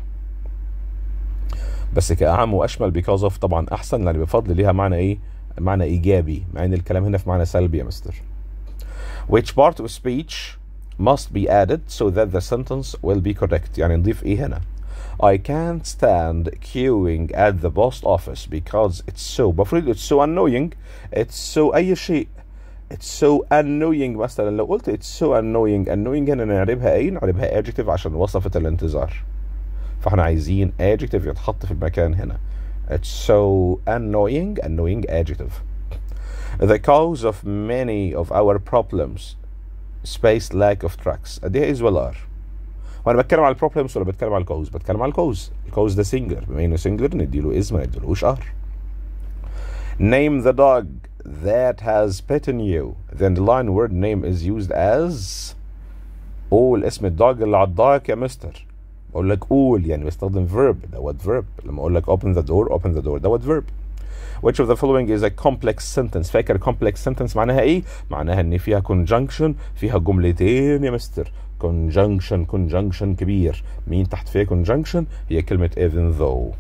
بس كأعم وأشمل because of طبعا أحسن لأن بفضل ليها معنى ايه؟ معنى إيجابي مع إن الكلام هنا في معنى سلبي يا مستر. Which part of speech must be added so that the sentence will be correct يعني نضيف ايه هنا I can't stand queuing at the post office because it's so بفرض it's so annoying it's so أي شيء it's so annoying مثلا لو قلت it's so annoying annoying هنا نعربها ايه نعربها adjective عشان وصفت الانتظار فاحنا عايزين adjective يتحط في المكان هنا It's so annoying, annoying adjective. The cause of many of our problems space lack of tracks قد ايه is well are وانا بتكلم على البروبلمز ولا بتكلم على الكوز بتكلم على الكوز الكوز ده سنجلر بما انه سنجلر نديله از ما نديلوش ار name the dog that has bitten you then the line word name is used as قول اسم الدوج اللي عضاك يا مستر بقول لك قول يعني بستخدم verb دوت verb لما اقول لك open the door open the door دوت verb which of the following is a complex sentence فاكر complex sentence معناها ايه معناها ان فيها conjunction فيها جملتين يا مستر conjunction conjunction كبير مين تحت فيها conjunction هي كلمة even though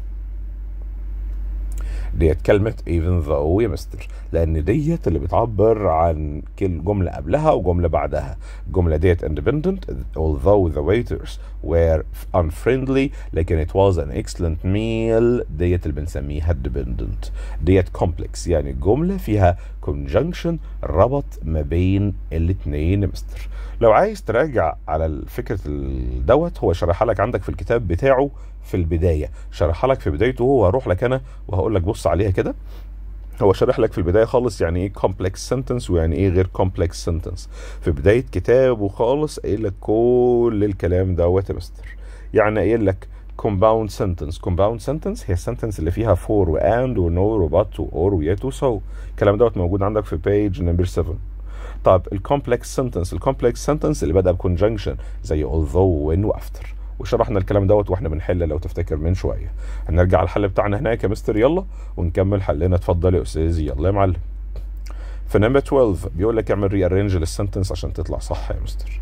ديت كلمة even though يا مستر لأن ديت اللي بتعبر عن كل جملة قبلها وجملة بعدها الجملة ديت independent although the waiters were unfriendly لكن it was an excellent meal ديت اللي بنسميها dependent ديت complex يعني الجملة فيها conjunction ربط ما بين الاتنين يا مستر لو عايز تراجع على فكرة دوت هو شرحها لك عندك في الكتاب بتاعه في البداية شرحها لك في بدايته وهروح لك أنا وهقول لك بص عليها كده هو شرح لك في البدايه خالص يعني ايه complex sentence ويعني ايه غير complex sentence في بدايه كتابه خالص قايل لك كل الكلام دوت يا مستر يعني قايل لك compound sentence compound sentence هي السنتنس اللي فيها for و and و no و but و or و yet و so الكلام دوت موجود عندك في page number 7 طب الكومبلكس سنتنس الكومبلكس سنتنس اللي بدأ بكونجنكشن زي although و when و after وشرحنا الكلام دوت واحنا بنحل لو تفتكر من شويه هنرجع على الحل بتاعنا هناك يا مستر يلا ونكمل حلنا اتفضل يا استاذ يلا يا معلم في نمبر 12 بيقول لك اعمل ري ارينج للسنتنس عشان تطلع صح يا مستر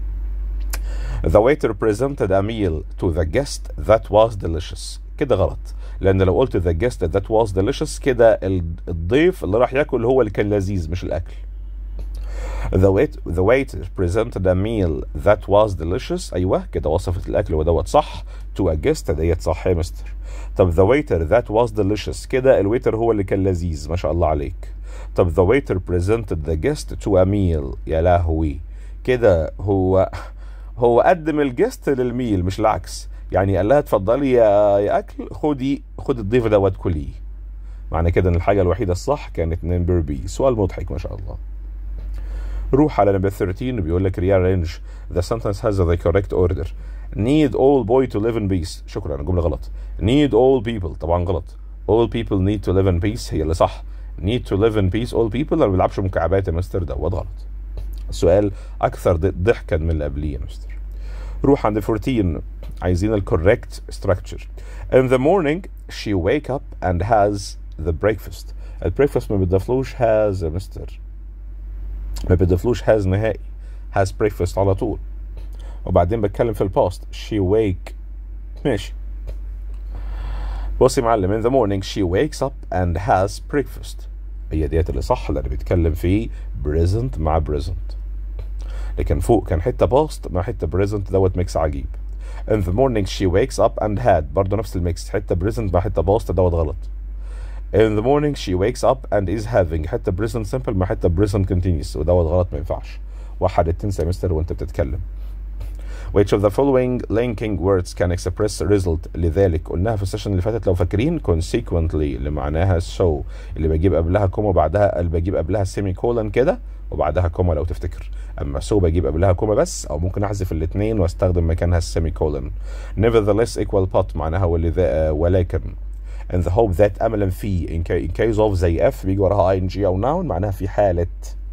The waiter presented a meal to the guest that was delicious كده غلط لان لو قلت the guest that was delicious كده الضيف اللي راح ياكل هو اللي كان لذيذ مش الاكل The, wait, the waiter presented a meal that was delicious أيوه كده وصفت الأكل ودوت صح to a guest ديت صح يا مستر طب the waiter that was delicious كده الويتر هو اللي كان لذيذ ما شاء الله عليك طب the waiter presented the guest to a meal يا لهوي كده هو هو قدم الجست للميل مش العكس يعني قال لها اتفضلي يا, يا اكل خدي خد الضيف دوت كليه معنى كده ان الحاجه الوحيده الصح كانت نمبر بي سؤال مضحك ما شاء الله روح على نمبر 13 بيقول لك rearrange the sentence has the correct order need all boy to live in peace شكرا الجمله غلط need all people طبعا غلط all people need to live in peace هي اللي صح need to live in peace all people ما بيلعبش مكعبات يا مستر دوت غلط السؤال اكثر ضحكا من اللي قبليه يا مستر روح عند 14 عايزين الكوريكت structure in the morning she wake up and has the breakfast البريكفاست ما بتضافلوش has يا مستر ما بتضيفلوش has نهائي has breakfast على طول وبعدين بتكلم في الباست she wake ماشي بص يا معلم in the morning she wakes up and has breakfast هي ديت اللي صح اللي بيتكلم فيه present مع present لكن فوق كان حته باست مع حته present دوت ميكس عجيب in the morning she wakes up and had برضه نفس الميكس حته present مع حته باست دوت غلط In the morning she wakes up and is having حتى present simple مع حتى present continuous ودوت غلط ما ينفعش وحد تنسى يا مستر وانت بتتكلم which of the following linking words can express result لذلك قلناها في السيشن اللي فاتت لو فاكرين consequently اللي معناها so اللي بجيب قبلها كوما بعدها اللي بجيب قبلها سيمي كولن كده وبعدها كوما لو تفتكر اما so بجيب قبلها كوما بس او ممكن احذف الاثنين واستخدم مكانها السيمي كولن nevertheless equal but معناها ولذا ولكن in the hope that املا في in, ca- in case of زي f بيجي وراها ing او noun معناها في حالة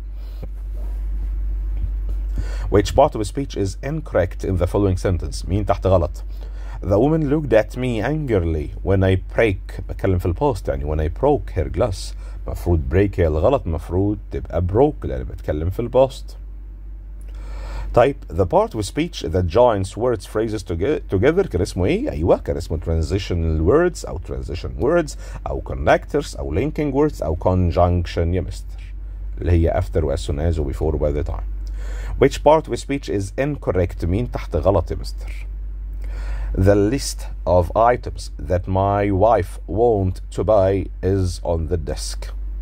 which part of speech is incorrect in the following sentence مين تحت غلط The woman looked at me angrily when I break بتكلم في البوست يعني when I broke her glass مفروض break هي الغلط مفروض تبقى broke لأن بتكلم في البوست طيب the part of speech that joins words phrases toge- together كان اسمه ايه؟ ايوه كان اسمه transitional words او transition words او connectors او linking words او conjunction يا مستر اللي هي after و as soon as و before و by the time which part of speech is incorrect مين تحت غلط يا مستر The list of items that my wife want to buy is on the desk.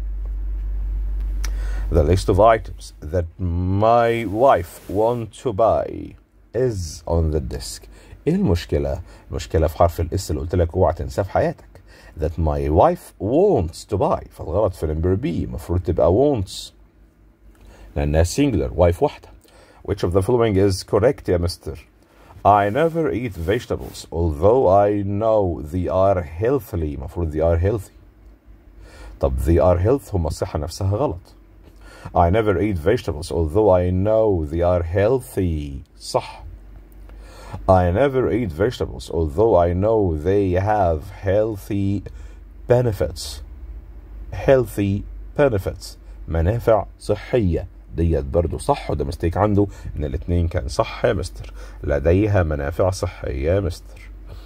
The list of items that my wife want to buy is on the desk. ايه المشكلة؟ المشكلة في حرف الاس اللي قلت لك اوعى تنساه في حياتك. that my wife wants to buy فالغلط في number B المفروض تبقى wants لأنها singular wife واحدة which of the following is correct يا مستر I never eat vegetables although I know they are healthily المفروض they are healthy طب they are health هم الصحة نفسها غلط I never eat vegetables although I know they are healthy صح I never eat vegetables although I know they have healthy benefits healthy benefits منافع صحية ديت برضو صح وده مستيك عنده ان الاتنين كان صح يا مستر لديها منافع صحية يا مستر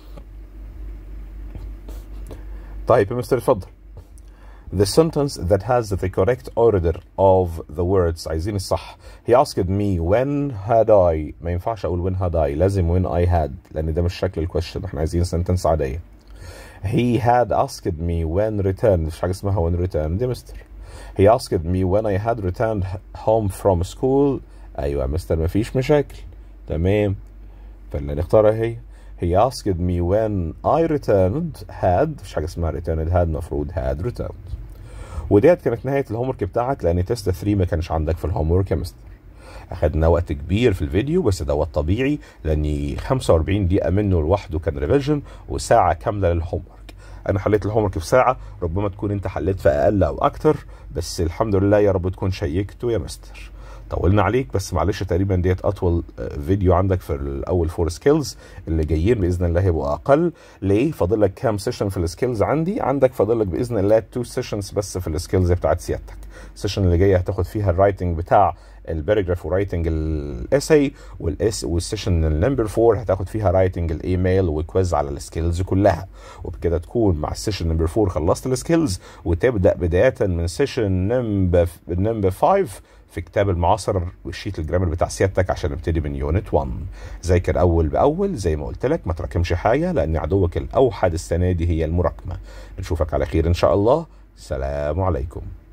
طيب يا مستر اتفضل The sentence that has the correct order of the words عايزين الصح He asked me when had I ما ينفعش اقول when had I لازم when I had لان ده مش شكل الكويشن احنا عايزين sentence عادية He had asked me when returned مفيش حاجة اسمها when returned يا مستر He asked me when I had returned home from school ايوه يا مستر مفيش مشاكل تمام فاللي نختارها هي He asked me when I returned had مفيش حاجة اسمها returned had مفروض had returned وديت كانت نهايه الهوم ورك بتاعك لان تيست 3 ما كانش عندك في الهوم ورك يا مستر اخدنا وقت كبير في الفيديو بس دوت طبيعي لان 45 دقيقه منه لوحده كان ريفيجن وساعه كامله للهوم ورك انا حليت الهوم ورك في ساعه ربما تكون انت حليت في اقل او اكتر بس الحمد لله يا رب تكون شيكته يا مستر طولنا عليك بس معلش تقريبا ديت اطول فيديو عندك في الاول فور سكيلز اللي جايين باذن الله هيبقوا اقل ليه فاضل لك كام سيشن في السكيلز عندي عندك فاضل لك باذن الله تو سيشنز بس في السكيلز بتاعت سيادتك السيشن اللي جايه هتاخد فيها الرايتنج بتاع الباراجراف ورايتنج الاساي والاس والسيشن النمبر 4 هتاخد فيها رايتنج الايميل وكويز على السكيلز كلها وبكده تكون مع السيشن نمبر 4 خلصت السكيلز وتبدا بدايه من سيشن نمبر نمبر 5 في كتاب المعاصر والشيت الجرامر بتاع سيادتك عشان نبتدي من يونت 1 ذاكر اول باول زي ما قلت لك ما تراكمش حاجه لان عدوك الاوحد السنه دي هي المراكمه نشوفك على خير ان شاء الله سلام عليكم